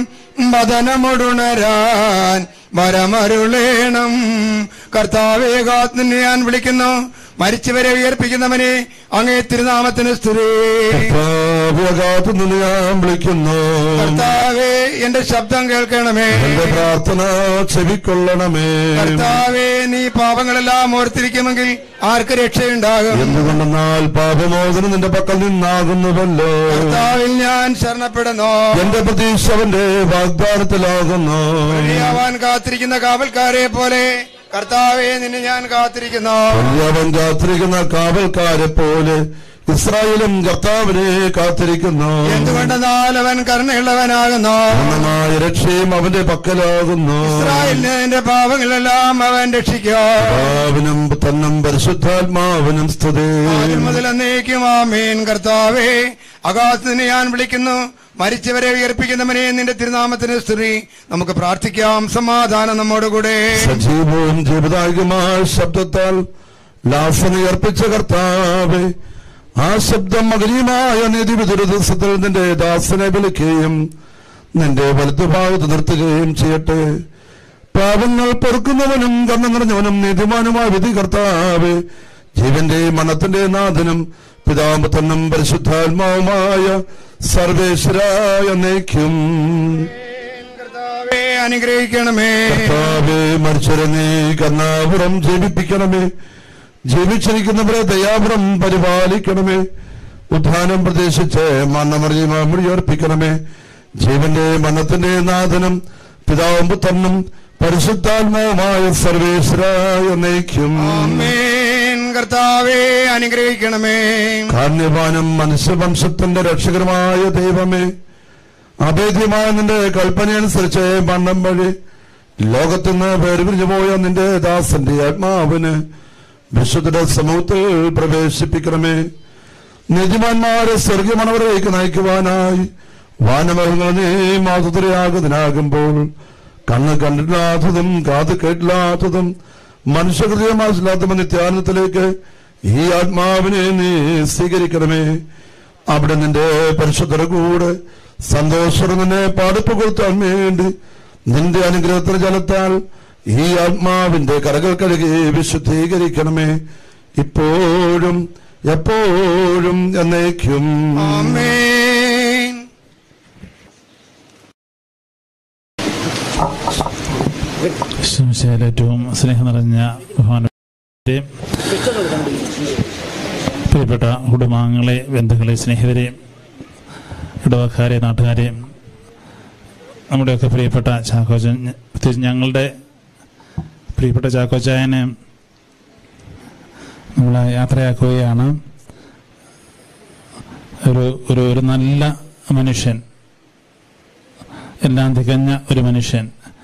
വദനമൊടുണരാൻ വരമരുളേണം കർത്താവേകാത്മനെ ഞാൻ വിളിക്കുന്നു മരിച്ചവരെ ഉയർപ്പിക്കുന്നവനെ അങ്ങേ തിരുനാമത്തിന് സ്തുതി കാവ്യകാത്തു നിന്ന് ഞാൻ വിളിക്കുന്നു കർത്താവേ എന്റെ ശബ്ദം കേൾക്കണമേ എന്റെ പ്രാർത്ഥന ചെവിക്കൊള്ളണമേ കർത്താവേ നീ പാപങ്ങളെല്ലാം ഓർത്തിരിക്കുമെങ്കിൽ ആർക്ക് രക്ഷയുണ്ടാകും എന്തുകൊണ്ടെന്നാൽ പാപമോചനം നിന്റെ പക്കൽ നിന്നാകുന്നുവല്ലോ കർത്താവിൽ ഞാൻ ശരണപ്പെടുന്നു എന്റെ പ്രതീക്ഷ അവന്റെ വാഗ്ദാനത്തിലാകുന്നു വഴിയാവാൻ കാത്തിരിക്കുന്ന കാവൽക്കാരെ പോലെ കർത്താവെ നിന്നെ ഞാൻ കാത്തിരിക്കുന്നു അവൻ കാത്തിരിക്കുന്ന കാവൽക്കാരെ പോലെ ഇസ്രായേലും കർത്താവിനെ കാത്തിരിക്കുന്നു എന്തുകൊണ്ടെന്നാൽ അവൻ കരുണയുള്ളവനാകുന്നു പൂർണ്ണമായ രക്ഷയും അവന്റെ പക്കലാകുന്നു ഇസ്രായേലിന് എന്റെ പാപങ്ങളെല്ലാം അവൻ രക്ഷിക്കും കർത്താവിനും തന്നും പരിശുദ്ധാത്മാവിനും സ്തുതി ആദ്യം മുതൽ എന്നേക്കും ആമേൻ കർത്താവേ അകാശത്തിന് ഞാൻ വിളിക്കുന്നു മരിച്ചവരെ ഉയർപ്പിക്കുന്നവനെ നിന്റെ തിരുനാമത്തിന് സ്തുതി നമുക്ക് പ്രാർത്ഥിക്കാം സമാധാനം നമ്മോടുകൂടെ സജീവവും ജീവദായകമായ ശബ്ദത്താൽ ലാസനുയർപ്പിച്ച കർത്താവെ ആ ശബ്ദം മകനീയമായ നീതിവിധുര ദിവസത്തിൽ നിന്റെ ദാസനെ വിളിക്കുകയും നിന്റെ വലതുഭാഗത്ത് നിർത്തുകയും ചെയ്യട്ടെ പാപങ്ങൾ പൊറുക്കുന്നവനും കണ്ണു നിറഞ്ഞവനും നീതിമാനുമായ വിധി കർത്താവെ ജീവന്റെ മണത്തിന്റെ നാഥനും പിതാമ്പത്തനും പരിശുദ്ധാത്മാവുമായ സർവേശ്വരായ നയിക്കും കർത്താവേ അനുഗ്രഹിക്കണമേ കർത്താവേ മരിച്ചവരെ നീ കർണാപുരം ജീവിപ്പിക്കണമേ ജീവിച്ചിരിക്കുന്നവരെ ദയാപുരം പരിപാലിക്കണമേ ഉദ്ധാനം പ്രദേശിച്ച് മണ്ണമറിയുർപ്പിക്കണമേ ജീവന്റെ മരണത്തിന്റെ നാഥനും പിതാവും പുത്രനും പരിശുദ്ധാത്മാവുമായ സർവേശ്വരായ നയിക്കും ആമേൻ കർത്താവേ അനുഗ്രഹിക്കണമേ കാർണ്യവാനും മനുഷ്യവംശത്തിന്റെ രക്ഷകരമായ ദൈവമേ അഭേദ്യമായ നിന്റെ കൽപ്പനയനുസരിച്ച് മണ്ണം വഴി ലോകത്തുനിന്ന് വേർപിരിഞ്ഞു പോയ നിന്റെ ദാസന്റെ ആത്മാവിന് വിശുദ്ധ സമൂഹത്തിൽ പ്രവേശിപ്പിക്കണമേ നിജമാന്മാരെ സ്വർഗീയമണവരേക്ക് നയിക്കുവാനായി വാനമൃഗങ്ങൾ നീ മാതുതരയാകുന്നതിനാകുമ്പോൾ കണ്ണ് കണ്ടിട്ടില്ലാത്തതും കാത് കേട്ടില്ലാത്തതും മനുഷ്യഹൃദയം മനസ്സിലാത്ത നിത്യാനത്തിലേക്ക് ഈ ആത്മാവിനെ നീ സ്വീകരിക്കണമേ അവിടെ നിന്റെ പരിശുദ്ധര കൂടെ സന്തോഷം നിന്നെ പാടിപ്പ് കൊടുത്താൻ വേണ്ടി നിന്റെ അനുഗ്രഹത്തിന് ജലത്താൽ ഈ ആത്മാവിന്റെ കരകൾ കഴുകി വിശുദ്ധീകരിക്കണമേ ഇപ്പോഴും എപ്പോഴും എന്നേക്കും ആമേൻ ശംശയിൽ ഏറ്റവും സ്നേഹം നിറഞ്ഞ ബഹുമാനപ്പെട്ടവരെ, പ്രിയപ്പെട്ട കുടുംബാംഗങ്ങളെ ബന്ധുക്കളെ സ്നേഹിതരെ ഇടവക്കാരെ നാട്ടുകാരെ നമ്മുടെയൊക്കെ പ്രിയപ്പെട്ട ചാക്കോച്ചൻ പ്രത്യേകിച്ച് ഞങ്ങളുടെ പ്രിയപ്പെട്ട ചാക്കോച്ചായനെ നമ്മൾ യാത്രയാക്കുകയാണ് ഒരു ഒരു ഒരു നല്ല മനുഷ്യൻ എല്ലാം തികഞ്ഞ ഒരു മനുഷ്യൻ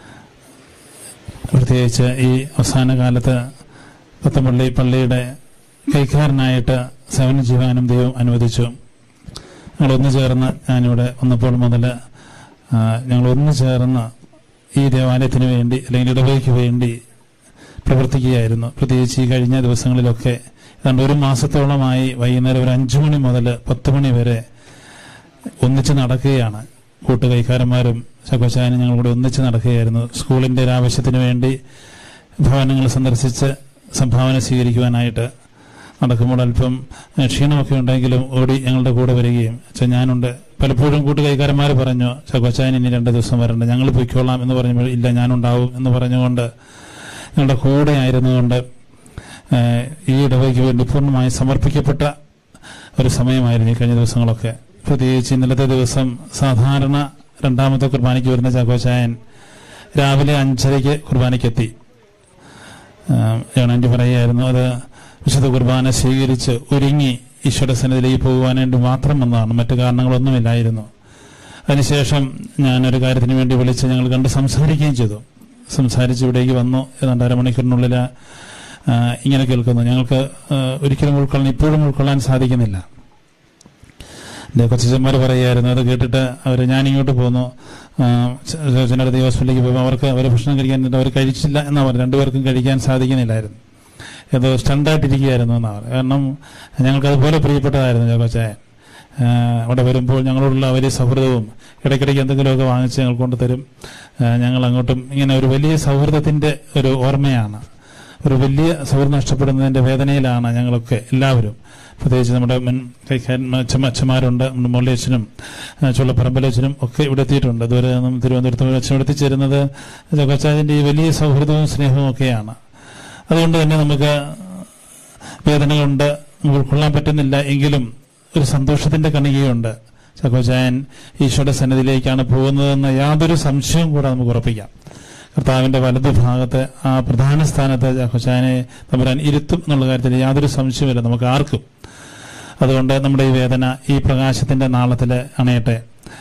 പ്രത്യേകിച്ച് ഈ അവസാന കാലത്ത് പത്തമ്പള്ളി പള്ളിയുടെ കൈക്കാരനായിട്ട് സേവനം ചെയ്യുവാനും ദൈവം അനുവദിച്ചു ഞങ്ങൾ ഒന്നു ചേർന്ന് ഞാനിവിടെ വന്നപ്പോൾ മുതൽ ആ, ഞങ്ങൾ ഒന്നു ചേർന്ന് ഈ ദേവാലയത്തിന് വേണ്ടി അല്ലെങ്കിൽ ഇടവയ്ക്ക് വേണ്ടി പ്രവർത്തിക്കുകയായിരുന്നു പ്രത്യേകിച്ച് ഈ കഴിഞ്ഞ ദിവസങ്ങളിലൊക്കെ ഏതാണ്ട് ഒരു മാസത്തോളമായി വൈകുന്നേരം ഒരു അഞ്ചു മണി മുതൽ പത്ത് മണി വരെ ഒന്നിച്ച് നടക്കുകയാണ് കൂട്ടുകൈക്കാരന്മാരും ചക്കോച്ചായനും ഞങ്ങൾ കൂടെ ഒന്നിച്ച് നടക്കുകയായിരുന്നു സ്കൂളിൻ്റെ ഒരു ആവശ്യത്തിന് വേണ്ടി ഭവനങ്ങൾ സന്ദർശിച്ച് സംഭാവന സ്വീകരിക്കുവാനായിട്ട് നടക്കുമ്പോൾ അല്പം ഏഹ്, ക്ഷീണമൊക്കെ ഉണ്ടെങ്കിലും ഓടി ഞങ്ങളുടെ കൂടെ വരികയും അച്ഛൻ ഞാനുണ്ട് പലപ്പോഴും കൂട്ടുകൈക്കാരന്മാർ പറഞ്ഞു ചക്കോച്ചായൻ ഇനി രണ്ട് ദിവസം വരണ്ട ഞങ്ങൾ പൊയ്ക്കോളാം എന്ന് പറഞ്ഞപ്പോൾ ഇല്ല ഞാനുണ്ടാവും എന്ന് പറഞ്ഞുകൊണ്ട് ഞങ്ങളുടെ കൂടെ ആയിരുന്നുകൊണ്ട് ഏഹ്, ഈ ഇടവയ്ക്ക് വേണ്ടി പൂർണ്ണമായി സമർപ്പിക്കപ്പെട്ട ഒരു സമയമായിരുന്നു ഈ കഴിഞ്ഞ ദിവസങ്ങളൊക്കെ പ്രത്യേകിച്ച് ഇന്നലത്തെ ദിവസം സാധാരണ രണ്ടാമത്തെ കുർബാനയ്ക്ക് വരുന്ന ചാക്കോച്ചായൻ രാവിലെ അഞ്ചരയ്ക്ക് കുർബാനയ്ക്കെത്തി ഏണാൻറ്റി പറയുകയായിരുന്നു അത് വിശുദ്ധ കുർബാന സ്വീകരിച്ച് ഒരുങ്ങി ഈശ്വര സന്നിധിയിലേക്ക് പോകുവാൻ വേണ്ടി മാത്രം വന്നതാണ് മറ്റു കാരണങ്ങളൊന്നുമില്ലായിരുന്നു അതിനുശേഷം ഞാനൊരു കാര്യത്തിന് വേണ്ടി വിളിച്ച് ഞങ്ങൾ കണ്ട് സംസാരിക്കുകയും ചെയ്തു സംസാരിച്ച് ഇവിടേക്ക് വന്നു ഏതാണ്ട് അരമണിക്കൂറിനുള്ളിൽ ആ, ഇങ്ങനെ കേൾക്കുന്നു ഞങ്ങൾക്ക് ആ, ഒരിക്കലും ഉൾക്കൊള്ളാൻ ഇപ്പോഴും ഉൾക്കൊള്ളാൻ സാധിക്കുന്നില്ല എൻ്റെ കൊച്ചന്മാർ പറയുമായിരുന്നു അത് കേട്ടിട്ട് അവർ ഞാൻ ഇങ്ങോട്ട് പോന്നു ചെന്നടുത്ത് ഹോസ്പിറ്റലിലേക്ക് പോകുമ്പോൾ അവർക്ക് അവർ ഭക്ഷണം കഴിക്കാൻ അവർ കഴിച്ചില്ല എന്നാണ് പറഞ്ഞു രണ്ടുപേർക്കും കഴിക്കാൻ സാധിക്കുന്നില്ലായിരുന്നു ഏതോ സ്റ്റണ്ടായിട്ടിരിക്കുകയായിരുന്നു എന്നാണ് പറഞ്ഞത്. കാരണം ഞങ്ങൾക്ക് അതുപോലെ പ്രിയപ്പെട്ടതായിരുന്നു ചാക്കോച്ചായൻ ആ, അവിടെ വരുമ്പോൾ ഞങ്ങളോടുള്ള വലിയ സൗഹൃദവും ഇടയ്ക്കിടയ്ക്ക് എന്തെങ്കിലുമൊക്കെ വാങ്ങിച്ച് ഞങ്ങൾ കൊണ്ടുതരും ആ, ഞങ്ങൾ അങ്ങോട്ടും ഇങ്ങനെ ഒരു വലിയ സൗഹൃദത്തിൻ്റെ ഒരു ഓർമ്മയാണ് ഒരു വലിയ സൗഹൃദം നഷ്ടപ്പെടുന്നതിൻ്റെ വേദനയിലാണ് ഞങ്ങളൊക്കെ എല്ലാവരും പ്രത്യേകിച്ച് നമ്മുടെ മുൻ കൈക്കാരൻ അച്ഛൻ അച്ഛന്മാരുണ്ട് നമ്മുടെ മുരളിയച്ഛനും ചുള്ളപ്പറമ്പലച്ഛനും ഒക്കെ ഇവിടെ എത്തിയിട്ടുണ്ട് ദൂരെ നിന്നും തിരുവനന്തപുരത്ത് അച്ഛൻ ഇവിടെ എത്തിച്ചേരുന്നത് ചൊക്കച്ചാതിൻ്റെ ഈ വലിയ സൗഹൃദവും സ്നേഹവും ഒക്കെയാണ് അതുകൊണ്ട് തന്നെ നമുക്ക് വേദനകളുണ്ട് നമുക്ക് ഉൾക്കൊള്ളാൻ പറ്റുന്നില്ല എങ്കിലും ഒരു സന്തോഷത്തിന്റെ കണികയുണ്ട് ചക്കോച്ചായൻ ഈശോയുടെ സന്നിധിയിലേക്കാണ് പോകുന്നതെന്ന യാതൊരു സംശയവും കൂടെ നമുക്ക് ഉറപ്പിക്കാം കർത്താവിന്റെ വലതു ഭാഗത്ത് ആ പ്രധാന സ്ഥാനത്ത് ചക്കോച്ചായനെ തമ്പുരാൻ ഇരുത്തും എന്നുള്ള കാര്യത്തിൽ യാതൊരു സംശയമില്ല നമുക്ക് ആർക്കും അതുകൊണ്ട് നമ്മുടെ ഈ വേദന ഈ പ്രകാശത്തിന്റെ നാളത്തിൽ അണയട്ടെ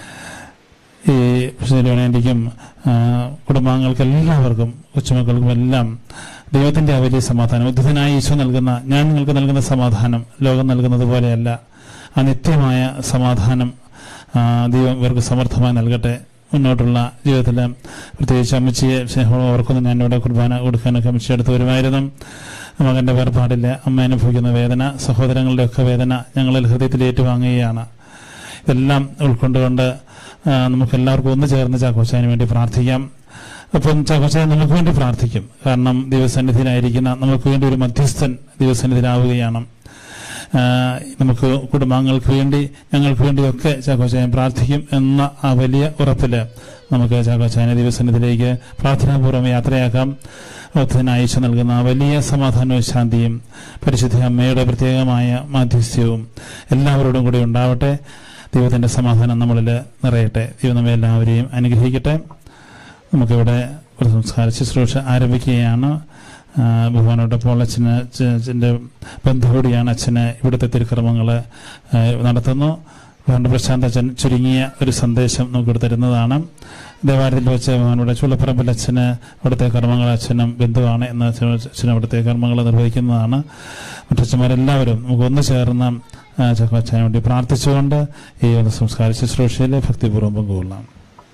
ഈ ശ്രീലേണിക്കും കുടുംബാംഗങ്ങൾക്ക് എല്ലാവർക്കും കൊച്ചുമക്കൾക്കും എല്ലാം ദൈവത്തിന്റെ ആ വലിയ സമാധാനം ഉദ്ധിതനായ ഈശോ നൽകുന്ന ഞാൻ നിങ്ങൾക്ക് നൽകുന്ന സമാധാനം ലോകം നൽകുന്നത് പോലെയല്ല ആ നിത്യമായ സമാധാനം ആ, ദൈവം ഇവർക്ക് സമർത്ഥമായി നൽകട്ടെ മുന്നോട്ടുള്ള ജീവിതത്തിൽ പ്രത്യേകിച്ച് അമ്മച്ചിയെ സ്നേഹവും ഓർക്കുന്നു ഞാനിവിടെ കുർബാന കൊടുക്കാനൊക്കെ അമ്മച്ചി അടുത്ത് വരുമായിരുന്നു മകന്റെ വേർപാടില്ല അമ്മ അനുഭവിക്കുന്ന വേദന സഹോദരങ്ങളുടെ ഒക്കെ വേദന ഞങ്ങളിൽ ഹൃദയത്തിൽ ഏറ്റുവാങ്ങുകയാണ് ഇതെല്ലാം ഉൾക്കൊണ്ടുകൊണ്ട് ആ, നമുക്ക് എല്ലാവർക്കും ഒന്ന് ചേർന്ന് ചാക്കോച്ചായന് വേണ്ടി പ്രാർത്ഥിക്കാം അപ്പം ചാക്കോച്ചായൻ നമുക്ക് വേണ്ടി പ്രാർത്ഥിക്കും കാരണം ദൈവസന്നിധിയിലായിരിക്കുന്ന നമുക്ക് വേണ്ടി ഒരു മധ്യസ്ഥൻ ദൈവസന്നിധിയിലാവുകയാണ് ആ, നമുക്ക് കുടുംബാംഗങ്ങൾക്ക് വേണ്ടി ഞങ്ങൾക്ക് വേണ്ടിയൊക്കെ ചാക്കോച്ചായൻ പ്രാർത്ഥിക്കും എന്ന ആ വലിയ ഉറപ്പിൽ നമുക്ക് ചാക്കോച്ചായനെ ദൈവസന്നിധിയിലേക്ക് പ്രാർത്ഥനാപൂർവ്വം യാത്രയാക്കാം ഒത്തനായിച്ച നൽകുന്ന ആ വലിയ സമാധാനവും ശാന്തിയും പരിശുദ്ധ അമ്മയുടെ പ്രത്യേകമായ മാധ്യസ്ഥ്യവും എല്ലാവരോടും കൂടി ഉണ്ടാവട്ടെ ദൈവത്തിന്റെ സമാധാനം നമ്മളിൽ നിറയട്ടെ ദൈവം നമ്മെ എല്ലാവരെയും അനുഗ്രഹിക്കട്ടെ നമുക്കിവിടെ ഒരു സംസ്കാര ശുശ്രൂഷ ആരംഭിക്കുകയാണ് ആ, ബഹുമാനോട്ട് പോൾ അച്ഛന് അച്ഛൻ്റെ ബന്ധുകൂടിയാണ് അച്ഛന് ഇവിടുത്തെ തിരുക്കർമ്മങ്ങൾ നടത്തുന്നു ബഹുമാനോട് പ്രശാന്ത് അച്ഛൻ ചുരുങ്ങിയ ഒരു സന്ദേശം നമുക്ക് തരുന്നതാണ് ദേവാലയത്തിൽ വെച്ച് ബഹുമാനോട് ചുള്ളപ്പറമ്പിൽ അച്ഛന് അവിടുത്തെ കർമ്മങ്ങൾ അച്ഛനും ബന്ധുവാണ് എന്ന അച്ഛൻ അവിടുത്തെ കർമ്മങ്ങൾ നിർവഹിക്കുന്നതാണ് മറ്റച്ഛന്മാരെല്ലാവരും നമുക്ക് ഒന്ന് ചേർന്ന് ചക്കോച്ചാൻ വേണ്ടി പ്രാർത്ഥിച്ചുകൊണ്ട് ഈ ഒരു സംസ്കാര ശുശ്രൂഷയിൽ ഭക്തിപൂർവ്വം പങ്കുകൊള്ളാം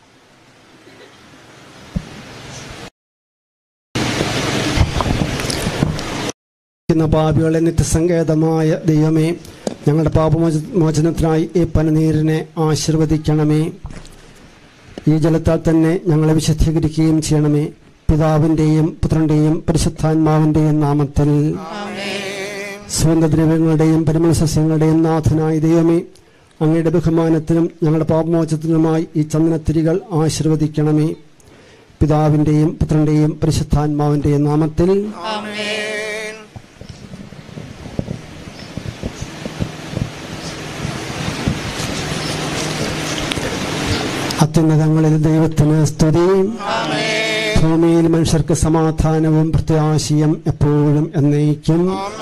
ഇന്ന് പാപികളെ നിത്യസങ്കേതമായ ദൈവമേ ഞങ്ങളുടെ പാപമോചനത്തിനായി ഈ പനനീരിനെ ആശീർവദിക്കണമേ ഈ ജലത്താൽ തന്നെ ഞങ്ങളെ വിശുദ്ധീകരിക്കുകയും ചെയ്യണമേ പിതാവിൻ്റെയും പുത്രൻ്റെയും പരിശുദ്ധാത്മാവിൻ്റെയും നാമത്തിൽ സുഗന്ധദ്രവ്യങ്ങളുടെയും പരിമള സസ്യങ്ങളുടെയും നാഥനായ ദൈവമേ അങ്ങയുടെ ബഹുമാനത്തിനും ഞങ്ങളുടെ പാപമോചനത്തിനുമായി ഈ ചന്ദനത്തിരികൾ ആശീർവദിക്കണമേ പിതാവിൻ്റെയും പുത്രൻ്റെയും പരിശുദ്ധാത്മാവിൻ്റെയും നാമത്തിൽ അത്യുന്നതങ്ങളിൽ ദൈവത്തിന് സ്തുതി ഭൂമിയിൽ മനുഷ്യർക്ക് സമാധാനവും പ്രത്യാശയും എപ്പോഴും എന്നേക്കും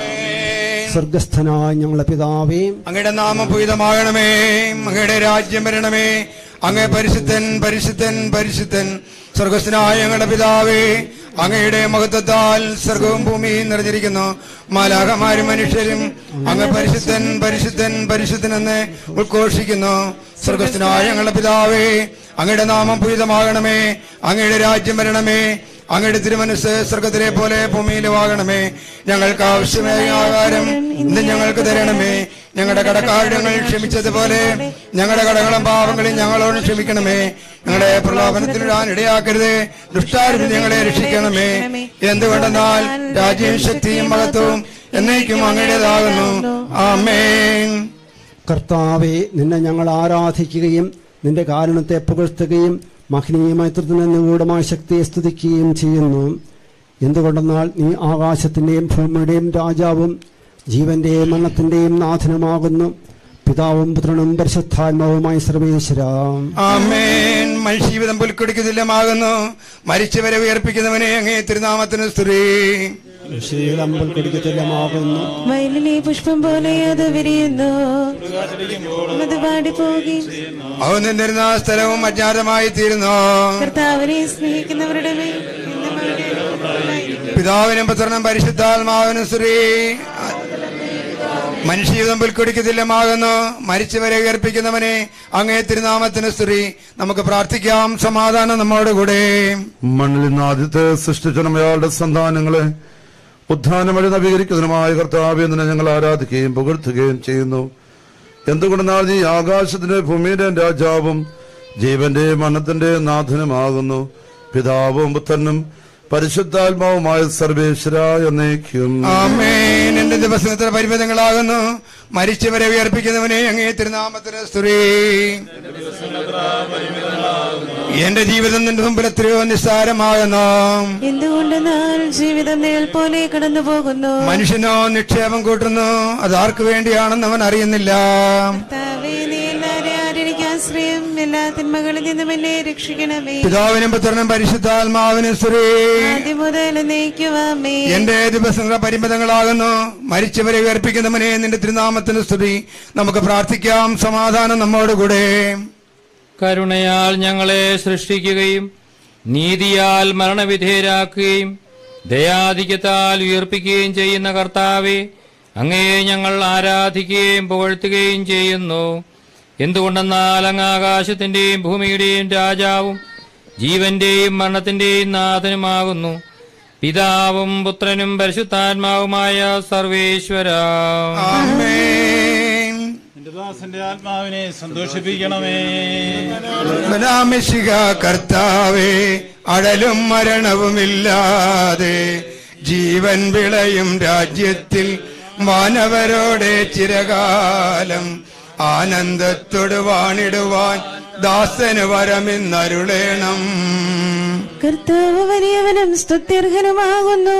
സ്വർഗസ്ഥനായ ഞങ്ങളുടെ പിതാവേ അങ്ങയുടെ നാമം ഭൂതമാകണമേ അങ്ങയുടെ രാജ്യം വരണമേ അങ്ങേ പരിശുദ്ധൻ പരിശുദ്ധൻ പരിശുദ്ധൻ സ്വർഗസ്ഥനായ ഞങ്ങളുടെ പിതാവേ അങ്ങയുടെ മഹത്വത്താൽ സ്വർഗവും ഭൂമിയും നിറഞ്ഞിരിക്കുന്നു മാലാകമാരും മനുഷ്യരും അങ്ങ് പരിശുദ്ധൻ പരിശുദ്ധൻ പരിശുദ്ധൻ എന്ന് ഉദ്ഘോഷിക്കുന്നു സ്വർഗസ്ഥനായ ഞങ്ങളുടെ പിതാവേ അങ്ങയുടെ നാമം ഭൂതമാകണമേ അങ്ങയുടെ രാജ്യം വരണമേ അങ്ങയുടെ തിരുമനസ് സ്വർഗത്തിലെ പോലെ ഭൂമിയിലുമാകണമേ ഞങ്ങൾക്ക് ആവശ്യമായ ആഹാരം ഇന്ന് ഞങ്ങൾക്ക് തരണമേ ഞങ്ങളുടെ കടക്കാരുടെ ഞങ്ങൾ ക്ഷമിച്ചതുപോലെ ഞങ്ങളുടെ കടകളും പാവങ്ങളും ഞങ്ങളോട് ക്ഷമിക്കണമേ ഞങ്ങളുടെ പ്രലോഭനത്തിലിടാൻ ഇടയാക്കരുത് ദുഷ്ടാരുന്ന് ഞങ്ങളെ രക്ഷിക്കണമേ എന്തുകൊണ്ടെന്നാൽ രാജ്യവും ശക്തിയും മഹത്വവും എന്നേക്കും അങ്ങയുടേതാകുന്നു ആമേൻ കർത്താവെ നിന്നെ ഞങ്ങൾ ആരാധിക്കുകയും നിന്റെ കാരണത്തെ പുകഴ്ത്തുകയും മഹനീയമായ നിഗൂഢമായ ശക്തിയെ സ്തുതിക്കുകയും ചെയ്യുന്നു എന്തുകൊണ്ടെന്നാൽ നീ ആകാശത്തിന്റെയും ഭൂമിയുടെയും രാജാവും ജീവന്റെയും മരണത്തിന്റെയും നാഥനുമാകുന്നു പിതാവും പുത്രനും പരിശുദ്ധാത്മാവുമായി സർവേശ്വര ആമേൻ മനുഷ്യജീവിതം പുൽക്കൊടിക്ക് തുല്യമാകുന്നു മരിച്ചവരെ ഉയർപ്പിക്കുന്നവനെ അങ്ങേ തിരുനാമത്തിന് സ്തുതി തുല്യമാകുന്നു വയലിലെ പുഷ്പം പോലെ അത് വിരിയുന്നു അത് പാടിപ്പോകി അവൻ നിന്നിരുന്ന സ്ഥലവും അജ്ഞാതമായി തീരുന്നു കർത്താവിനെ സ്നേഹിക്കുന്നവരുടെ മേൽ പിതാവിനും പുത്രനും പരിശുദ്ധാത്മാവിനും സ്ത്രീ മനുഷ്യജീവിതം പുൽക്കൊടിക്ക് തുല്യമാകുന്നു മരിച്ചവരെ ഉയർപ്പിക്കുന്നവനെ അങ്ങേ തിരുനാമത്തിന് സ്ത്രീ നമുക്ക് പ്രാർത്ഥിക്കാം സമാധാനം നമ്മോട് കൂടെ മണ്ണിൽ നിന്ന് ആദ്യത്തെ സൃഷ്ടിച്ച നമ്മയാളുടെ സന്താനങ്ങളെ ഉദ്ധാനം വഴി നവീകരിക്കുന്നതിനുമായ കർത്താവ് എന്നതിനെ ഞങ്ങൾ ആരാധിക്കുകയും പുകഴ്ത്തുകയും ചെയ്യുന്നു എന്തുകൊണ്ടെന്നാൽ നീ ആകാശത്തിന്റെ ഭൂമിയുടെ രാജാവും ജീവന്റെ മരണത്തിന്റെ നാഥനുമാകുന്നു പിതാവും പുത്രനും പരിശുദ്ധാത്മാവുമായ സർവേശ്വര എന്നേക്കും ആമേൻ എന്റെ ദിവസത്തിന്റെ പരിമിതങ്ങളാകുന്നു മരിച്ചവരെ ഉയർപ്പിക്കുന്നവനെ അങ്ങേ തിരുനാമത്തിന് സ്തുതി എന്റെ ജീവിതം നിന്റെ മുമ്പിൽ എത്രയോ നിസ്സാരമാകുന്നു എന്തുകൊണ്ടെന്നാൽ ജീവിതം നിഴൽ പോലെ കടന്നു പോകുന്നു മനുഷ്യനോ നിക്ഷേപം കൂട്ടുന്നു അത് ആർക്കു വേണ്ടിയാണെന്ന് അവൻ അറിയുന്നില്ല കർത്താവേ, നീ എല്ലാവരെ ആരെനിക്ക് ആശ്രയം എല്ലാ തിന്മകളിൽ നിന്നും എന്നെ രക്ഷിക്കണമേ പിതാവിനും പുത്രനും പരിശുദ്ധാത്മാവിനും സ്ത്രീ ആദ്യം മുതൽ നയിക്കുവാമേ എന്റെ ദിവസങ്ങളുടെ പരിമിതങ്ങളാകുന്നു മരിച്ചവരെ ഉയർപ്പിക്കുന്നവനെ നിന്റെ തിരുനാമത്തിന് സ്തുതി നമുക്ക് പ്രാർത്ഥിക്കാം സമാധാനം നമ്മോടുകൂടെ കരുണയാൽ ഞങ്ങളെ സൃഷ്ടിക്കുകയും നീതിയാൽ മരണവിധേയരാക്കുകയും ദയാധിക്യത്താൽ ഉയർപ്പിക്കുകയും ചെയ്യുന്ന കർത്താവെ അങ്ങയെ ഞങ്ങൾ ആരാധിക്കുകയും പുകഴ്ത്തുകയും ചെയ്യുന്നു എന്തുകൊണ്ടെന്നാൽ അങ്ങ് ആകാശത്തിന്റെയും ഭൂമിയുടെയും രാജാവും ജീവന്റെയും മരണത്തിന്റെയും നാഥനുമാകുന്നു പിതാവും പുത്രനും പരിശുദ്ധാത്മാവുമായ സർവേശ്വര എന്റെ ദാസന്റെ ആത്മാവിനെ സന്തോഷിപ്പിക്കണമേ ബലാമിശിക കർത്താവേ അടലും മരണവുമില്ലാതെ ജീവൻ വിളയും രാജ്യത്തിൽ മാനവരോടെ ചിരകാലം ആനന്ദത്തോട് വാണിടുവാൻ ദാസന് വരമെന്നരുളേണം കർത്താവ് വലിയവനും സ്തുത്യർഹനുമാകുന്നു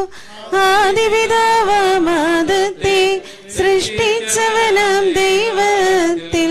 ആദിപിതാവാമാദത്തെ സൃഷ്ടിച്ചവനാം ദൈവത്തിൽ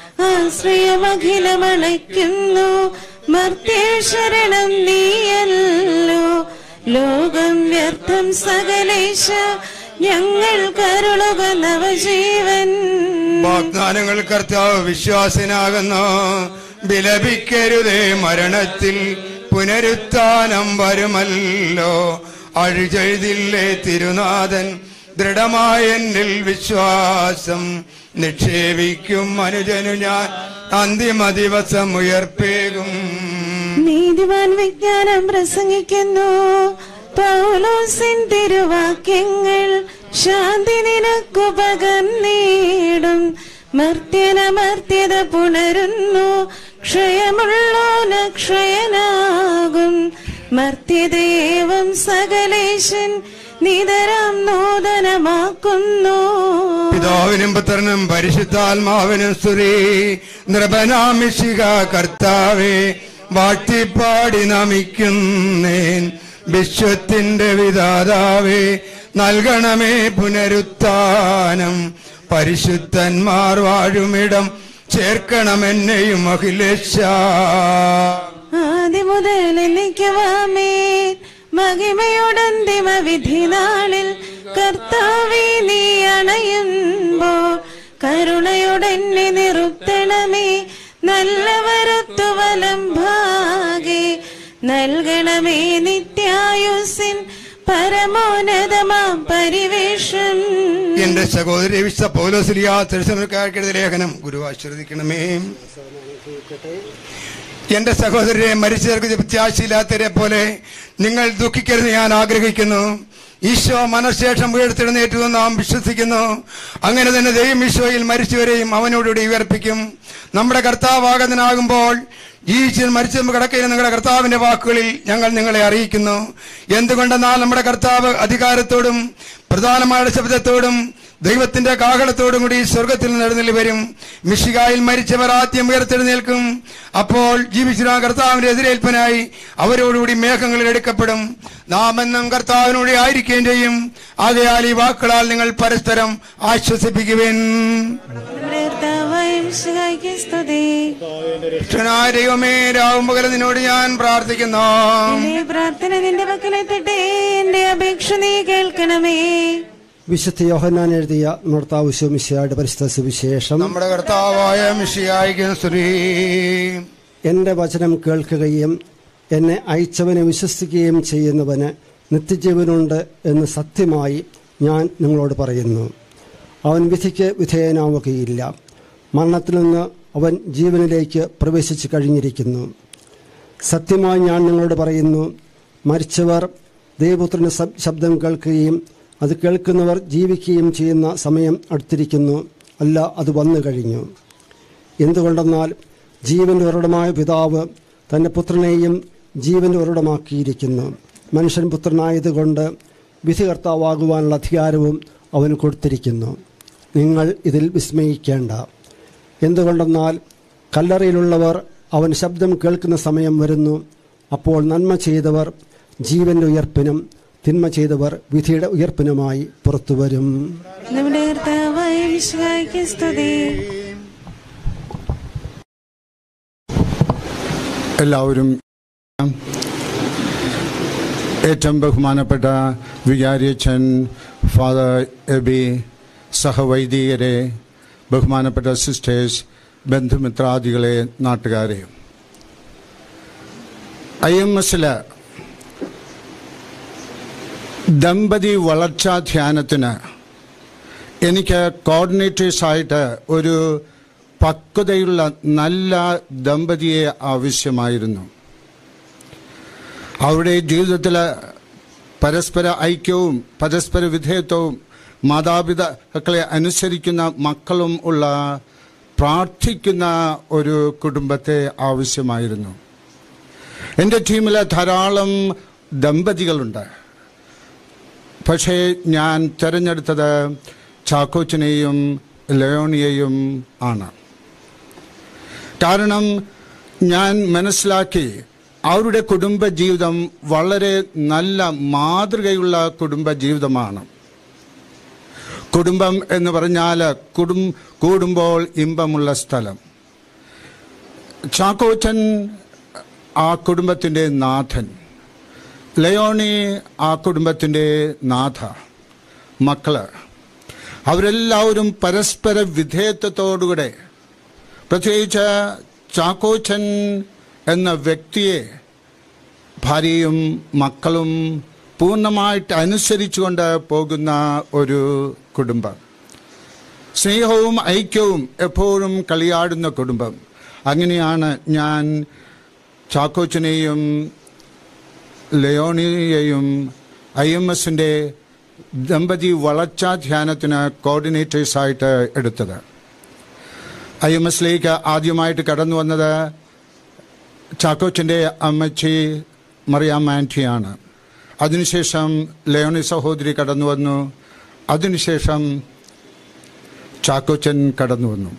ആശ്രയമഖിലമണയ്ക്കുന്നു മർത്യശരണം നീയല്ലോ ലോകം വ്യർത്ഥം സകലേശ ഞങ്ങൾ കരുളുക നവജീവൻ വാഗ്ദാനങ്ങൾ കർത്താവ് വിശ്വാസനാകുന്നു വിലപിക്കരുതേ മരണത്തിൽ പുനരുത്ഥാനം വരുമല്ലോ അഴിചെഴുതില്ലേ തിരുനാഥൻ ദൃഢമായ എന്നിൽ വിശ്വാസം നിക്ഷേപിക്കും അനുജനു ഞാൻ അന്തിമ ദിവസം ഉയർപ്പേകും നീതിമാൻ വിജ്ഞാനം പ്രസംഗിക്കുന്നു പൗലോസിൻ തിരുവാക്യങ്ങൾ ശാന്തി നിനക്കു പകർന്നീടും മർത്യനമർത്യത പുണരുന്നു ക്ഷയമുള്ളോന ക്ഷയനാകും മർത്യദേവം സകലേശൻ നിതരം നൂതനമാക്കുന്നു പിതാവിനും പുത്രനും പരിശുദ്ധാത്മാവിനും സ്തുതി നൃപനാമിശിക കർത്താവെ വാഴ്ത്തിപ്പാടി നമിക്കുന്നേൻ വിശ്വത്തിന്റെ വിധാതാവേ നൽകണമേ പുനരുത്ഥാനം പരിശുദ്ധന്മാർ വാഴുമിടം ചേർക്കണമെന്നെയും അഖിലേശ ആദ്യമുതൽ എന്നേക്കുവാമേൻ മഹിമയോടന്തിമ വിധി നാളിൽ കർത്താവെ നീ അണയുമ്പോൾ കരുണയോടെന്നെ നിറുത്തണമേ നല്ലവരത്തു വലം ഭാഗേ നൽകണമേ നിത്യായുസിൻ പരമോന്നതമാം പരിവേഷം എന്റെ സഹോദരി വിശ പൗലോസിലിയ തിരുസനക്കാർക്കെഴുതിയ ലേഖനം ഗുരു ആശീർവദിക്കണമേ എന്റെ സഹോദരരെ മരിച്ചവർക്ക് പ്രത്യാശയില്ലാത്തവരെ പോലെ നിങ്ങൾ ദുഃഖിക്കരുത് ഞാൻ ആഗ്രഹിക്കുന്നു ഈശോ മനഃശേഷം ഉയർത്തെഴുന്നേറ്റു എന്ന് നാം വിശ്വസിക്കുന്നു അങ്ങനെ തന്നെ ദൈവം ഈശോയിൽ മരിച്ചവരെയും അവനോടുകൂടി ഉയർപ്പിക്കും നമ്മുടെ കർത്താവാകുന്നതിനാകുമ്പോൾ ജീവിച്ച് മരിച്ചു കിടക്കയിൽ നിങ്ങളുടെ കർത്താവിന്റെ വാക്കുകളിൽ ഞങ്ങൾ നിങ്ങളെ അറിയിക്കുന്നു എന്തുകൊണ്ടെന്നാൽ നമ്മുടെ കർത്താവ് അധികാരത്തോടും പ്രധാനമായ ശബ്ദത്തോടും ദൈവത്തിന്റെ കാഹളത്തോടും കൂടി സ്വർഗത്തിൽ നിന്ന് എഴുന്നള്ളി വരും മിഷികായിൽ മരിച്ചവർ ആദ്യം ഉയർത്തെഴുന്നേൽക്കും അപ്പോൾ ജീവിച്ചിരുന്ന കർത്താവിന്റെ എതിരേൽപ്പനായി അവരോടുകൂടി മേഘങ്ങളിൽ എടുക്കപ്പെടും നാം എന്നും കർത്താവിനോട് ആയിരിക്കുകയും ചെയ്യും ആകയാൽ ഈ വാക്കുകളാൽ നിങ്ങൾ പരസ്പരം ആശ്വസിപ്പിക്കുവിൻ നമ്മുടെ കർത്താവായ മിശിഹായ്ക്ക് സ്തുതി രക്ഷനായ ദൈവമേ രാവും പകരം നിന്നോട് ഞാൻ പ്രാർത്ഥിക്കുന്നു എന്റെ പ്രാർത്ഥന നിന്റെ പക്കലെത്തട്ടെ എന്റെ അപേക്ഷ നീ കേൾക്കണമേ വിശുദ്ധ യോഹന്നാൻ എഴുതിയ നിർത്താവ് ശോമിശയുടെ പരിശുദ്ധ സുവിശേഷം നമ്മുടെ കർത്താവായ മിഷിയായിക്കും സ്ത്രീ എന്റെ വചനം കേൾക്കുകയും എന്നെ അയച്ചവനെ വിശ്വസിക്കുകയും ചെയ്യുന്നവന് നിത്യജീവനുണ്ട് എന്ന് സത്യമായി ഞാൻ നിങ്ങളോട് പറയുന്നു അവൻ വിധിക്ക് വിധേയനാവുകയില്ല മരണത്തിൽ നിന്ന് അവൻ ജീവനിലേക്ക് പ്രവേശിച്ചു കഴിഞ്ഞിരിക്കുന്നു സത്യമായി ഞാൻ നിങ്ങളോട് പറയുന്നു മരിച്ചവർ ദൈവപുത്രന്റെ ശബ്- ശബ്ദം കേൾക്കുകയും അത് കേൾക്കുന്നവർ ജീവിക്കുകയും ചെയ്യുന്ന സമയം അടുത്തിരിക്കുന്നു അല്ല അത് വന്നു കഴിഞ്ഞു എന്തുകൊണ്ടെന്നാൽ ജീവന്റെ ഉറവിടമായ പിതാവ് തന്റെ പുത്രനെയും ജീവന്റെ ഉറവിടമാക്കിയിരിക്കുന്നു മനുഷ്യൻ പുത്രനായതുകൊണ്ട് വിധികർത്താവാകുവാനുള്ള അധികാരവും അവന് കൊടുത്തിരിക്കുന്നു നിങ്ങൾ ഇതിൽ വിസ്മയിക്കേണ്ട എന്തുകൊണ്ടെന്നാൽ കല്ലറയിലുള്ളവർ അവൻ ശബ്ദം കേൾക്കുന്ന സമയം വരുന്നു അപ്പോൾ നന്മ ചെയ്തവർ ജീവന്റെ ഉയർപ്പിനും തിന്മ ചെയ്തവർ വിധിയുടെ ഉയർപ്പിനുമായി പുറത്തു വരും നമ്മുടെ കർത്താവായ മിശിഹായ്ക്ക് സ്തുതി എല്ലാവരും ഏറ്റവും ബഹുമാനപ്പെട്ട വികാരിയച്ഛൻ ഫാദർ എബി സഹവൈദികരെ ബഹുമാനപ്പെട്ട സിസ്റ്റേഴ്സ് ബന്ധുമിത്രാദികളെ നാട്ടുകാരെ ഐ എം എസില് ദമ്പതി വളർച്ചാ ധ്യാനത്തിന് എനിക്ക് കോർഡിനേറ്റേഴ്സായിട്ട് ഒരു പക്വതയുള്ള നല്ല ദമ്പതിയെ ആവശ്യമായിരുന്നു അവരുടെ ജീവിതത്തിൽ പരസ്പര ഐക്യവും പരസ്പര വിധേയത്വവും മാതാപിതാക്കളെ അനുസരിക്കുന്ന മക്കളും ഉള്ള പ്രാർത്ഥിക്കുന്ന ഒരു കുടുംബത്തെ ആവശ്യമായിരുന്നു എൻ്റെ ടീമിൽ ധാരാളം ദമ്പതികളുണ്ട് പക്ഷേ ഞാൻ തിരഞ്ഞെടുത്തത് ചാക്കോച്ചനെയും ലയോണിയെയും ആണ് കാരണം ഞാൻ മനസ്സിലാക്കി അവരുടെ കുടുംബ ജീവിതം വളരെ നല്ല മാതൃകയുള്ള കുടുംബ ജീവിതമാണ് കുടുംബം എന്ന് പറഞ്ഞാൽ കുടും കൂടുമ്പോൾ ഇമ്പമുള്ള സ്ഥലം ചാക്കോച്ചൻ ആ കുടുംബത്തിൻ്റെ നാഥൻ ലയോണി ആ കുടുംബത്തിൻ്റെ നാഥ മക്കള് അവരെല്ലാവരും പരസ്പര വിധേയത്വത്തോടുകൂടെ പ്രത്യേകിച്ച് ചാക്കോച്ചൻ എന്ന വ്യക്തിയെ ഭാര്യയും മക്കളും പൂർണ്ണമായിട്ട് അനുസരിച്ചുകൊണ്ട് പോകുന്ന ഒരു കുടുംബം സ്നേഹവും ഐക്യവും എപ്പോഴും കളിയാടുന്ന കുടുംബം അങ്ങനെയാണ് ഞാൻ ചാക്കോച്ചനെയും ലയോണിയെയും ഐ എം എസിൻ്റെ ദമ്പതി വളർച്ചാ ധ്യാനത്തിന് കോർഡിനേറ്റേഴ്സായിട്ട് എടുത്തത് ഐ എം എസിലേക്ക് ആദ്യമായിട്ട് കടന്നു വന്നത് ചാക്കോച്ചൻ്റെ അമ്മച്ചി മറിയാം ആൻറ്റിയാണ് അതിനുശേഷം ലയോണി സഹോദരി കടന്നു വന്നു അതിനുശേഷം ചാക്കോച്ചൻ കടന്നു വന്നു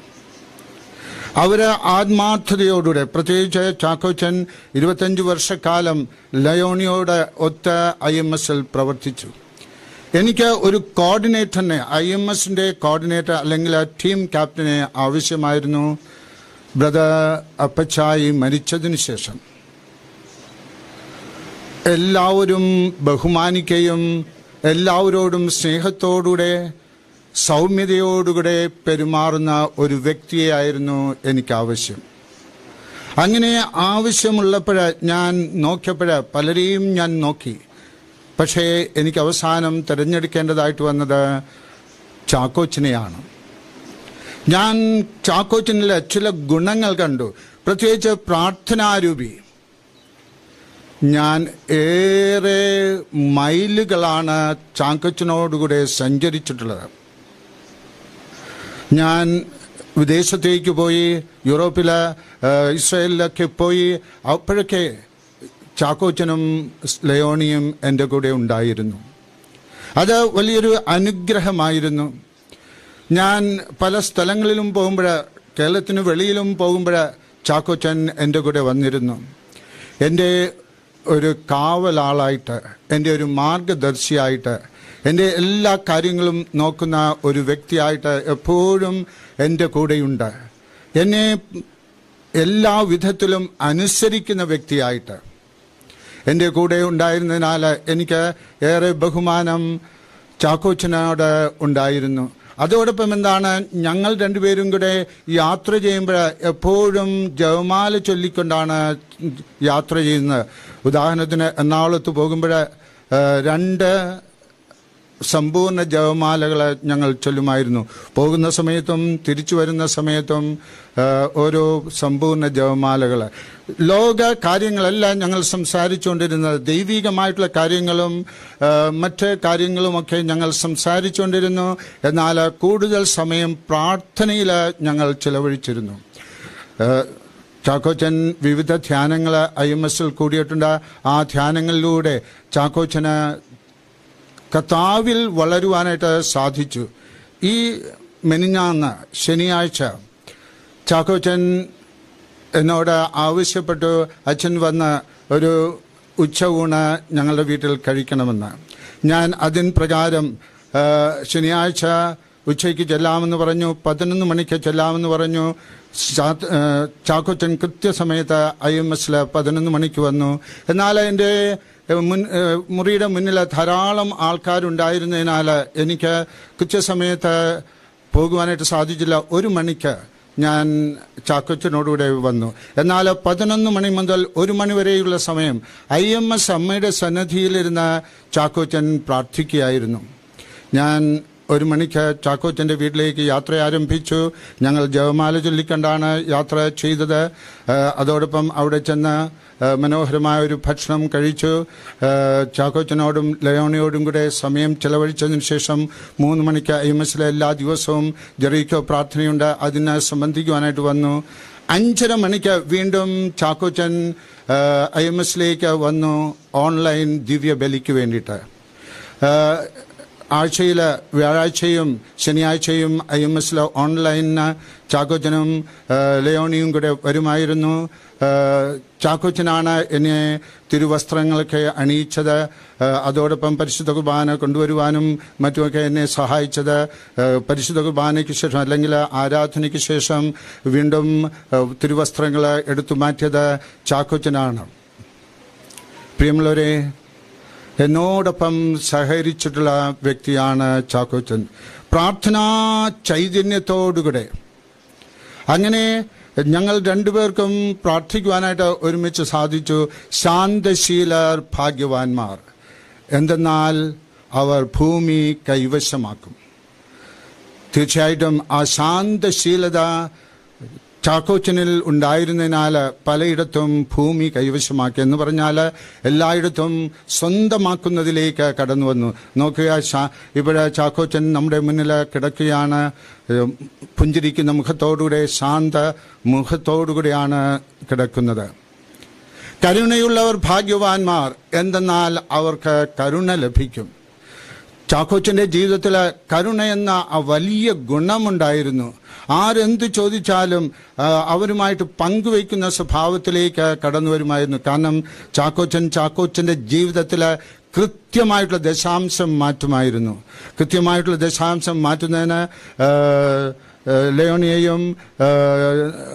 അവർ ആത്മാർത്ഥതയോടുകൂടെ പ്രത്യേകിച്ച് ചാക്കോച്ചൻ ഇരുപത്തഞ്ച് വർഷക്കാലം ലയോണിയോട് ഒത്ത് ഐ എം എസിൽ പ്രവർത്തിച്ചു എനിക്ക് ഒരു കോർഡിനേറ്ററിനെ ഐ എം എസിൻ്റെ കോർഡിനേറ്റർ അല്ലെങ്കിൽ ടീം ക്യാപ്റ്റനെ ആവശ്യമായിരുന്നു ബ്രദർ അപ്പച്ചായി മരിച്ചതിന് ശേഷം എല്ലാവരും ബഹുമാനിക്കുകയും എല്ലാവരോടും സ്നേഹത്തോടുകൂടെ സൗമ്യതയോടുകൂടെ പെരുമാറുന്ന ഒരു വ്യക്തിയായിരുന്നു എനിക്ക് ആവശ്യം അങ്ങനെ ആവശ്യമുള്ളപ്പോഴ് ഞാൻ നോക്കിയപ്പോഴ് പലരെയും ഞാൻ നോക്കി പക്ഷേ എനിക്ക് അവസാനം തിരഞ്ഞെടുക്കേണ്ടതായിട്ട് വന്നത് ചാക്കോച്ചിനെയാണ് ഞാൻ ചാക്കോച്ചിനിലെ ചില ഗുണങ്ങൾ കണ്ടു പ്രത്യേകിച്ച് പ്രാർത്ഥനാരൂപി ഞാൻ ഏറെ മൈലുകളാണ് ചാക്കോച്ചനോടുകൂടെ സഞ്ചരിച്ചിട്ടുള്ളത് ഞാൻ വിദേശത്തേക്ക് പോയി യൂറോപ്പില് ആ, ഇസ്രായേലിലൊക്കെ പോയി അപ്പോഴൊക്കെ ചാക്കോച്ചനും ലയോണിയും എൻ്റെ കൂടെ ഉണ്ടായിരുന്നു അത് വലിയൊരു അനുഗ്രഹമായിരുന്നു ഞാൻ പല സ്ഥലങ്ങളിലും പോകുമ്പോൾ കേരളത്തിന് വെളിയിലും പോകുമ്പോൾ ചാക്കോച്ചൻ എൻ്റെ കൂടെ വന്നിരുന്നു എൻ്റെ ഒരു കാവലാളായിട്ട് എൻ്റെ ഒരു മാർഗദർശിയായിട്ട് എൻ്റെ എല്ലാ കാര്യങ്ങളും നോക്കുന്ന ഒരു വ്യക്തിയായിട്ട് എപ്പോഴും എൻ്റെ കൂടെയുണ്ട് എന്നെ എല്ലാ വിധത്തിലും അനുസരിക്കുന്ന വ്യക്തിയായിട്ട് എൻ്റെ കൂടെ ഉണ്ടായിരുന്നതിനാൽ എനിക്ക് ഏറെ ബഹുമാനം ചാക്കോച്ചനോട് ഉണ്ടായിരുന്നു അതോടൊപ്പം എന്താണ് ഞങ്ങൾ രണ്ടുപേരും കൂടെ യാത്ര ചെയ്യുമ്പോൾ എപ്പോഴും ജവമാല ചൊല്ലിക്കൊണ്ടാണ് യാത്ര ചെയ്യുന്നത് ഉദാഹരണത്തിന് എറണാകുളത്ത് പോകുമ്പോൾ രണ്ട് സമ്പൂർണ്ണ ജപമാലകൾ ഞങ്ങൾ ചൊല്ലുമായിരുന്നു പോകുന്ന സമയത്തും തിരിച്ചു വരുന്ന സമയത്തും ആ, ഓരോ സമ്പൂർണ്ണ ജപമാലകൾ ലോക കാര്യങ്ങളല്ല ഞങ്ങൾ സംസാരിച്ചുകൊണ്ടിരുന്നത് ദൈവികമായിട്ടുള്ള കാര്യങ്ങളും ആ, മറ്റ് കാര്യങ്ങളുമൊക്കെ ഞങ്ങൾ സംസാരിച്ചുകൊണ്ടിരുന്നു എന്നാൽ കൂടുതൽ സമയം പ്രാർത്ഥനയിൽ ഞങ്ങൾ ചിലവഴിച്ചിരുന്നു ആ, ചാക്കോച്ചൻ വിവിധ ധ്യാനങ്ങൾ ഐ എം എസിൽ കൂടിയിട്ടുണ്ട് ആ ധ്യാനങ്ങളിലൂടെ ചാക്കോച്ചന് കർത്താവിൽ വളരുവാനായിട്ട് സാധിച്ചു ഈ മെനിഞ്ഞാന്ന് ശനിയാഴ്ച ചാക്കോച്ചൻ എന്നോട് ആവശ്യപ്പെട്ടു അച്ഛൻ വന്ന് ഒരു ഉച്ചയൂണ് ഞങ്ങളുടെ വീട്ടിൽ കഴിക്കണമെന്ന് ഞാൻ അതിൻ പ്രകാരം ആ, ശനിയാഴ്ച ഉച്ചയ്ക്ക് ചെല്ലാമെന്ന് പറഞ്ഞു പതിനൊന്ന് മണിക്ക് ചെല്ലാമെന്ന് പറഞ്ഞു ചാ- ആ, ചാക്കോച്ചൻ കൃത്യസമയത്ത് ഐ എം എസിൽ പതിനൊന്ന് മണിക്ക് വന്നു എന്നാൽ എൻ്റെ ഏഹ്, മുൻ ഏഹ്, മുറിയുടെ മുന്നിൽ ധാരാളം ആൾക്കാരുണ്ടായിരുന്നതിനാൽ എനിക്ക് കൃത്യസമയത്ത് പോകുവാനായിട്ട് സാധിച്ചില്ല ഒരു മണിക്ക് ഞാൻ ചാക്കോച്ചനോടുകൂടെ വന്നു എന്നാൽ പതിനൊന്ന് മണി മുതൽ ഒരു മണി വരെയുള്ള സമയം ഐ എം എസ് അമ്മയുടെ സന്നദ്ധിയിലിരുന്ന് ചാക്കോച്ചൻ പ്രാർത്ഥിക്കുകയായിരുന്നു ഞാൻ ഒരു മണിക്ക് ചാക്കോച്ചൻ്റെ വീട്ടിലേക്ക് യാത്ര ആരംഭിച്ചു ഞങ്ങൾ ജപമാല ചൊല്ലിക്കണ്ടാണ് യാത്ര ചെയ്തത് ആ, അതോടൊപ്പം അവിടെ ചെന്ന് ആ, മനോഹരമായ ഒരു ഭക്ഷണം കഴിച്ചു ആ, ചാക്കോച്ചനോടും ലയോണിയോടും കൂടെ സമയം ചെലവഴിച്ചതിന് ശേഷം മൂന്ന് മണിക്ക് ഐ എം എസിലെ എല്ലാ ദിവസവും ജെറീക്കോ പ്രാർത്ഥനയുണ്ട് അതിന് സംബന്ധിക്കുവാനായിട്ട് വന്നു അഞ്ചര മണിക്ക് വീണ്ടും ചാക്കോച്ചൻ ഐ എം എസിലേക്ക് വന്നു ഓൺലൈൻ ദിവ്യ ബലിക്ക് വേണ്ടിയിട്ട് ആ, ആഴ്ചയിൽ വ്യാഴാഴ്ചയും ശനിയാഴ്ചയും ഐ എം എസിലെ ഓൺലൈനിന് ചാക്കോച്ചനും ആ, ലയോണിയും കൂടെ വരുമായിരുന്നു ആ, ചാക്കോച്ചനാണ് എന്നെ തിരുവസ്ത്രങ്ങളൊക്കെ അണിയിച്ചത് ആ, അതോടൊപ്പം പരിശുദ്ധ കുർബാന കൊണ്ടുവരുവാനും മറ്റുമൊക്കെ എന്നെ സഹായിച്ചത് ആ, പരിശുദ്ധ കുർബാനയ്ക്ക് ശേഷം അല്ലെങ്കിൽ ആരാധനയ്ക്ക് ശേഷം വീണ്ടും തിരുവസ്ത്രങ്ങൾ എടുത്തു മാറ്റിയത് ചാക്കോച്ചനാണ് പ്രിയമുള്ളവരെ എന്നോടൊപ്പം സഹകരിച്ചിട്ടുള്ള വ്യക്തിയാണ് ചാക്കോച്ചൻ പ്രാർത്ഥനാ ചൈതന്യത്തോടുകൂടെ അങ്ങനെ ഞങ്ങൾ രണ്ടുപേർക്കും പ്രാർത്ഥിക്കുവാനായിട്ട് ഒരുമിച്ച് സാധിച്ചു ശാന്തശീലർ ഭാഗ്യവാന്മാർ എന്തെന്നാൽ അവർ ഭൂമി കൈവശമാക്കും തീർച്ചയായിട്ടും ആ ശാന്തശീലത ചാക്കോച്ചനിൽ ഉണ്ടായിരുന്നതിനാൽ പലയിടത്തും ഭൂമി കൈവശമാക്കി എന്ന് പറഞ്ഞാൽ എല്ലായിടത്തും സ്വന്തമാക്കുന്നതിലേക്ക് കടന്നു വന്നു നോക്കുക ശാ- ഇവിടെ ചാക്കോച്ചൻ നമ്മുടെ മുന്നിൽ കിടക്കുകയാണ് ഏഹ്, പുഞ്ചിരിക്കുന്ന മുഖത്തോടുകൂടെ ശാന്ത മുഖത്തോടുകൂടെയാണ് കിടക്കുന്നത് കരുണയുള്ളവർ ഭാഗ്യവാന്മാർ എന്തെന്നാൽ അവർക്ക് കരുണ ലഭിക്കും ചാക്കോച്ചന്റെ ജീവിതത്തിൽ കരുണ എന്ന ആ വലിയ ഗുണമുണ്ടായിരുന്നു ആരെന്ത് ചോദിച്ചാലും ആ, അവരുമായിട്ട് പങ്കുവയ്ക്കുന്ന സ്വഭാവത്തിലേക്ക് കടന്നു വരുമായിരുന്നു കാരണം ചാക്കോച്ചൻ ചാക്കോച്ചന്റെ ജീവിതത്തിൽ കൃത്യമായിട്ടുള്ള ദശാംശം മാറ്റുമായിരുന്നു കൃത്യമായിട്ടുള്ള ദശാംശം മാറ്റുന്നതിന് ആ, ആ, ലയോണിയെയും ആ,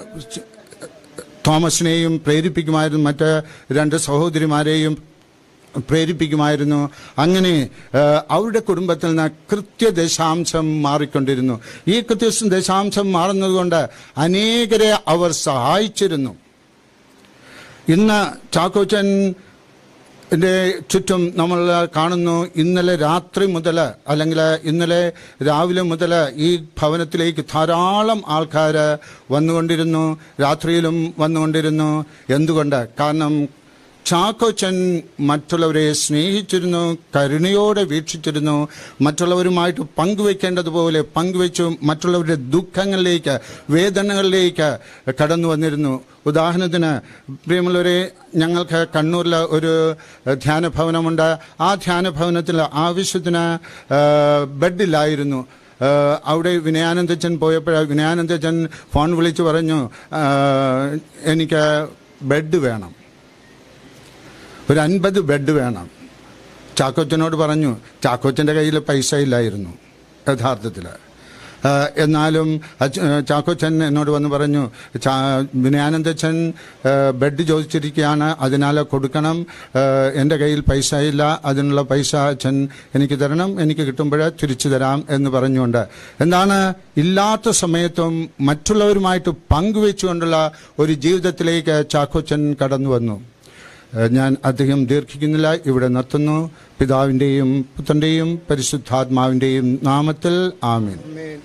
തോമസിനെയും പ്രേരിപ്പിക്കുമായിരുന്നു മറ്റ് രണ്ട് സഹോദരിമാരെയും പ്രേരിപ്പിക്കുമായിരുന്നു അങ്ങനെ ആ, അവരുടെ കുടുംബത്തിൽ നിന്ന് കൃത്യദശാംശം മാറിക്കൊണ്ടിരുന്നു ഈ കൃത്യ ദശാംശം മാറുന്നതുകൊണ്ട് അനേകരെ അവർ സഹായിച്ചിരുന്നു ഇന്ന് ചാക്കോച്ചൻ ന്റെ ചുറ്റും നമ്മൾ കാണുന്നു ഇന്നലെ രാത്രി മുതൽ അല്ലെങ്കിൽ ഇന്നലെ രാവിലെ മുതൽ ഈ ഭവനത്തിലേക്ക് ധാരാളം ആൾക്കാർ വന്നുകൊണ്ടിരുന്നു രാത്രിയിലും വന്നുകൊണ്ടിരുന്നു എന്തുകൊണ്ട് കാരണം ചാക്കോച്ചൻ മറ്റുള്ളവരെ സ്നേഹിച്ചിരുന്നു കരുണയോടെ വീക്ഷിച്ചിരുന്നു മറ്റുള്ളവരുമായിട്ട് പങ്കുവെക്കേണ്ടതുപോലെ പങ്കുവെച്ചു മറ്റുള്ളവരുടെ ദുഃഖങ്ങളിലേക്ക് വേദനകളിലേക്ക് കടന്നു വന്നിരുന്നു ഉദാഹരണത്തിന് പ്രിയമുള്ളവരെ ഞങ്ങൾക്ക് കണ്ണൂരിൽ ഒരു ധ്യാന ഭവനമുണ്ട് ആ ധ്യാന ഭവനത്തിൽ ആവശ്യത്തിന് ആ, ബെഡില്ലായിരുന്നു ആ, അവിടെ വിനയാനന്ദച്ചൻ പോയപ്പോൾ വിനയാനന്ദച്ചൻ ഫോൺ വിളിച്ച് പറഞ്ഞു ആ, എനിക്ക് ബെഡ് വേണം ഒരു അൻപത് ബെഡ് വേണം ചാക്കോച്ചനോട് പറഞ്ഞു ചാക്കോച്ചൻ്റെ കയ്യിൽ പൈസ ഇല്ലായിരുന്നു യഥാർത്ഥത്തിൽ ആ, എന്നാലും അച്ഛ- ചാക്കോച്ചൻ എന്നോട് വന്ന് പറഞ്ഞു ചാ വിനയാനന്ദച്ചൻ ആ, ബെഡ് ചോദിച്ചിരിക്കുകയാണ് അതിനാൽ കൊടുക്കണം ആ, എൻ്റെ കയ്യിൽ പൈസ ഇല്ല അതിനുള്ള പൈസ അച്ഛൻ എനിക്ക് തരണം എനിക്ക് കിട്ടുമ്പോൾ തിരിച്ചു തരാം എന്ന് പറഞ്ഞുകൊണ്ട് എന്താണ് ഇല്ലാത്ത സമയത്തും മറ്റുള്ളവരുമായിട്ട് പങ്കുവെച്ചുകൊണ്ടുള്ള ഒരു ജീവിതത്തിലേക്ക് ചാക്കോച്ചൻ കടന്നു വന്നു ഏഹ് ഞാൻ അധികം ദീർഘിക്കുന്നില്ല ഇവിടെ നിർത്തുന്നു പിതാവിൻ്റെയും പുത്രൻ്റെയും പരിശുദ്ധാത്മാവിൻ്റെയും നാമത്തിൽ ആമീൻ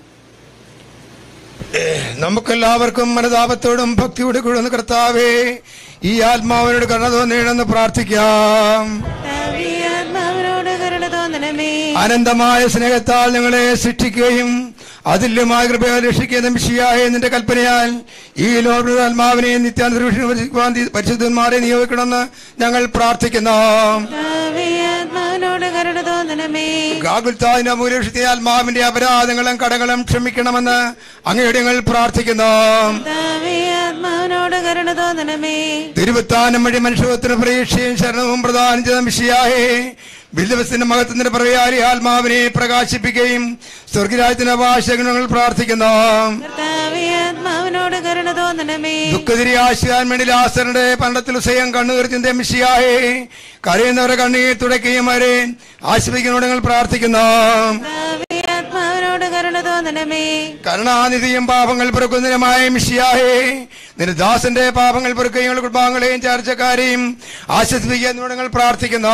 നമുക്കെല്ലാവർക്കും മനതാപത്തോടും ഭക്തിയോടെ കൂടുന്ന കർത്താവേ ഈ ആത്മാവിനോട് കരുണ തോന്നണമെന്ന് പ്രാർത്ഥിക്കാം ആത്മാവിനോട് കരുണ തോന്നണമേ അനന്തമായ സ്നേഹത്താൽ ഞങ്ങളെ സൃഷ്ടിക്കുകയും അതുല്യമായ കൃപയാൽ രക്ഷിക്കുന്ന മിഷിയായ നിന്റെ കൽപ്പനയാൽ ഈ ലോകാത്മാവിനെ നിത്യാന്തരീക്ഷിക്കുവാൻ പരിശുദ്ധന്മാരെ നിയോഗിക്കണമെന്ന് ഞങ്ങൾ പ്രാർത്ഥിക്കുന്നു ആത്മാവിനോട് കരുണ തോന്നണമേ ഗാകുൽത്താവിന്റെ അമൂലക്ഷിത്തെ ആത്മാവിന്റെ അപരാധങ്ങളും കടങ്ങളും ക്ഷമിക്കണമെന്ന് അങ്ങയുടെ ഞങ്ങൾ പ്രാർത്ഥിക്കുന്നു ആത്മാവിനോട് കരുണ തോന്നണമേ തിരുവത്താനം വഴി മനുഷ്യത്തിന് പ്രതീക്ഷയും ശരണവും പ്രദാനം ചെയ്ത മിഷിയായേ ബില്ലവസിന്റെ മഹത്വത്തിന്റെ പ്രവയാരി ആത്മാവിനെ പ്രകാശിപ്പിക്കുകയും സ്വർഗരാജ്യത്തിന്റെ ഭാഷകൾ പ്രാർത്ഥിക്കുന്നു ആത്മാവിനോട് കരുണ തോന്നണമേ ദുഃഖതിരി ആശിക്കാൻ വേണ്ടി ലാസറിന്റെ പണ്ടത്തിൽ സ്വയം കണ്ണുനീർ ചിന്ത മിഷിയായേ കരയുന്നവരെ കണ്ണീർ തുടക്കുകയും അവരെ ആശിപ്പിക്കുന്നതോട് ഞങ്ങൾ പ്രാർത്ഥിക്കുന്നു ആത്മാവിനോട് കരുണ തോന്നണമേ കരുണാനിധിയും പാപങ്ങൾ പൊറുക്കുന്നതിനുമായ മിഷിയായേ നിന്റെ ദാസന്റെ പാപങ്ങൾ പൊറുക്കുകയും കുടുംബാംഗങ്ങളെയും ചർച്ചക്കാരെയും ആശ്വസിപ്പിക്കാൻ ഞങ്ങൾ പ്രാർത്ഥിക്കുന്നു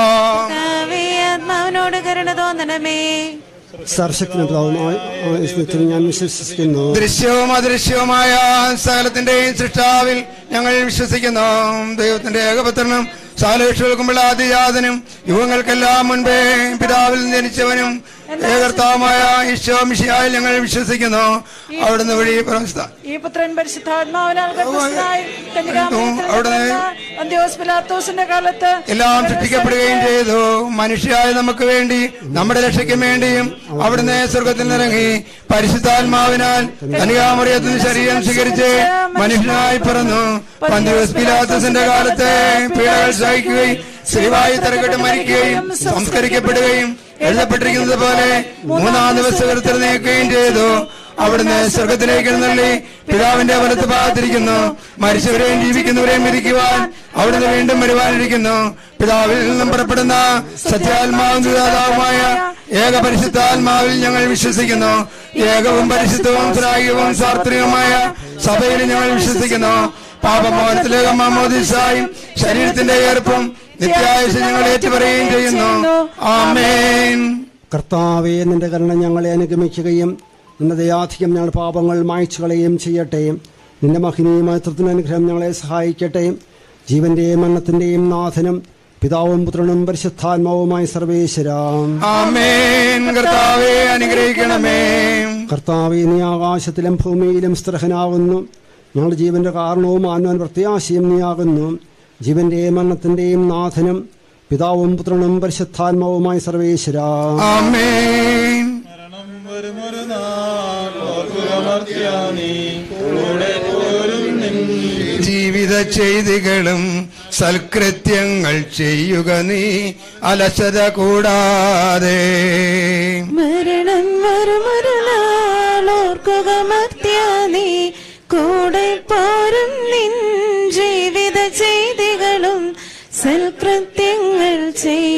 ആത്മാവിനോട് കരുണ തോന്നണമേ സർശക്തിന് പിതാവുമായി ആയുസ്മിത്തിന് ഞാൻ വിശ്വസിക്കുന്നു ദൃശ്യവും അദൃശ്യവുമായ സകലത്തിന്റെയും സൃഷ്ടാവിൽ ഞങ്ങൾ വിശ്വസിക്കുന്നു ദൈവത്തിന്റെ ഏകപുത്രനും സാലേഷകൾക്കുമുള്ള ആദിജാതനും യുവങ്ങൾക്കെല്ലാം മുൻപേ പിതാവിൽ നിന്ന് ജനിച്ചവനും ഏകർത്താവുമായ ഈശോ മിഷിയായി ഞങ്ങൾ വിശ്വസിക്കുന്നു അവിടുന്ന് വഴി പ്രവസ്ഥ ഈ പുത്രൻ പരിശുദ്ധാത്മാവിനാൽ ഗർഭസ്ഥനായി കന്യകാമറിയത്തിൽ അവിടുന്ന് പിറന്ന അന്ത്യോസ് പിലാത്തോസിന്റെ കാലത്ത് എല്ലാം സൃഷ്ടിക്കപ്പെടുകയും ചെയ്തു മനുഷ്യരായ നമുക്ക് വേണ്ടി നമ്മുടെ രക്ഷയ്ക്കും വേണ്ടിയും അവിടുന്ന് സ്വർഗത്തിൽ നിറങ്ങി പരിശുദ്ധാത്മാവിനാൽ കനികാമറിയത്തിന് ശരീരം സ്വീകരിച്ച് മനുഷ്യനായി പിറന്നു പന്തിയോസ് പിലാത്തോസിന്റെ കാലത്ത് പീഡകൾ സഹിക്കുകയും ശ്രീവായി തറകെട്ട് മരിക്കുകയും സംസ്കരിക്കപ്പെടുകയും എഴുതപ്പെട്ടിരിക്കുന്നത് പോലെ മൂന്നാം ദിവസം നീക്കുകയും ചെയ്തു അവിടുന്ന് സ്വർഗത്തിലേക്ക് എഴുന്നള്ളി പിതാവിന്റെ വലത്ത് ഭാഗത്തിരിക്കുന്നു മരിച്ചവരെയും ജീവിക്കുന്നവരെയും വിധിക്കുവാൻ അവിടുന്ന് വീണ്ടും വരുവാനിരിക്കുന്നു പിതാവിൽ നിന്നും പുറപ്പെടുന്ന സത്യാത്മാവുമായ ഏക പരിശുദ്ധാത്മാവിൽ ഞങ്ങൾ വിശ്വസിക്കുന്നു ഏകവും പരിശുദ്ധവും ശ്രായികവും സാർത്തികവുമായ സഭയിൽ ഞങ്ങൾ വിശ്വസിക്കുന്നു പാപമോഹനത്തിലേക്ക് മാമോദിസായും ശരീരത്തിന്റെ ഏർപ്പും നിത്യായുസ് ഞങ്ങൾ ഏറ്റുപറയുകയും ചെയ്യുന്നു ആമേൻ കർത്താവെ നിന്റെ കരുണ ഞങ്ങളെ അനുഗമിക്കുകയും നിന്റെ ദയാധികം ഞങ്ങളുടെ പാപങ്ങൾ മായ്ച്ചു കളയുകയും ചെയ്യട്ടെ നിന്റെ മഹിനീയമായ തൃത്തിന് അനുഗ്രഹം ഞങ്ങളെ സഹായിക്കട്ടെ ജീവന്റെയും മരണത്തിന്റെയും നാഥനും പിതാവും പുത്രനും പരിശുദ്ധാത്മാവുമായി സർവേശ്വരാം ആമേൻ കർത്താവെ അനുഗ്രഹിക്കണമേ കർത്താവെ നീ ആകാശത്തിലും ഭൂമിയിലും സ്ത്രഹനാകുന്നു ഞങ്ങളുടെ ജീവന്റെ കാരണവും ആത്മാൻ പ്രത്യാശയും നീയാകുന്നു ജീവന്റെയും മരണത്തിന്റെയും നാഥനും പിതാവും പുത്രനും പരിശുദ്ധാത്മാവുമായി സർവേശ്വരാം ആമേൻ ജീവിത ചെയ്തികളും സൽകൃത്യങ്ങൾ ചെയ്യുക നീ അലസത കൂടാതെ മരണം വരുമൊരു നാളോർക്കുക മർത്യ നീ കൂടെ പോരും നിൻ ജീവിത ചെയ്തികളും സൽകൃത്യങ്ങൾ ചെയ്യ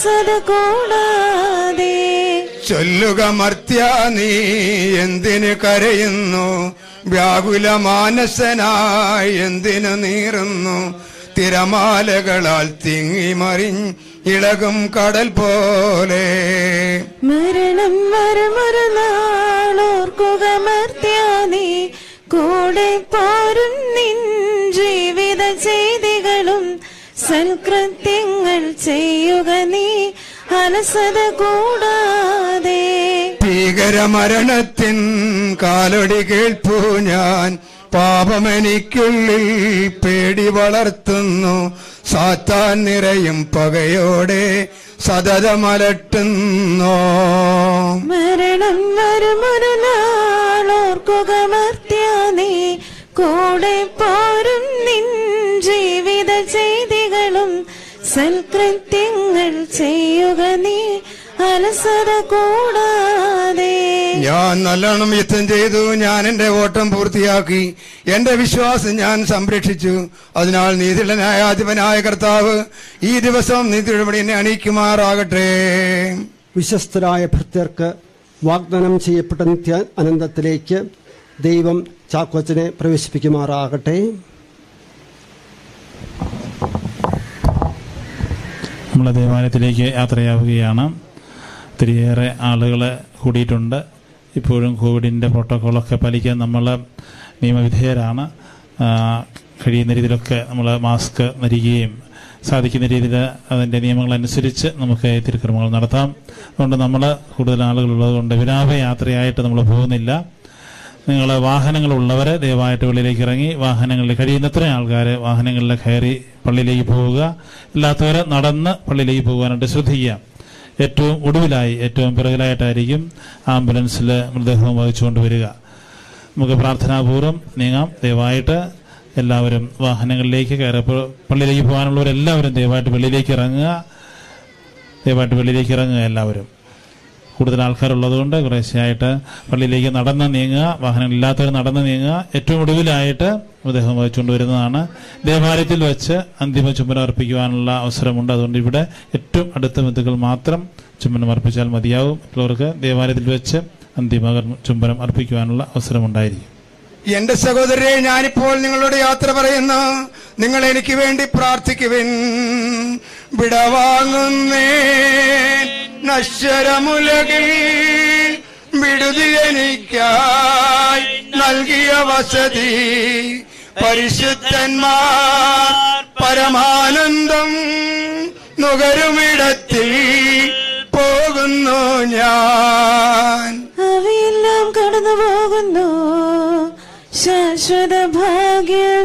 അലസത കൂടാതെ ചൊല്ലുക മർത്യ നീ എന്തിന് കരയുന്നു വ്യാകുല മാനസനായി എന്തിനു നീറുന്നു തിരമാലകളാൽ തിങ്ങി മറിഞ്ഞ് ഇളകും കടൽ പോലെ മരണം വരുമൊരു നാളോർക്കുക മർത്യാനീ കൂടെ പോരും നിൻ ജീവിത ചെയ്തികളും സൽകൃത്യങ്ങൾ ചെയ്യുക നീ അലസത കൂടാതെ ഭീകരമരണത്തിൻ കാലടി കേൾപ്പു ഞാൻ പാപമെനിക്കുള്ളിൽ പേടി വളർത്തുന്നു സാത്താൻ നിറയും പകയോടെ സതതമലട്ടുന്നു മരണം വരുമൊരു നാളോർക്കുക മർത്യാനീ കൂടെ പോരും നിൻ ജീവിത ചെയ്തികളും സൽകൃത്യങ്ങൾ ചെയ്യുക നീ അലസത കൂടാതെ ഞാൻ നല്ലോണം യുദ്ധം ചെയ്തു ഞാൻ എന്റെ ഓട്ടം പൂർത്തിയാക്കി എന്റെ വിശ്വാസം ഞാൻ സംരക്ഷിച്ചു അതിനാൽ നീതിയുള്ള ന്യായാധിപനായ കർത്താവ് ഈ ദിവസം നീതിയുടെ എന്നെ അണിയിക്കുമാറാകട്ടെ വിശ്വസ്തരായ ഭൃത്യർക്ക് വാഗ്ദാനം ചെയ്യപ്പെട്ട നിത്യ അനന്തത്തിലേക്ക് ദൈവം ചാക്കോച്ചനെ പ്രവേശിപ്പിക്കുമാറാകട്ടെ നമ്മൾ ദേവാലയത്തിലേക്ക് യാത്രയാവുകയാണ് ഒത്തിരിയേറെ ആളുകൾ കൂടിയിട്ടുണ്ട് ഇപ്പോഴും കോവിഡിൻ്റെ പ്രോട്ടോക്കോളൊക്കെ പാലിക്കാൻ നമ്മൾ നിയമവിധേയരാണ് ആ, കഴിയുന്ന രീതിയിലൊക്കെ നമ്മൾ മാസ്ക് ധരിക്കുകയും സാധിക്കുന്ന രീതിയിൽ അതിൻ്റെ നിയമങ്ങളനുസരിച്ച് നമുക്ക് ഈ തിരുക്കർമ്മങ്ങൾ നടത്താം അതുകൊണ്ട് നമ്മൾ കൂടുതൽ ആളുകളുള്ളത് കൊണ്ട് വിലാപയാത്രയായിട്ട് നമ്മൾ പോകുന്നില്ല നിങ്ങൾ വാഹനങ്ങളുള്ളവർ ദയവായിട്ട് വെളിയിലേക്ക് ഇറങ്ങി വാഹനങ്ങളിൽ കഴിയുന്നത്ര ആൾക്കാർ വാഹനങ്ങളിൽ കയറി പള്ളിയിലേക്ക് പോവുക അല്ലാത്തവർ നടന്ന് പള്ളിയിലേക്ക് പോകാനായിട്ട് ശ്രദ്ധിക്കുക ഏറ്റവും ഒടുവിലായി ഏറ്റവും പിറകിലായിട്ടായിരിക്കും ആംബുലൻസിൽ മൃതദേഹം വഹിച്ചുകൊണ്ട് വരിക നമുക്ക് പ്രാർത്ഥനാപൂർവ്വം നീങ്ങാം ദയവായിട്ട് എല്ലാവരും വാഹനങ്ങളിലേക്ക് കയറി പ- പള്ളിയിലേക്ക് പോകാനുള്ളവരെല്ലാവരും ദയവായിട്ട് വെളിയിലേക്ക് ഇറങ്ങുക ദയവായിട്ട് വെളിയിലേക്ക് ഇറങ്ങുക എല്ലാവരും കൂടുതൽ ആൾക്കാരുള്ളതുകൊണ്ട് കുറേശ്ശെയായിട്ട് പള്ളിയിലേക്ക് നടന്ന് നീങ്ങുക വാഹനങ്ങളില്ലാത്തവർ നടന്ന് നീങ്ങുക ഏറ്റവും ഒടുവിലായിട്ട് മൃതദേഹം വഹിച്ചുകൊണ്ട് വരുന്നതാണ് ദേവാലയത്തിൽ വെച്ച് അന്തിമ ചുംബനം അർപ്പിക്കുവാനുള്ള അവസരമുണ്ട് അതുകൊണ്ട് ഇവിടെ ഏറ്റവും അടുത്ത ബന്ധുക്കൾ മാത്രം ചുംബനം അർപ്പിച്ചാൽ മതിയാവും മറ്റുള്ളവർക്ക് ദേവാലയത്തിൽ വെച്ച് അന്തിമ കർമ്മ- ചുംബനം അർപ്പിക്കുവാനുള്ള അവസരമുണ്ടായിരിക്കും എന്റെ സഹോദരരെ ഞാനിപ്പോൾ നിങ്ങളോട് യാത്ര പറയുന്നു നിങ്ങൾ എനിക്ക് വേണ്ടി പ്രാർത്ഥിക്കുവിൻ വിടവാങ്ങുന്നേ നശ്വരമുലകിൽ വിടുതി എനിക്കായി നൽകിയ വസതി പരിശുദ്ധന്മാർ പരമാനന്ദം നുകരുമിടത്തിൽ പോകുന്നു ഞാൻ അവയെല്ലാം കടന്നു പോകുന്നു ശാശ്വത ഭാഗ്യം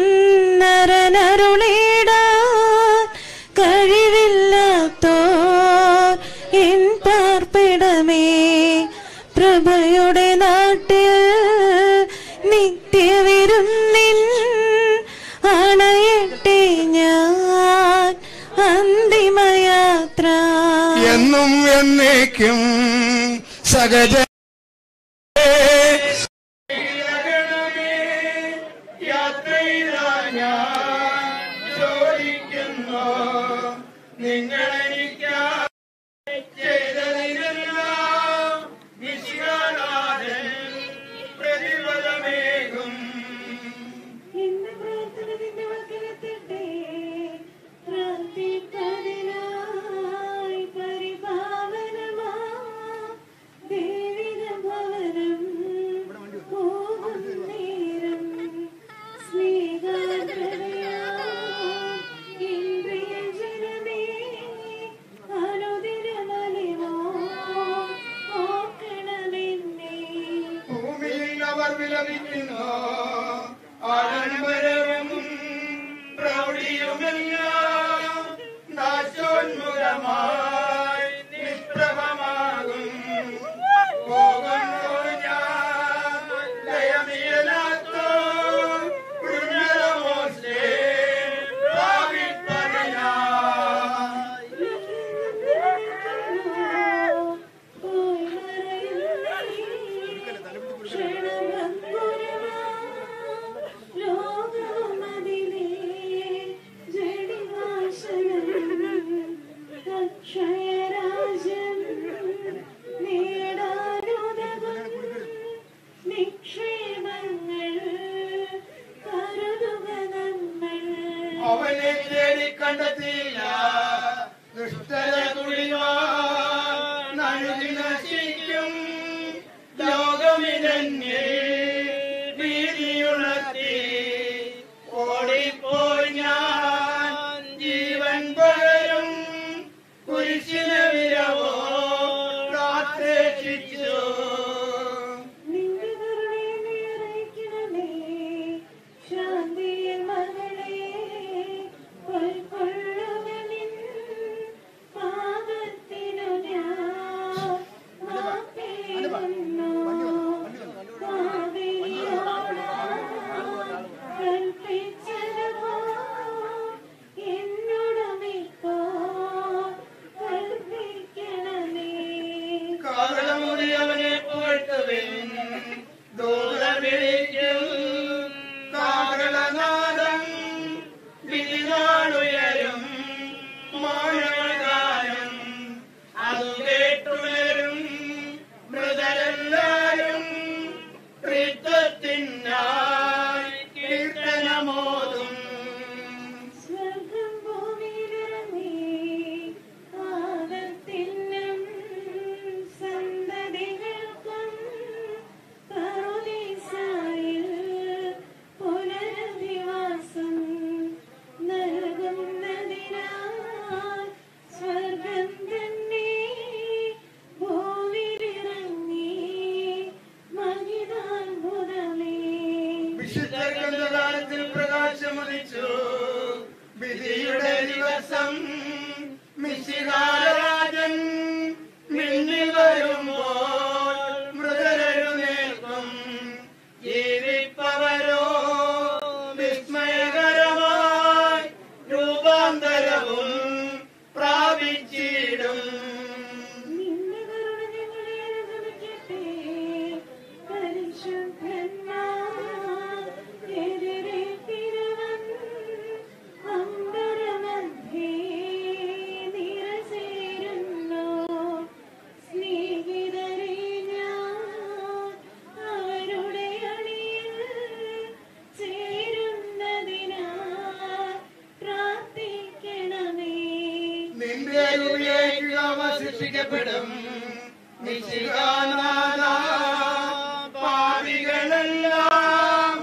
നരനരുളിടാൻ കഴിവില്ലാത്തോ എൻ പാർപ്പിടമേ പ്രഭയുടെ നാട്ടിൽ നിത്യവിരുന്നിൻ അണയട്ടെ ഞാൻ അന്തിമയാത്ര എന്നും എന്നേക്കും സഹജ എന്റെ പ്രാർത്ഥന നിന്റെ വക്കലെത്തട്ടെ. പ്രാർത്ഥിപ്പതിനായി പരിപാവനമാ ദൈവിക ഭവനം പോകും നേരം സ്നേഹാർദ്രതയാ എൻ പ്രിയജനമേ അനുദിനമലിവോ ഓർക്കണമെന്നേ ഭൂമിയിൽ അവർ വിലപിക്കുന്നു ആഡംബരവും പ്രൗഢിയുമെല്ലാം നാശോന്മുഖമായി നിഷ്പ്രഭമാകും പോകുന്നു ഞാൻ ദയനീയനാത്തോ പുണ്യരമോസ്തേ ഭാവിപ്പതിനാ ലോകമതിലേ ജഡിവാസനം ദുഷ്ടത കുടിവാൻ നഴുകി നശിക്കും ലോകമിതന്യേ ഭീതിയുണർത്തി ഓടിപ്പോയി ഞാൻ ജീവൻ പകരും കുരിശിന് വിരവോ പ്രാർത്ഥിച്ചു ശാന്തിയിൽ മകളെ കൊൽക്കൊള്ളുവനിൻ പാദത്തിനു ഞാൻ മാപ്പേകുന്നു. മാവേലിയോട് കൽപ്പിച്ചതുപോ എന്നോടുമിപ്പോൾ കൽപ്പിക്കണമേ കാകളമുടിയവനെ പുകഴ്ത്തുവിൻ ദൂതർ വിളിക്കും കാകളനാദം വിധിനാളുയരും മാനവഗാനം അത് കേട്ടുണരും മൃതരെല്ലാരും ത്രിത്വത്തിനായി കീർത്തനമോതും സ്വർഗം ഭൂമിയിലിറങ്ങി ആദത്തിനും സന്തതികൾക്കും പറുദീസായിൽ പുനരധിവാസം നൽകുന്നതിനാൽ സ്വർഗം തന്നെ ഭൂമിയിലിറങ്ങി മഹിതാത്ഭുതമേ വിശുദ്ധ പ്രകാശമുദിച്ചു വിധിയുടെ ദിവസം മിശിഹാരാജൻ മിന്നി വരുമ്പോൾ മൃതരെഴുന്നേൽക്കും ജീവിപ്പവരോ വിസ്മയകരമായി രൂപാന്തരവും പ്രാപിച്ചിടും നിന്റെ കരുണ ഞങ്ങളെ അനുഗമിക്കട്ടെ. പരിശുദ്ധന്മാർ എതിരേറ്റിരുവൻ അമ്പരമധ്യേ നിറചേരുന്നു. സ്നേഹിതരെ ഞാൻ അവരുടെ അണിയിൽ ചേരുന്നതിനാൽ പ്രാർത്ഥിക്കണമേ നിന്റെ ഉപയോഗിക്കുക അവ ശിക്ഷിക്കപ്പെടും നിശികാനാഥ പാവികളെല്ലാം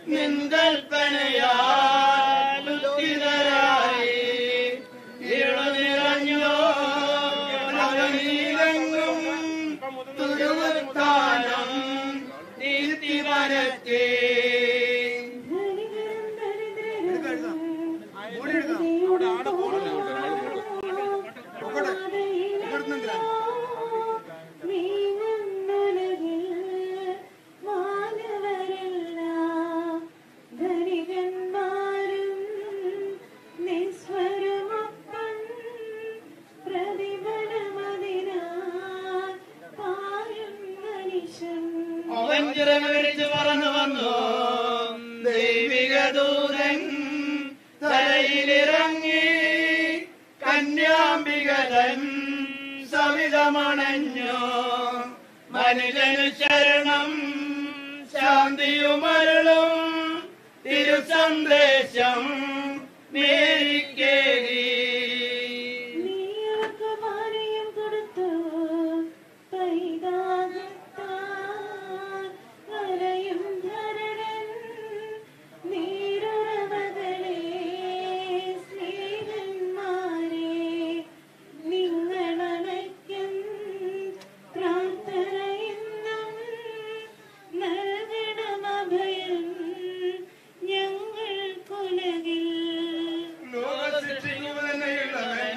നിൻകൽപ്പനയാൽ ഉത്തിതരായി ഇരുളു നിറഞ്ഞോ നവനീലെങ്ങും തുരുവത്താനം നീർത്തി വരത്തേ അവൻ ചിറകടിച്ച് പറന്നു വന്നു ദൈവിക ദൂതൻ തലയിലിറങ്ങി കന്യാംബികതൻ സവിതമണഞ്ഞു മനുജനു ശരണം ശാന്തിയുമരുളും തിരുസന്ദേശം നേരിക്കേകി കൊടുത്തു പൈതാകത്താൽ വലയും ധരണൻ നീരുറവകളെ സ്നേഹന്മാരെ നിങ്ങളണയ്ക്കും പ്രാർത്ഥനയെന്നും നൽകണമഭയം ഞങ്ങൾക്കുലകിൽ ലോകശിക്ഷിക്കുവാനുള്ളവൻ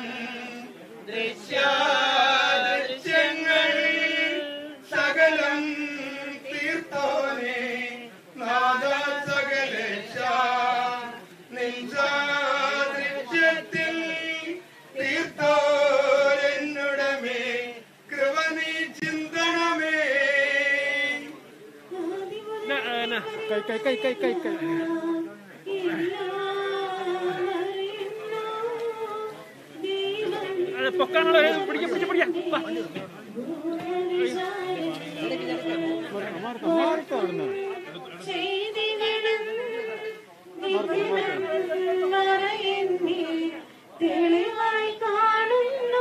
ദൃശ്യാദൃശ്യങ്ങൾ സകലം തീർത്തോനെ നാദ സകലേശ നിൻസാദൃശ്യത്തിൽ തീർത്തോരെന്നുടമേ കൃപ നീ ചിന്തണമേ കൈ കൈ കൈ കൈ കൈ കൈ പൊക്കാണല്ലോ പിടിക്ക പിടിക്ക പിടിക്ക വാ. ചെയ്തിവിടും നിത്യമെന്നറയെന്നിൽ തെളിവായി കാണുന്ന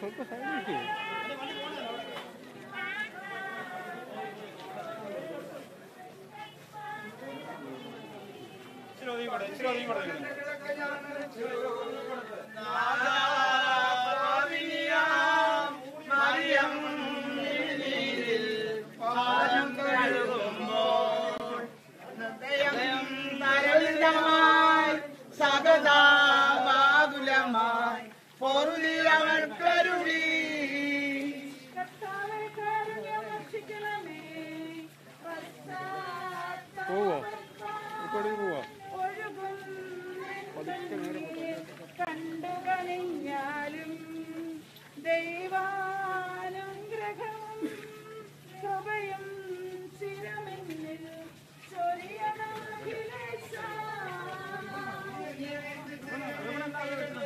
ಸ್ವಲ್ಪ ಸೈಡ್ സകതാമാകുലമായി പൊറുതിരവൻ കരുളി പോവോ ഇപ്പോഴേ പോവാ കണ്ടുകണിഞ്ഞാലും ദൈവാനുഗ്രഹവും കൃപയും ചിരമെന്നിൽ ചൊരിയണമഖിലേശ.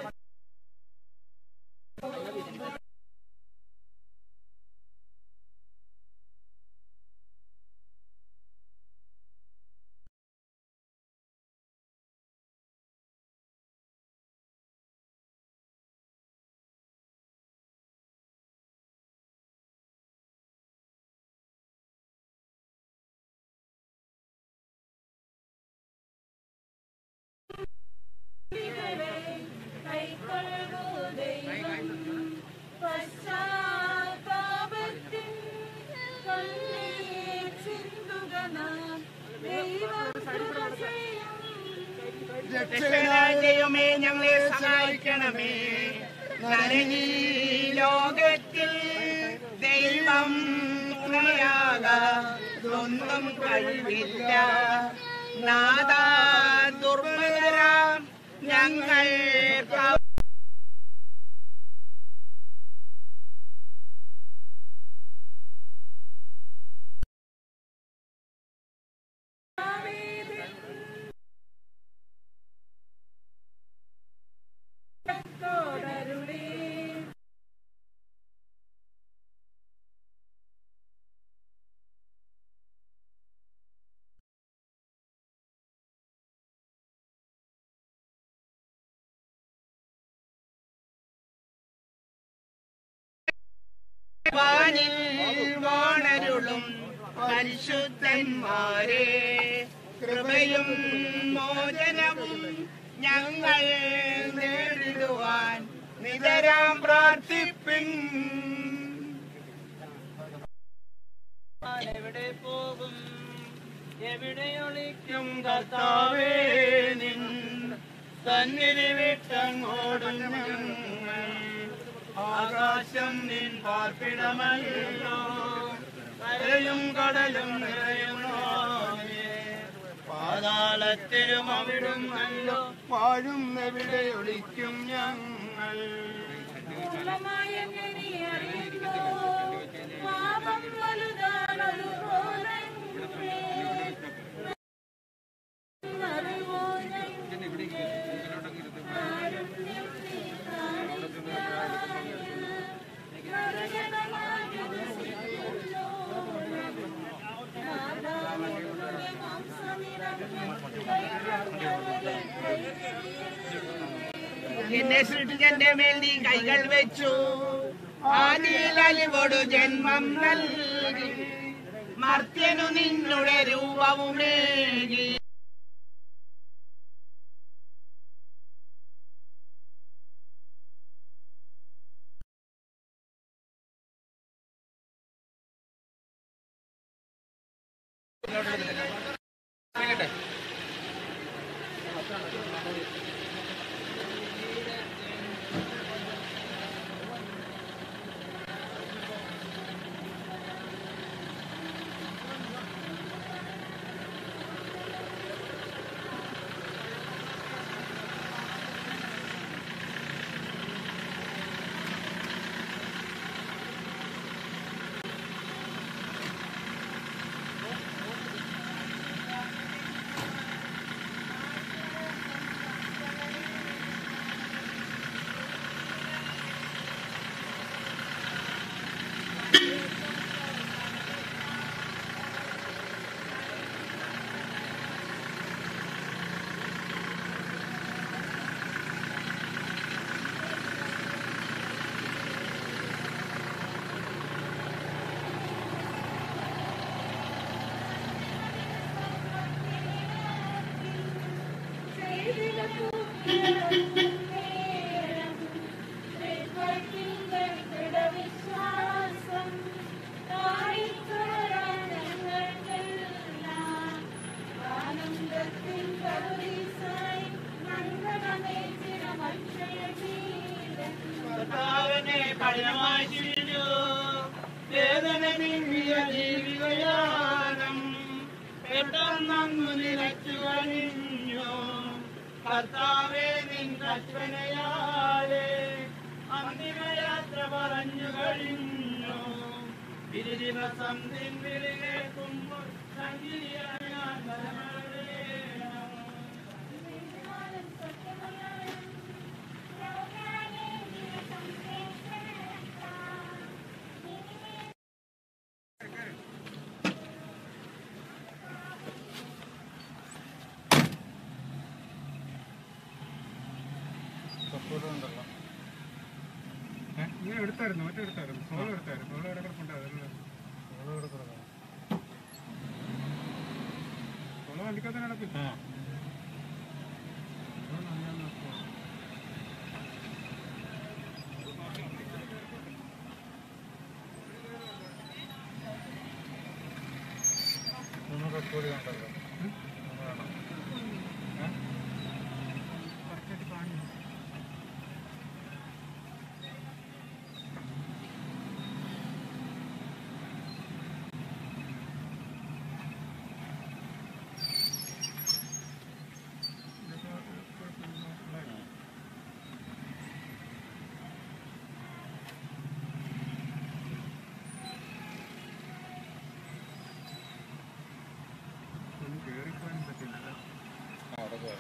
കൈക്കൊള്ളൂ ദൈവം പശ്ചാത്താപത്തിൻ കണ്ണീർ ചിന്തുക നാം ദൈവം കൃപ ചെയ്യും. രക്ഷകനായ ദൈവമേ ഞങ്ങളെ സഹായിക്കണമേ നരകീ ലോകത്തിൽ ദൈവം തുണയാകാതൊന്നും കഴിവില്ല നാദാ ദുർബലരാം ഞങ്ങൾ തോടരുളി വാനിൽ വാണരുളും പരിശുദ്ധന്മാരെ കൃപയും മോചനവും ഞങ്ങൾ നേരിടുവാൻ നിതരാം പ്രാർത്ഥിപ്പിൻ എവിടെ പോകും എവിടെ ഒളിക്കും കർത്താവേ നിൻ സന്നിധി വിട്ടങ്ങോടും ഞങ്ങൾ ആകാശം നിൻ പാർപ്പിടമല്ലോ കരയും കടലും നിറയുന്നോനേ പാതാളത്തിലും അവിടും അല്ലോ വാഴും എവിടെ ഒളിക്കും ഞങ്ങൾ മൂലമായ ഗനി അറിയുന്നു പാപം വലുതാണൊരു പോലെ അറിവോ എന്നെ സൃഷ്ടിച്ചെന്റെ മേൽ നീ കൈകൾ വെച്ചു ആദിയിൽ അലിവോടു ജന്മം നൽകി മർത്യനു നിന്നുടെ രൂപവുമേകി കർത്താവിനെ കഠിനമായി ചിരിഞ്ഞു വേദന മിങ്ങിയ ജീവികയാനം പെട്ടെന്നു നിലച്ചു കഴിഞ്ഞു കർത്താവെ നിൻ കൽപ്പനയാലേ അന്തിമയാത്ര പറഞ്ഞു കഴിഞ്ഞു ഒരു ദിവസം നിൻ വിളി കേൾക്കുമ്പോൾ സംഗീതയാൽ ഞാൻ ബലമടയേണം. ഇങ്ങനെ എടുത്തായിരുന്നു മറ്റേ എടുത്തായിരുന്നു സോളോ എടുത്തായിരുന്നു സോളോ ഇടക്കിടപ്പുണ്ടായിരുന്നു സോളോ എടുക്കുന്നത് സോളോ വണ്ടിക്കകത്ത് നടക്കില്ല നമുക്ക് കൂടി കണ്ടല്ലോ വേണം കുറച്ചായിട്ട് കാണുന്നു ഒന്നും കേറിപ്പോകാൻ പറ്റില്ല അവിടെ പോയി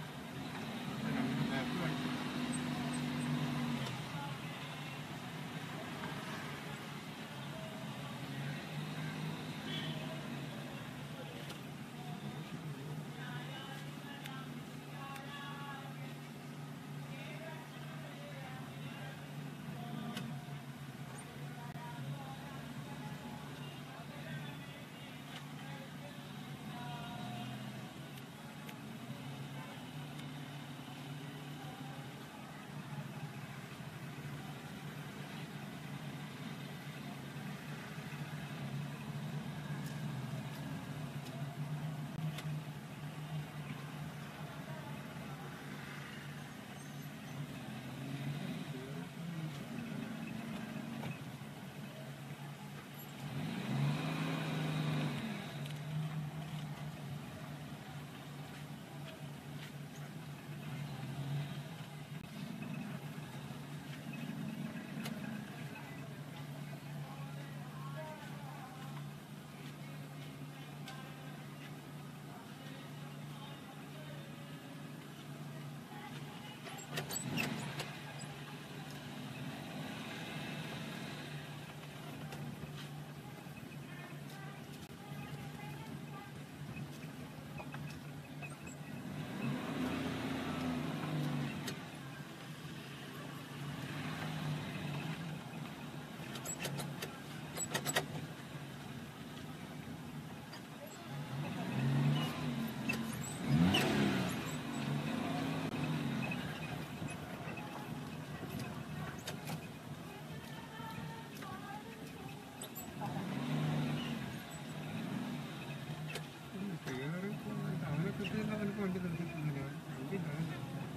അവനെ കിട്ടിയില്ല അവനക്ക് വണ്ടി നിർത്തിയിട്ടില്ല വണ്ടി ഉണ്ടാവില്ല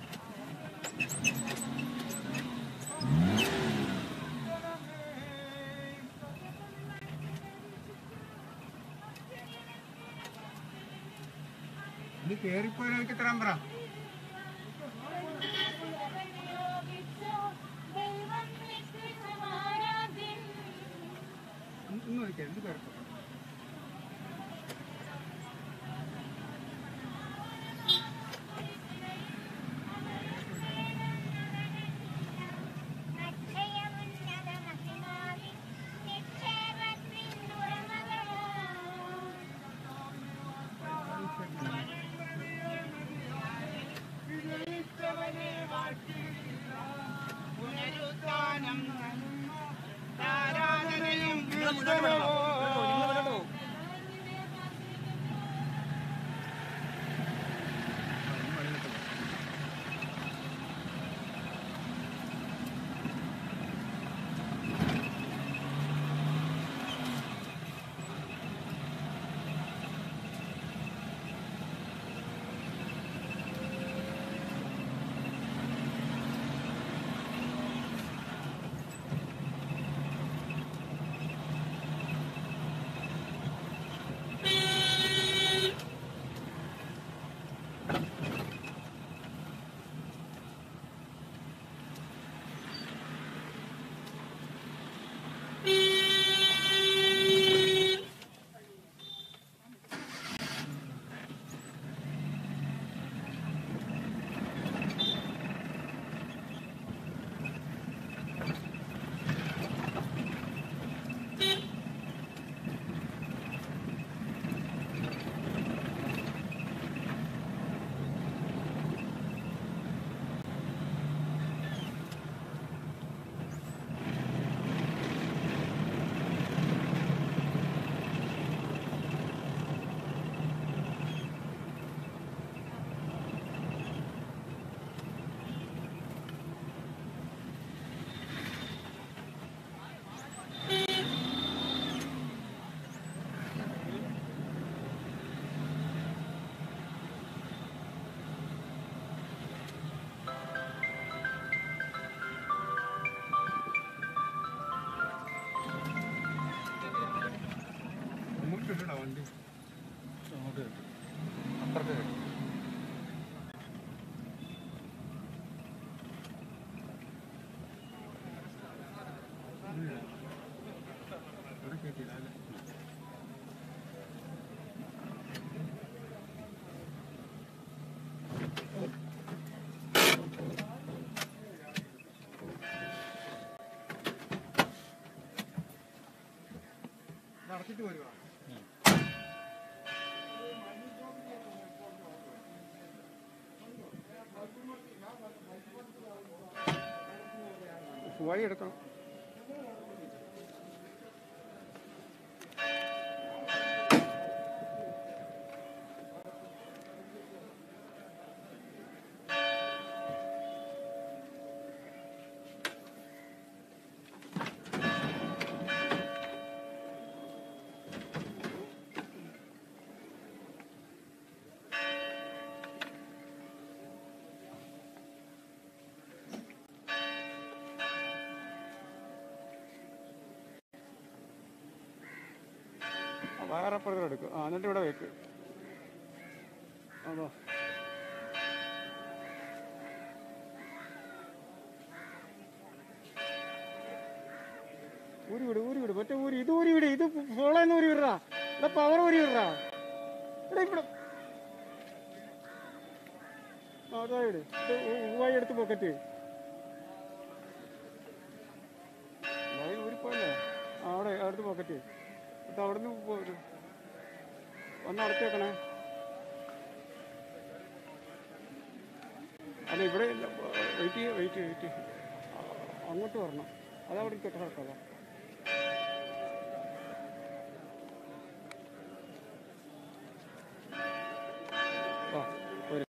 ഇത് കേറിപ്പോയാൽ എനിക്ക് തരാൻ പറ ഒന്നും വിളിക്കാം എന്ത് കുഴപ്പം വെച്ചിട്ട് വരുവാ വഴി എടുക്കണം വയറപ്പുറത്ത് എടുക്കും ആ എന്നിട്ട് ഇവിടെ വെക്ക് അതോ ഊരി വിട് ഊരി വിട് മറ്റേ ഊരി ഇത് ഊരി വിട് ഇത് ഫോളോന്ന് ഊരി വിടറാ ഇവിടെ പവർ ഊരി വിടറാ ഇവിടെ ഇവിടെ ആ, അതാ വിട് ഇത് ഊവായി എടുത്ത് പോക്കറ്റ് ലൈൻ ഊരിപ്പോയല്ലേ ആ അവിടെ അടുത്ത് പോക്കറ്റ് എന്നിട്ട് അവിടെ നിന്ന് പോരും വന്ന് അടച്ചു വെക്കണേ അല്ല ഇവിടെ വെയിറ്റ് വെയിറ്റ് വെയിറ്റ് അങ്ങോട്ട് വരണം അതവിടെ ഇരിക്കട്ടെ കിടക്കാതെ ആ ഒരു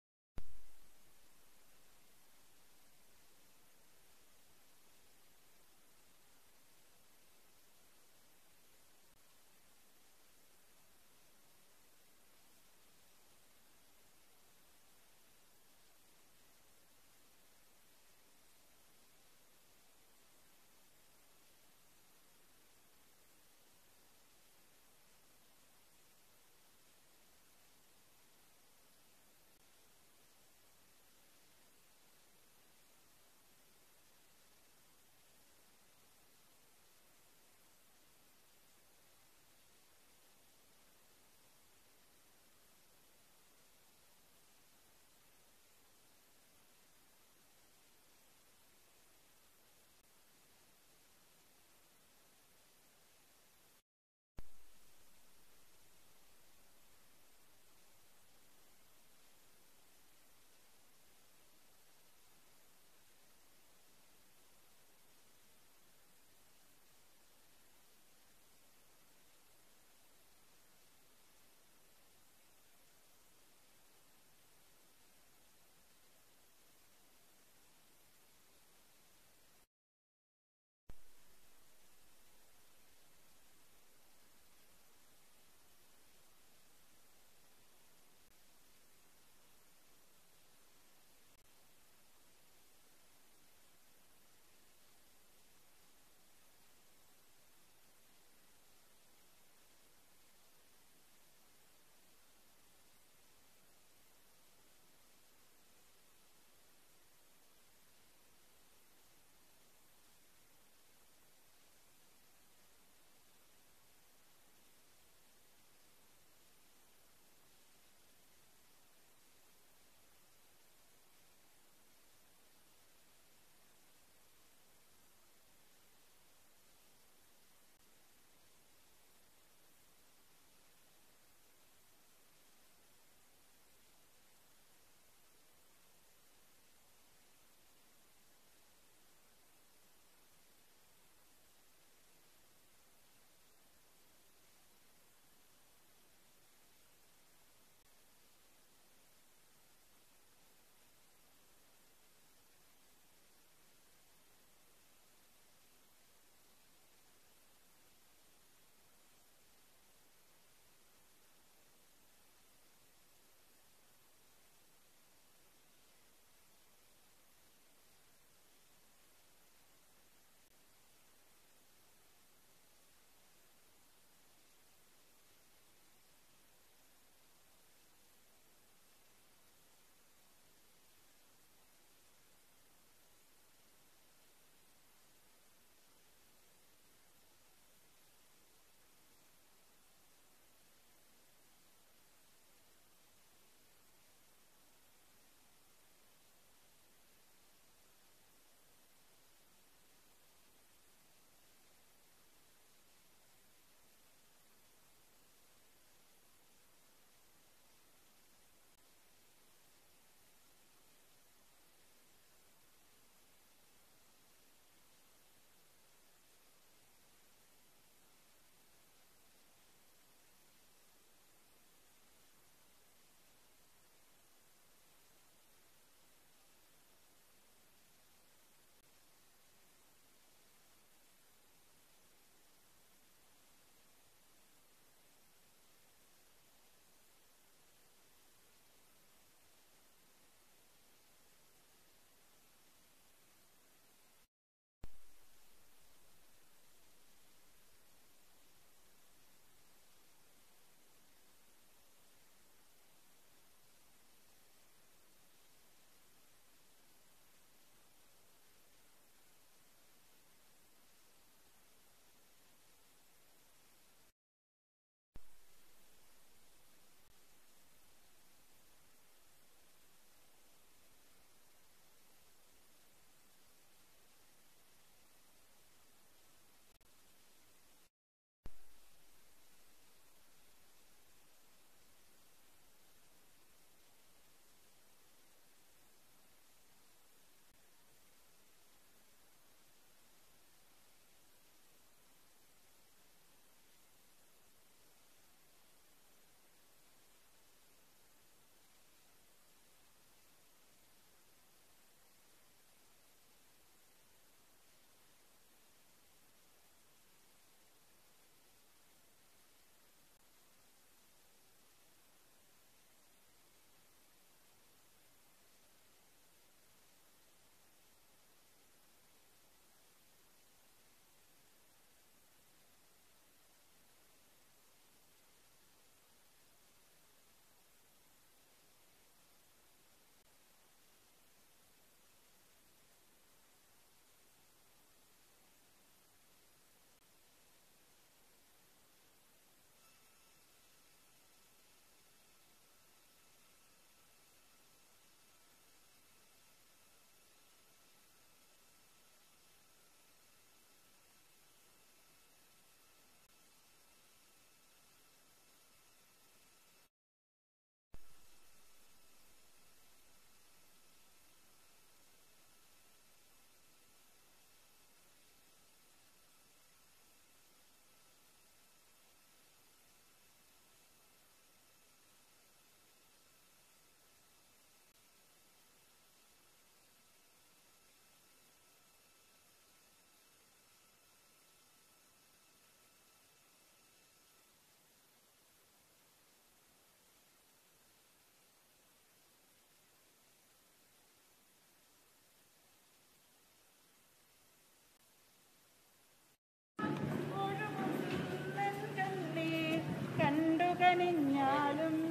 കനിഞ്ഞാലും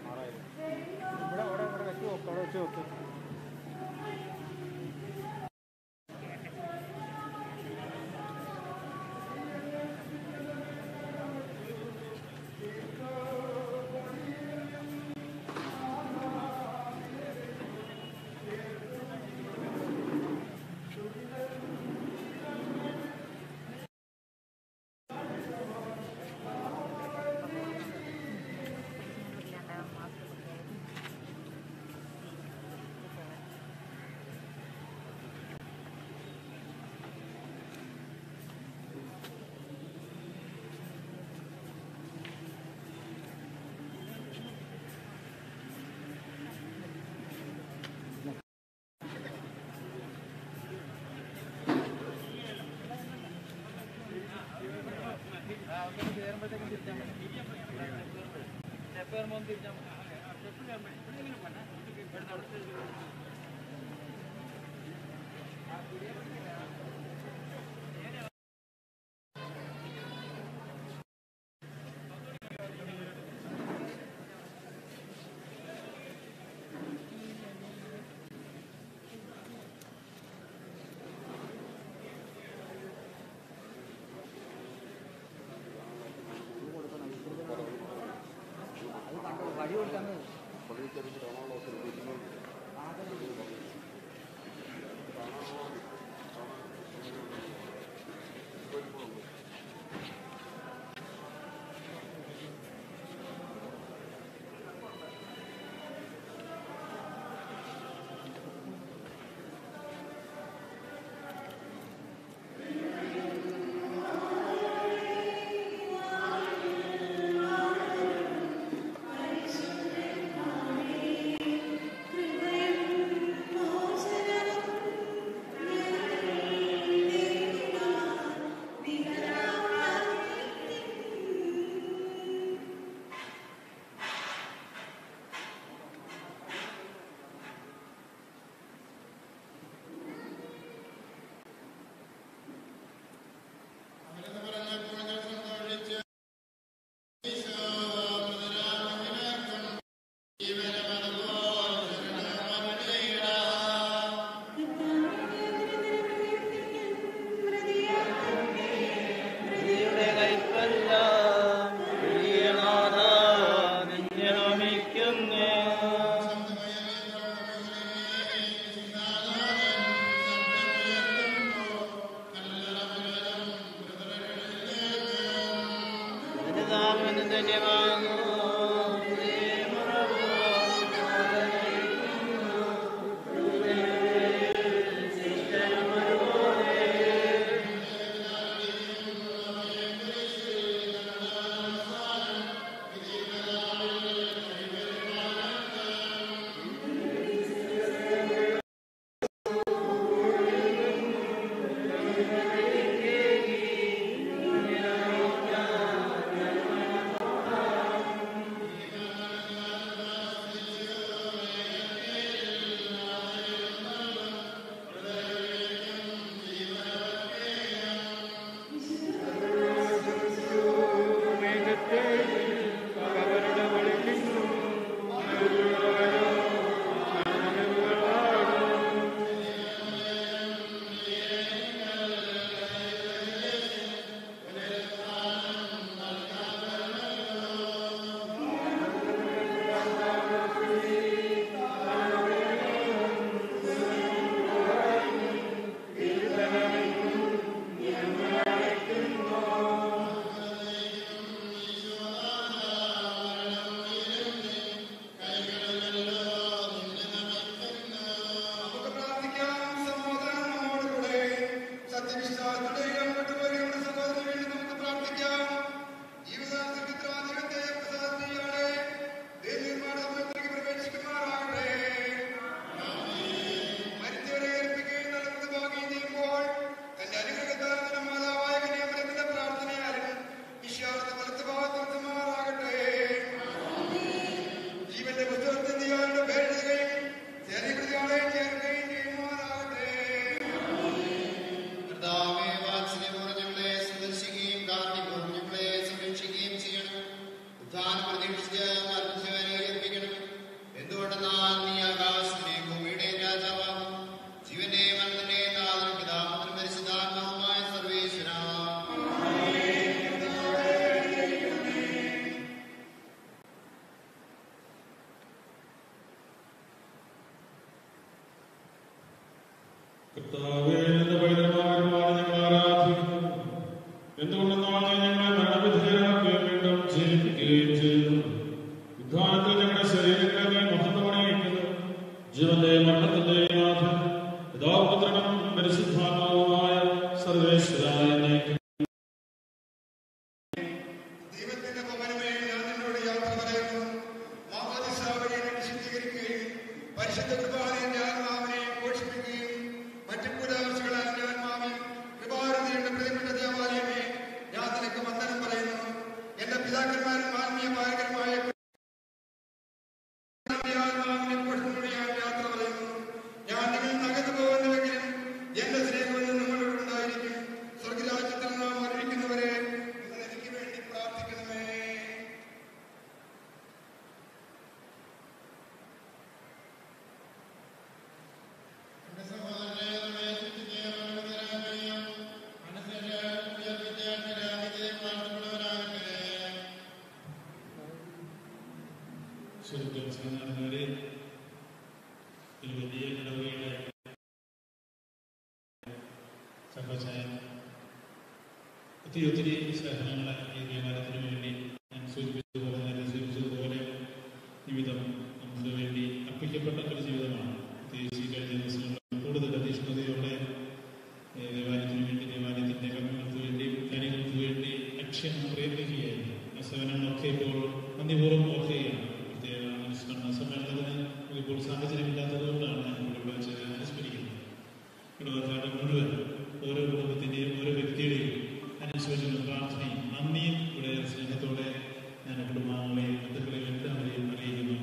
ഇവിടെ ഇവിടെ ഇവിടെ വെച്ച് നോക്ക് അവിടെ വെച്ച് നോക്ക് ും കർത്താവേ, നിന്റെ പൈതൃകമാകുവാൻ ഞങ്ങൾ ആരാധിക്കുന്നു. എന്തുകൊണ്ടെന്നാൽ നീ ഞങ്ങളെ മരണവിധേയരാക്കുകയും വീണ്ടും ജീവിപ്പിക്കുകയും ചെയ്തു. ഉദ്ധാനത്തിൽ ഞങ്ങളുടെ ശരീരങ്ങളെ നീ മഹത്വമണിയിക്കുന്നു. ജീവന്റെയും മരണത്തിന്റെയും നാഥൻ, പിതാവും പുത്രനും പരിശുദ്ധാത്മാവുമായ സർവേശ്വരായ നീക്കും ദൈവത്തിന്റെ ഭവനമേ ഞാൻ നിന്നോട് യാത്ര പറയുന്നു മാമോദിസ വഴി എന്നെ വിശുദ്ധീകരിക്കുകയും പരിശുദ്ധ കുർബാന എന്റെ ആത്മാവിനെ പോഷിപ്പിക്കുകയും മറ്റു കൂടാശകളാൽ എന്റെ ആത്മാവിൽ കൃപാരതിയുടെ പ്രിയപ്പെട്ട ദേവാലയമേ ഞാൻ നിനക്ക് വന്ദനം പറയുന്നു എന്റെ പിതാക്കന്മാരും ആത്മീയ പാരകരമായ എന്റെ ആത്മാവിനെ പോഷിപ്പിച്ചുകൊണ്ട് ഞാൻ യാത്ര പറയുന്നു ഞാൻ നിങ്ങൾ നകന്നു പോകുന്നുവെങ്കിലും എന്റെ സ്നേഹം നിങ്ങളോട് ഉണ്ടായിരിക്കും സ്വർഗരാജ്യത്തിൽ നാം അറിയിക്കുന്നവരെ നിങ്ങൾ എനിക്ക് വേണ്ടി പ്രാർത്ഥിക്കണമേ സ്വർഗ്ഗം സമാധാനവരെ ഒരു വലിയ ഇടവകയുടെ സഹോദരൻ ഒത്തിരി ഒത്തിരി സഹനങ്ങളെ ഈ നിയമനത്തിന് വേണ്ടി ഞാൻ സൂചിപ്പിച്ചതുപോലെ നേരത്തെ സൂചിപ്പിച്ചതുപോലെ ജീവിതം നമുക്ക് വേണ്ടി അർപ്പിക്കപ്പെട്ട ഒരു ജീവിതമാണ് പ്രത്യേകിച്ച് ഈ കഴിഞ്ഞ ദിവസങ്ങളിൽ കൂടുതൽ അധീഷ്ണതയോടെ ഏഹ് ദേവാലയത്തിന് വേണ്ടി ദേവാലയത്തിന്റെ കർമ്മങ്ങൾക്ക് വേണ്ടി കാര്യങ്ങൾക്ക് വേണ്ടി അക്ഷയം പ്രയത്നിക്കുകയായിരുന്നു ആ സേവനങ്ങളൊക്കെ ഇപ്പോൾ നന്ദിപൂർവ്വം ഓർക്കുകയാണ് പ്രത്യേക അനുസ്മരണ സമ്മേളനത്തിന് ഇപ്പോൾ സാഹചര്യമില്ലാത്തത് കൊണ്ടാണ് ഞാൻ ഇവിടെ വെച്ച് അനുസ്മരിക്കുന്നത് ഇടവക്കാരുടെ മുഴുവൻ ഓരോ കുടുംബത്തിന്റെയും ഓരോ വ്യക്തിയുടെയും അനുശോചനവും പ്രാർത്ഥനയും നന്ദിയും ഇവിടെ സ്നേഹത്തോടെ ഞാൻ കുടുംബാംഗങ്ങളെയും ബന്ധുക്കളെയും എല്ലാവരെയും അറിയിക്കുന്നു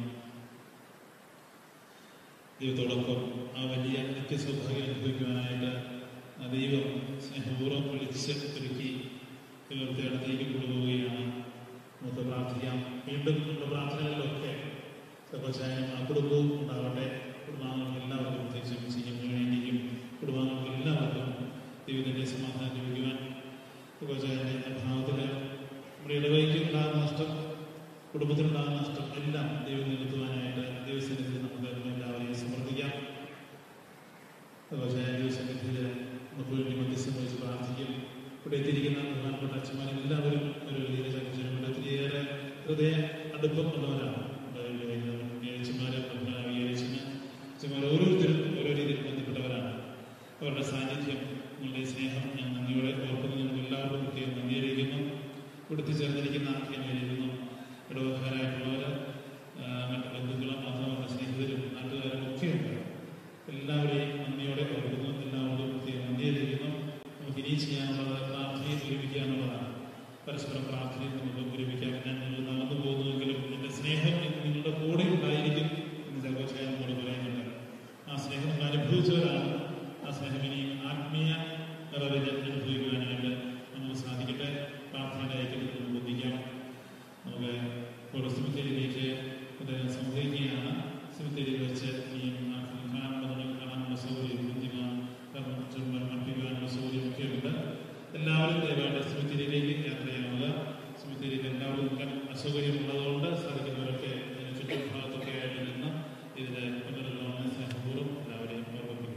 ദൈവത്തോടൊപ്പം ആ വലിയ നിത്യസൗഭാഗ്യം അനുഭവിക്കുവാനായിട്ട് ആ ദൈവം സ്നേഹപൂർവ്വം വിളിച്ച് ഒരുക്കി ദൈവത്തെ അടുത്തേക്ക് കൊണ്ടുപോവുകയാണ് നമുക്ക് പ്രാർത്ഥിക്കാം വീണ്ടും നമ്മുടെ പ്രാർത്ഥനകളിലൊക്കെ സഹോദരനും ആ കുടുംബവും ഉണ്ടാവട്ടെ കുടുംബാംഗങ്ങൾക്ക് എല്ലാവർക്കും പ്രത്യേകിച്ചും ചെയ്യുന്നതിന് വേണ്ടിയും കുടുംബാംഗങ്ങൾക്ക് എല്ലാവർക്കും ദൈവത്തിൻ്റെ സമാധാനം ലഭിക്കുവാൻ സഹോദരൻ്റെ അഭാവത്തിൽ നമ്മുടെ ഇടവയ്ക്ക് ഉണ്ടാകുന്ന നഷ്ടം കുടുംബത്തിനുണ്ടാകുന്ന നഷ്ടം എല്ലാം ദൈവം നികത്തുവാനായിട്ട് ദൈവസന്നിധിയിൽ നമുക്ക് എല്ലാവരെയും സമർപ്പിക്കാം സഹോദരൻ ദൈവസന്നിധിയിൽ നമുക്ക് വേണ്ടി മധ്യസ്ഥം വഹിച്ച് പ്രാർത്ഥിക്കും ഇവിടെ എത്തിയിരിക്കുന്ന പ്രധാനപ്പെട്ട അച്ഛന്മാരും എല്ലാവരും ഒരു വലിയ ചർച്ചയിലുണ്ട് ഒത്തിരിയേറെ ഹൃദയ അടുപ്പം ഉള്ളവരാണ് അച്ഛന്മാരും അച്ഛന്മാർ ഓരോരുത്തരും ഓരോ രീതിയിൽ ബന്ധപ്പെട്ടവരാണ് അവരുടെ സാന്നിധ്യം നിങ്ങളുടെ സ്നേഹം ഞാൻ നന്ദിയോടെ ഓർക്കുന്നു നിങ്ങൾക്ക് എല്ലാവർക്കും പ്രത്യേകം നന്ദി അറിയിക്കുന്നു ഇവിടുത്തെ ചേർന്നിരിക്കുന്ന എന്നിരിക്കുന്നു ഇടവക്കാരായിട്ടുള്ളവർ മറ്റ് ബന്ധുക്കളും മാത്രമല്ല സ്നേഹിതരും നാട്ടുകാരും ഒക്കെയുണ്ട് എല്ലാവരെയും നന്ദിയോടെ ഓർക്കുന്നു എല്ലാവർക്കും പ്രത്യേകം നന്ദി അറിയിക്കുന്നു നമുക്ക് ഇനി ചെയ്യാനുള്ളത് പ്രാർത്ഥനയിൽ ഒരുമിക്കുക എന്നുള്ളതാണ് പരസ്പരം പ്രാർത്ഥനയിൽ നമുക്ക് ഒരുമിക്കാം ഞാൻ നിങ്ങൾ നടന്നു പോകുന്നുവെങ്കിലും എൻ്റെ സ്നേഹം ഇന്ന് നിങ്ങളുടെ കൂടെ ഉണ്ടായിരിക്കും എന്ന് ചർച്ച നമ്മോട് പറയുന്നുണ്ട് ആ സ്നേഹം നമ്മൾ അനുഭവിച്ചവരാണ് ആ സ്നേഹം ഇനി ആത്മീയ നിറവിൽ അനുഭവിക്കുവാനായിട്ട് നമുക്ക് സാധിക്കട്ടെ പ്രാർത്ഥനയുടെ ഐക്യത്തിൽ നമുക്ക് ഒന്നിക്കാം നമുക്ക് ഇപ്പോൾ സിമിത്തേരിയിലേക്ക് ഇത് സംഭവിക്കുകയാണ് സിമിത്തേരിയിൽ വെച്ച് ഈ കാണാനുള്ള കാണാനുള്ള സൗകര്യം അന്തിമ കർമ്മ അർപ്പിക്കുവാനുള്ള സൗകര്യമൊക്കെ ഉണ്ട് എല്ലാവരും ദയവായിട്ട് സിമിത്തേരിയിലേക്ക് യാത്ര ചെയ്യാനുള്ള സിമിത്തേരിയിൽ എല്ലാവർക്കും അസൗകര്യമുള്ളതുകൊണ്ട് സാധിക്കുന്നവരൊക്കെ അതിന് ചുറ്റും ഭാഗത്തൊക്കെ ആയിട്ട് നിന്ന് ഇതിന് പുനരുദ്ധാരണ സ്നേഹപൂർവ്വം എല്ലാവരെയും ഓർമ്മിപ്പിക്കും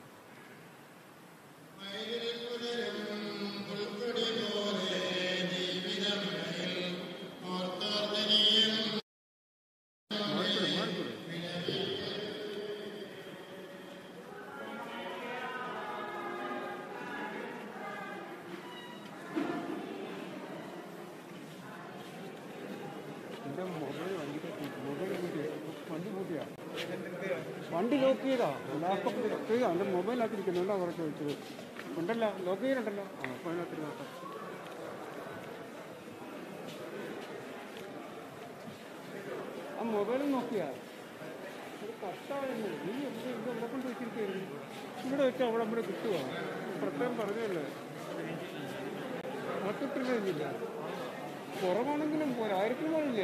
എന്റെ മൊബൈൽ വണ്ടി മൊബൈൽ വണ്ടി പൂട്ടിയാ വണ്ടി ലോക്ക് ചെയ്താ ലാപ്ടോപ്പ് ലോക്ക് ചെയ്താ എൻ്റെ മൊബൈലിനകത്തിരിക്കുന്നുണ്ടോ അവിടെ ചോദിച്ചത് ഉണ്ടല്ലോ ലോക്ക് ചെയ്യാനുണ്ടല്ലോ ആ അപ്പോൾ അതിനകത്ത് നോക്കാം ആ മൊബൈൽ നോക്കിയാ ഒരു കട്ടായിരുന്നു നീ എവിടെ ഇത് എവിടെ കൊണ്ട് വെച്ചിരിക്കുന്നു ഇവിടെ വെച്ചാൽ അവിടെ ഇവിടെ കിട്ടുമോ പ്രത്യേകം പറഞ്ഞല്ലേ മൊത്തത്തിലില്ല കുറവാണെങ്കിലും പോരാ ആയിരത്തിന് പോലില്ലേ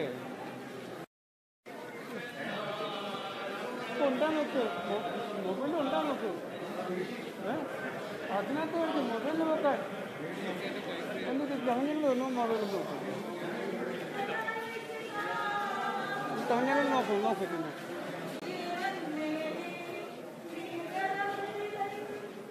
ഉണ്ടാ നോക്ക് മൊബൈൽ ഉണ്ടാ നോക്ക് ഏ അതിനകത്ത് നോക്ക് മൊബൈൽ നോക്കാൻ എന്നിട്ട് തമിഴിൽ ഒന്നും മൊബൈൽ നോക്കും തമിഴിൽ നോക്കും നോക്കിട്ടുണ്ട്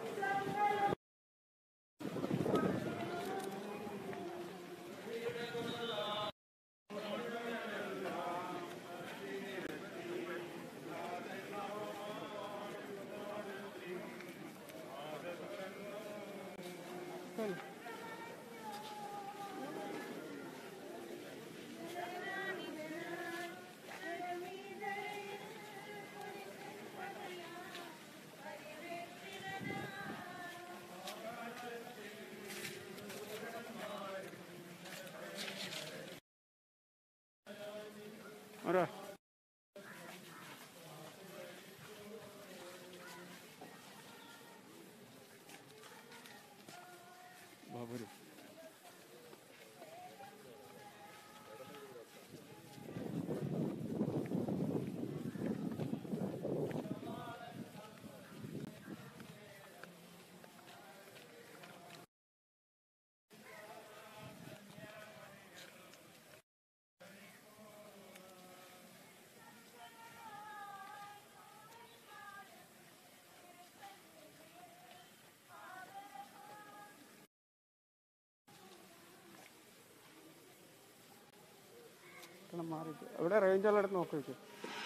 വെക്കണം മാറിയിട്ട് എവിടെ റേഞ്ച് ഉള്ളിടത്ത് നോക്കി വെക്കും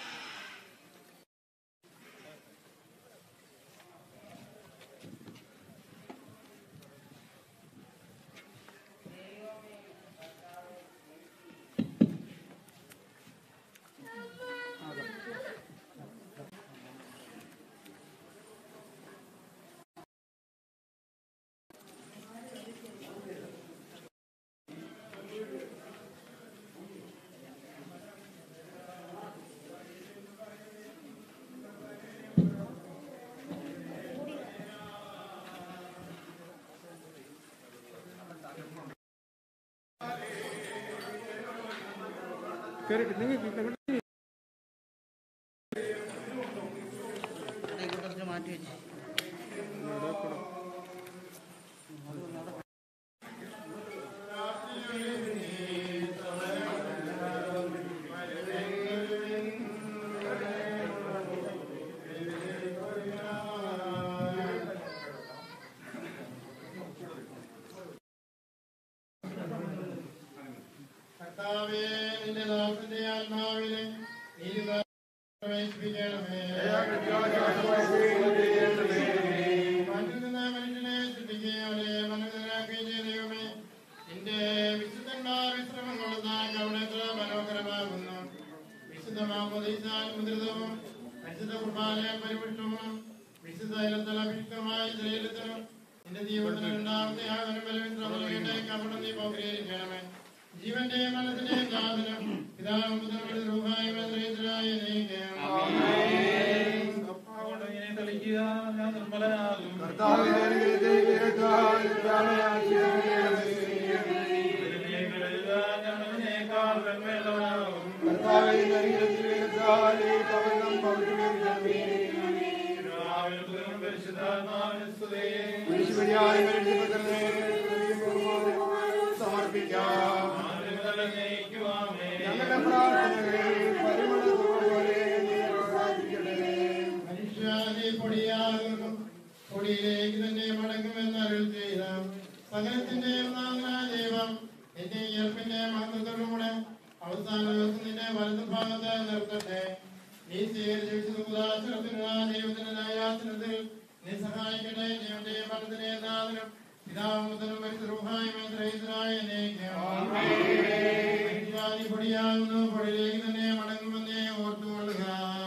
കയറിയിട്ട് നിങ്ങൾ നിങ്ങൾ മാറ്റി വെച്ചു കർത്താവേ നിന്റെ ദാസന്റെ ആത്മാവിനെ നീ പ്രവേശിപ്പിക്കണമേ മണ്ണിൽ നിന്ന് മനുഷ്യനെ സൃഷ്ടിക്കുകയോടെ മനസ്സിലാക്കുകയും ചെയ്ത ദൈവമേ നിന്റെ വിശുദ്ധന്മാർ വിശ്രമം കൊള്ളുന്ന കവണത്ര മനോഹരമാകുന്നു വിശുദ്ധമാമോദീസാൻ മുദ്രിതവും പരിശുദ്ധ കുർബാനയാൽ പരിപുഷ്ടവും വിശുദ്ധ ഇനത്തിൽ അഭിഷിക്തമായ ശരീരത്തിനും നിന്റെ ജീവിതത്തിന് രണ്ടാമത്തെ ആകനം ബലവിശ്രമങ്ങളുടെ കവണം നീ പൗരീകരിക്കണമേ ജീവന്റെ മനസ്സിന്റെ സാധനം പിതാവും പുത്രനും രൂപായും ശ്രേഷ്ഠരായ തെളിക്കുക ഞാൻ നിർമ്മലനാകും സമർപ്പിക്കാം ഞങ്ങളുടെ പ്രാർത്ഥനകളെ പരിമളത്തോടെ നീ പ്രസാദിക്കണമേ മനുഷ്യാദി പൊടിയാകുന്നു പൊടിയിലേക്ക് തന്നെ മടങ്ങുമെന്ന് അരുൾ ചെയ്ത സകലത്തിന്റെ നാഥനായ ദൈവം എന്റെ ഇയർപ്പിന്റെ മഹത്വത്തോടുകൂടെ അവസാന ദിവസം നിന്റെ വലതു ഭാഗത്ത് നിർത്തട്ടെ നീ സ്വീകരിച്ച ഉദാസനത്തിനുള്ള ദൈവത്തിന്റെ ന്യായാസനത്തിൽ നീ സഹായിക്കട്ടെ ദൈവന്റെ മനസ്സിനെ നാഥനും പിതാവും പുത്രനും പരിശുദ്ധായും ശ്രേഷ്ഠനായ മനുഷ്യാദി പൊടിയാകുന്നു പൊടിയിലേക്ക് തന്നെ മടങ്ങുമെന്നേ ഓർത്തുകൊള്ളുക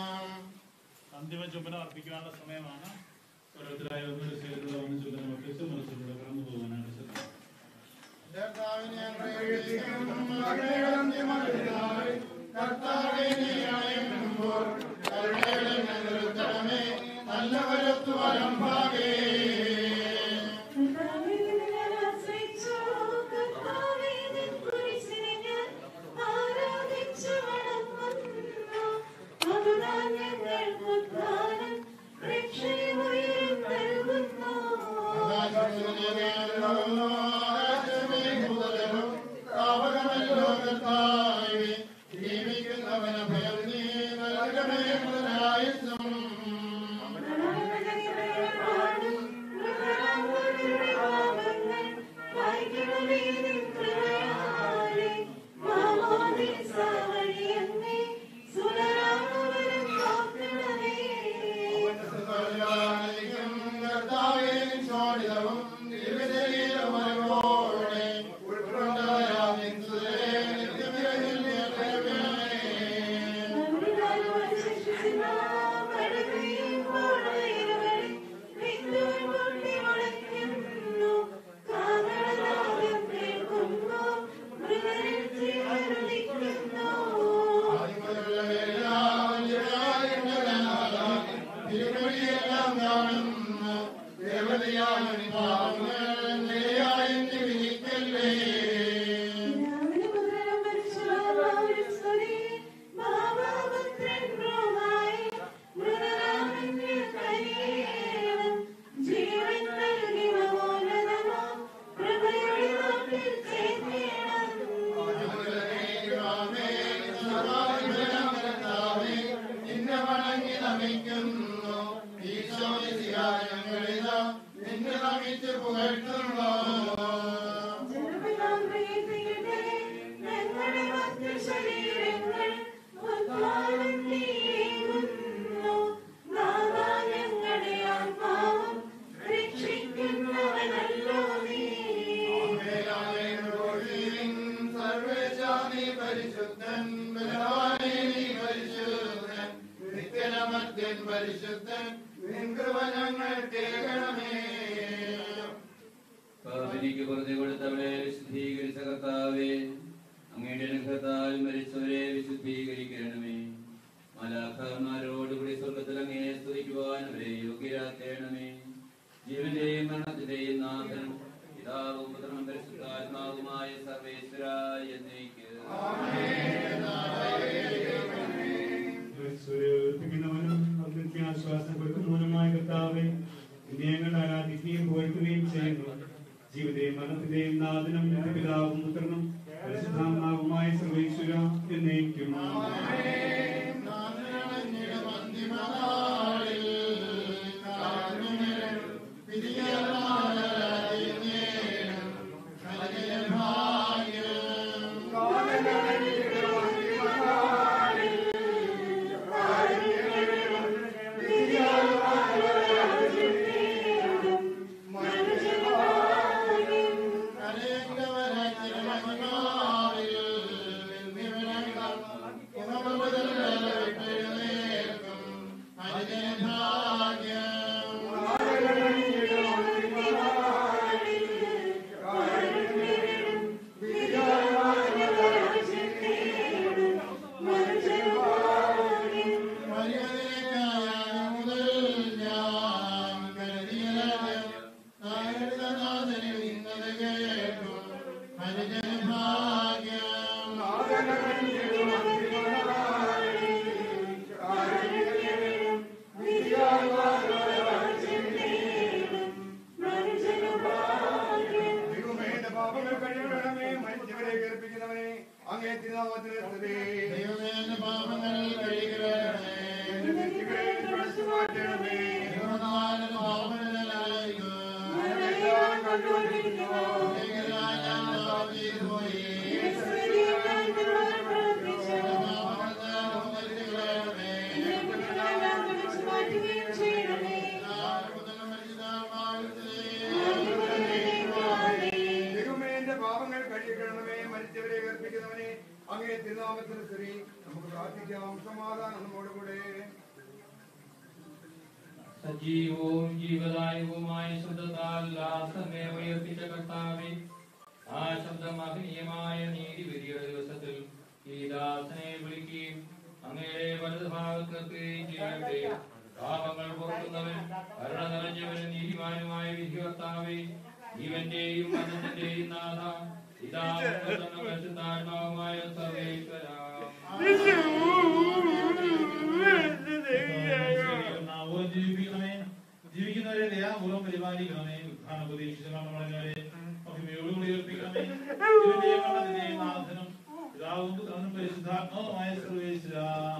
അന്തിമ ചുമനം അർപ്പിക്കാനുള്ള സമയമാണ് ഓരോരുത്തരായി ഒന്നൊരു സൈഡിലൂടെ ഒന്ന് ചുമനം ഒപ്പിച്ച് മനസ്സിലൂടെ കടന്നു പോകാനാണ് ശ്രദ്ധ ഞങ്ങളുടെ ശരീരം പരിശുദ്ധൻ നിൻ കൃപ ഞങ്ങൾക്കേകണമേ പാപിനിക്ക് പുറത്തു കൊടുത്തവളെ വിശുദ്ധീകരിച്ച കർത്താവേ അങ്ങയുടെ അനുഗ്രഹത്താൽ മരിച്ചവരെ വിശുദ്ധീകരിക്കണമേ മലാഖമാരോടുകൂടി സ്വർഗത്തിൽ അങ്ങയെ സ്തുതിക്കുവാൻ അവരെ യോഗ്യരാക്കേണമേ ജീവന്റെയും മരണത്തിന്റെയും നാഥനും പിതാവും പുത്രനും പരിശുദ്ധാത്മാവുമായ സർവേശ്വരായ എന്നേക്ക് സ്വരൂപിക്കുന്നവനും അഗ്നിക്ക് ആശ്വാസം കൊടുക്കുന്നവനുമായ കർത്താവെ നിന്നെ ഞങ്ങൾ ആരാധിക്കുകയും പുകഴ്ത്തുകയും ചെയ്യുന്നു ജീവിതയും മരണത്തിന്റെയും നാഥനും നിന്റെ പിതാവും പുത്രനും പരിശുദ്ധാത്മാവുമായ സർവേശ്വര എന്നേക്കും ദൈവമേ, എന്റെ പാപങ്ങൾ കഴിയണമേ മരിച്ചവരെ കേൾപ്പിക്കുന്നവനെ അങ്ങേ തിരുനാമത്തിന് സ്തുതി. എന്റെ തെറ്റുകളെ തുടച്ചു മാറ്റണമേ. എല്ലാം കണ്ടുകൊണ്ടിരിക്കുന്നു. ദൈവമേ, എന്റെ പാപങ്ങൾ കഴിയണമേ മരിച്ചവരെ കേൾപ്പിക്കുന്നവനെ അങ്ങേ തിരുനാമത്തിന് സ്ത്രീ നമുക്ക് പ്രാർത്ഥിക്കാം സമാധാനം നമ്മോടുകൂടെ സജീവവും ജീവദായകവുമായ ശബ്ദത്താൽ ലാസമേ ഉയർപ്പിച്ച കർത്താവെ ആ ശബ്ദം മഹനീയമായ നീതിവിധിയുടെ ദിവസത്തിൽ ഈ ദാസനെ വിളിക്കുകയും അങ്ങയുടെ വലതുഭാഗത്ത് നിർത്തുകയും ചെയ്യട്ടെ പാപങ്ങൾ പൊറുക്കുന്നവൻ കരുണ നിറഞ്ഞവനും നീതിമാനുമായ വിധികർത്താവെ ജീവന്റെയും മരണത്തിന്റെയും നാഥ പിതാവും പുത്രനും പരിശുദ്ധാത്മാവുമായ സർവേശ്വര നാവുകൾ ജീവിപ്പിക്കണമേ ജീവിക്കുന്നവരെ ദയാപൂർവ്വം പരിപാലിക്കണമേ ഉത്ഥാനം പ്രതീക്ഷിച്ചവരെ മഹിമയോടുകൂടി ഉയർപ്പിക്കണമേ ഇതിന്റെയും മരണത്തിന്റെയും നാഥനും പിതാവും പുത്രനും പരിശുദ്ധാത്മാവുമായ സർവേശ്വര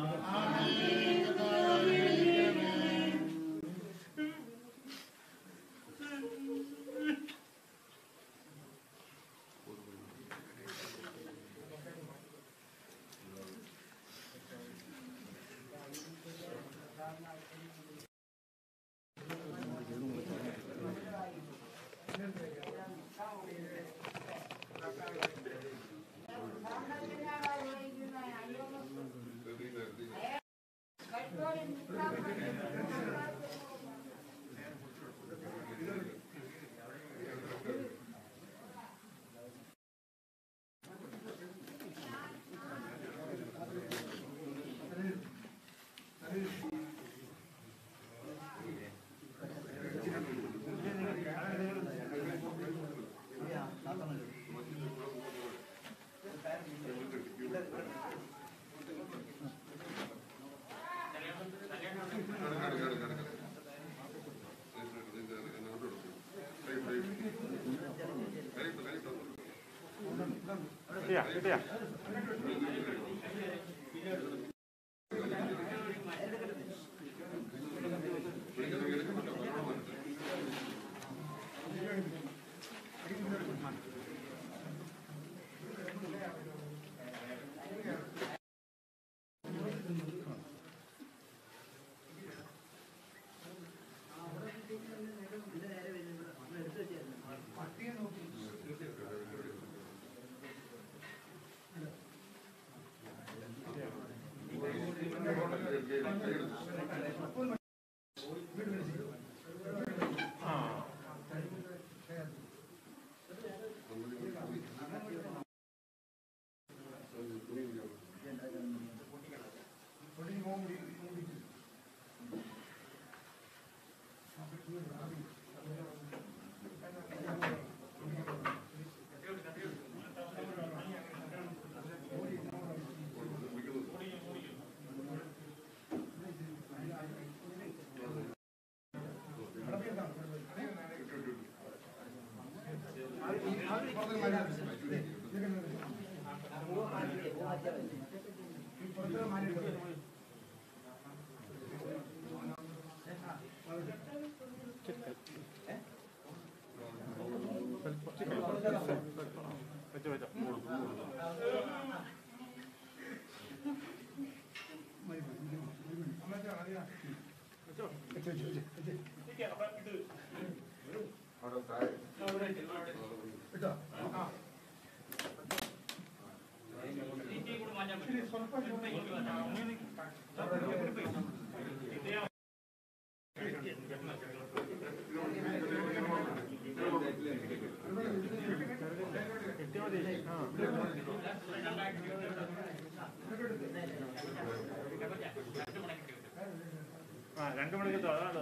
കിട്ടിയാ കിട്ടിയാ ആ രണ്ടു മണിക്കത്തോ അതാണ്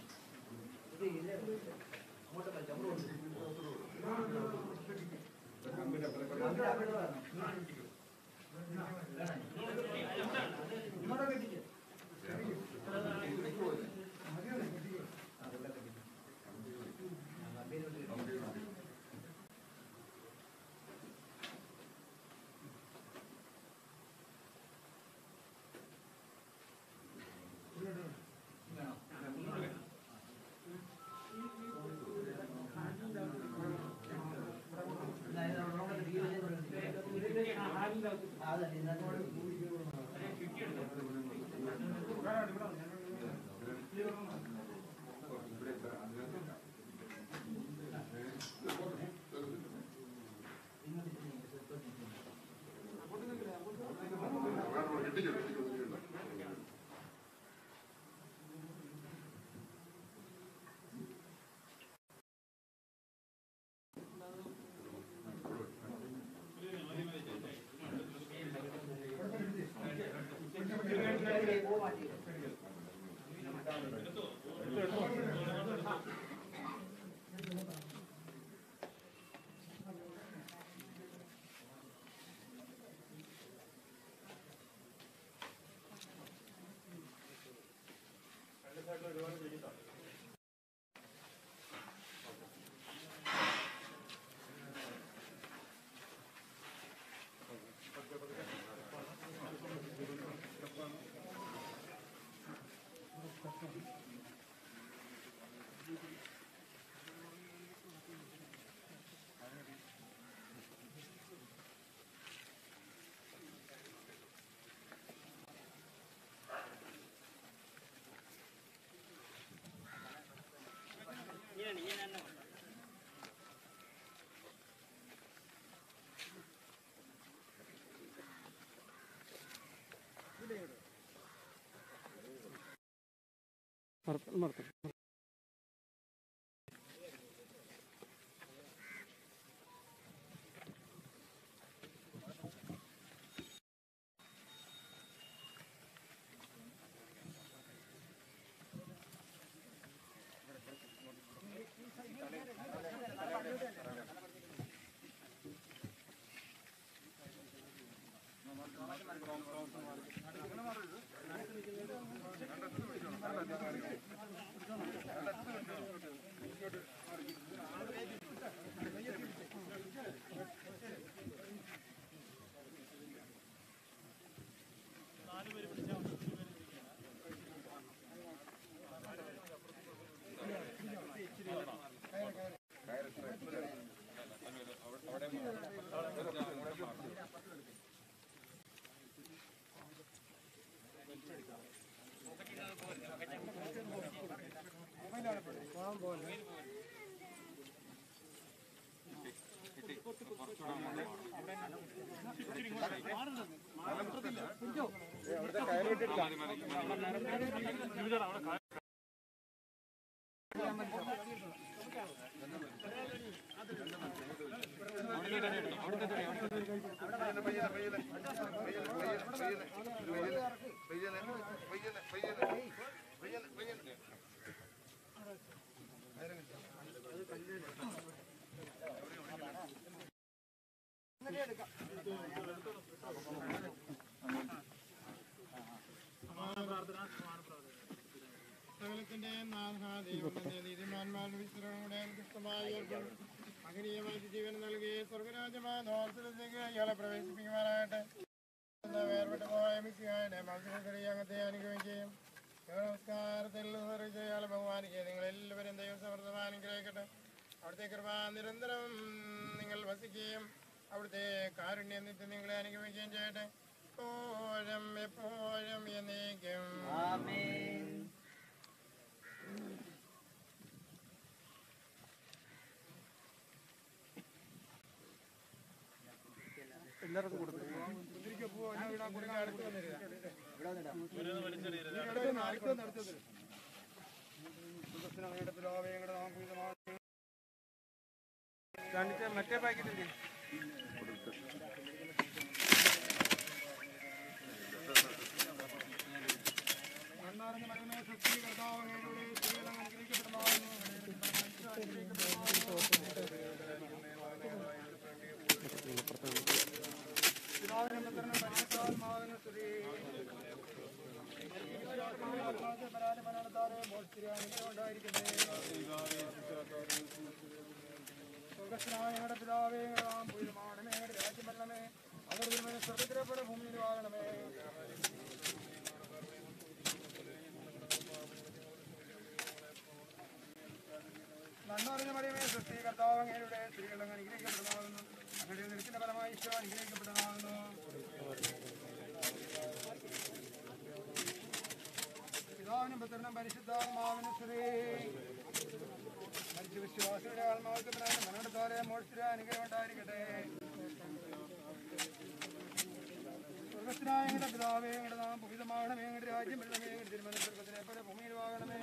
മറക്കണം മറക്കണം സകലത്തിന്റെ നാഥാദൈവത്തിന്റെ നീതിമാന്മാരുടെ വിശ്രമങ്ങളുടെ ഉത്കൃഷ്ടമായ മകനീയമായ ജീവൻ നൽകി സ്വർഗരാജ്യമാനോർത്തിലേക്ക് ഇയാളെ പ്രവേശിപ്പിക്കുവാനായിട്ട് എന്താ വേർപെട്ട് പോയ മിസ്സിയായ മത്സരക്കറി അംഗത്തെ അനുഗമിക്കുകയും നമസ്കാരത്തിൽ നിർവഹിച്ച് ഇയാളെ ബഹുമാനിക്കുകയും നിങ്ങൾ എല്ലാവരും ദൈവം സമൃദ്ധമായി അനുഗ്രഹിക്കട്ടെ അവിടുത്തെ കൃപ നിരന്തരം നിങ്ങൾ വസിക്കുകയും അവിടുത്തെ കാരുണ്യം നിത്യം നിങ്ങളെ അനുഗമിക്കുകയും ചെയ്യട്ടെ എപ്പോഴും എപ്പോഴും എന്നേക്കും എല്ലാവർക്കും കൊടുത്തു കാണിച്ച മറ്റേ പാക്കറ്റില്ലേ ഞങ്ങളുടെ പിതാവേ നാം പൂർണ്ണമാണമേ രാജ്യം വരണമേ അവർ സ്വർഗത്തിലെ പോലെ ഭൂമിയിൽ വാഴണമേ നന്മറിഞ്ഞ മറിയമേ സൃഷ്ടി കർത്താവ് അങ്ങയുടെ സ്ത്രീകൾ അങ്ങ് അനുഗ്രഹിക്കപ്പെടുന്നതാകുന്നു അങ്ങയുടെ നിരത്തിന്റെ ഫലമായി ഈശോ അനുഗ്രഹിക്കപ്പെടുന്നതാകുന്നു പിതാവിനും പുത്രനും പരിശുദ്ധാത്മാവിനും സ്ത്രീ മരിച്ച വിശ്വാസിയുടെ ആത്മാവർക്ക് പിതാവിനും മരണത്താലെ മോഷിച്ചിര അനുഗ്രഹം ഉണ്ടായിരിക്കട്ടെ സ്വർഗസ്ഥനായ ഞങ്ങളുടെ പിതാവേ ഞങ്ങളുടെ നാം പുവിതമാകണമേ ഞങ്ങളുടെ രാജ്യം വരണമേ ഞങ്ങളുടെ തിരുമന സ്വർഗത്തിലെ പോലെ ഭൂമിയിൽ വാകണമേ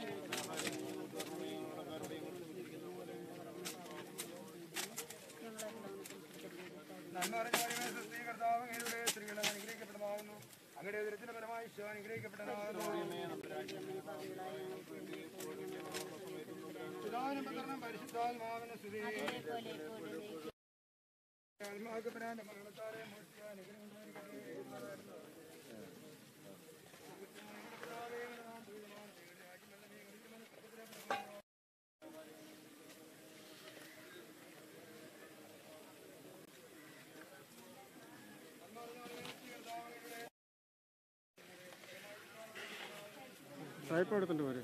നന്മ അറിഞ്ഞ മറിയമേ സൃഷ്ടി കർത്താവ് അങ്ങയുടെ സ്ത്രീകളെ അനുഗ്രഹിക്കപ്പെടുന്നതാകുന്നു അങ്ങയുടെ ദുരത്തിന്റെ ഫലമായി ഈശോ അനുഗ്രഹിക്കപ്പെട്ടതാകുന്നു പിതാവിനും പുത്രനും പരിശുദ്ധാത്മാവിനും സ്തുതി ആത്മാക്ക് പിതാവിന്റെ മരണത്താലെ മോക്ഷിച്ച അനുഗ്രഹം ഉണ്ടായിരിക്കട്ടെ. ട്രൈപ്പ് എടുത്തിട്ട് പോരെ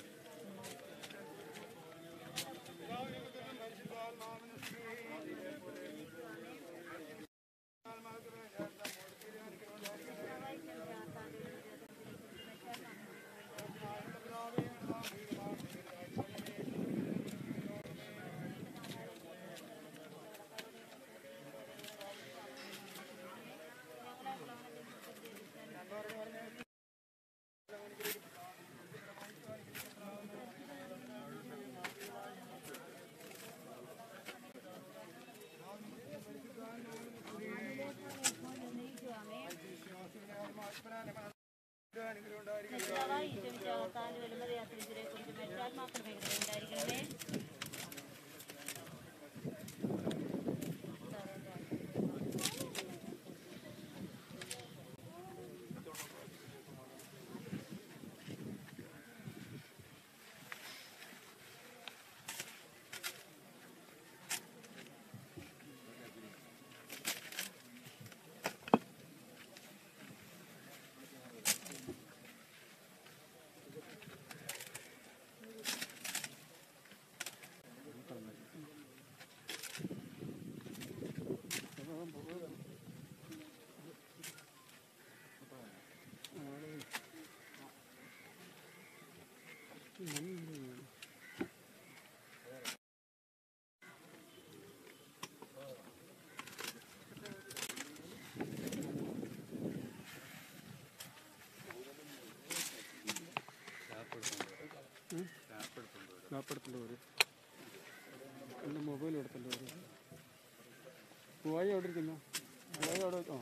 ലാപ്പ് എടുത്തിട്ട് പോരെ എൻ്റെ മൊബൈൽ എടുത്തിട്ട് പോരെ പൂവായി എവിടെ ഇരിക്കുന്നു പൂവായി അവിടെ ആ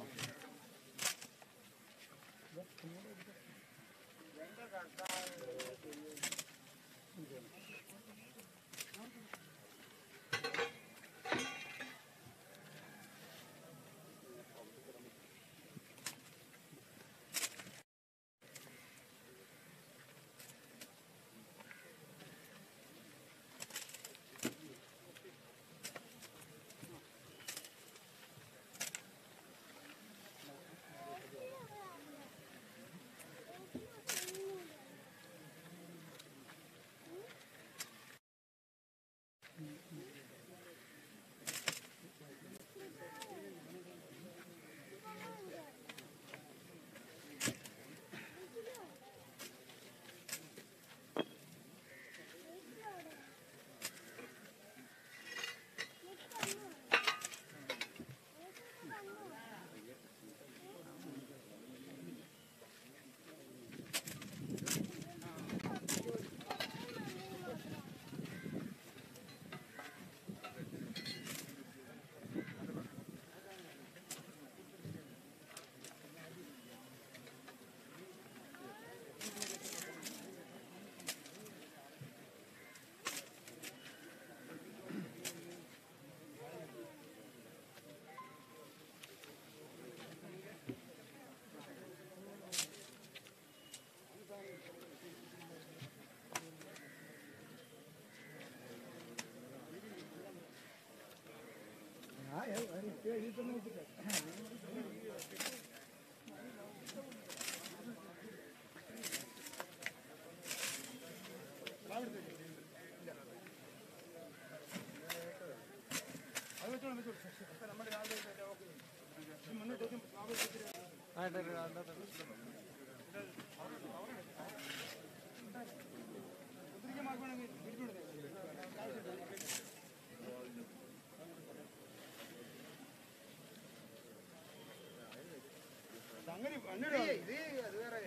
സംഗതി വന്നിടോ ഇത് അത് വേറെ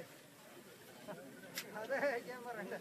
അതെ ഞാൻ പറയണ്ട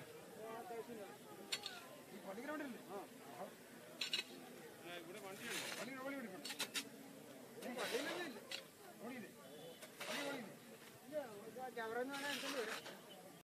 ഇവിടെ വണ്ടിയുണ്ട്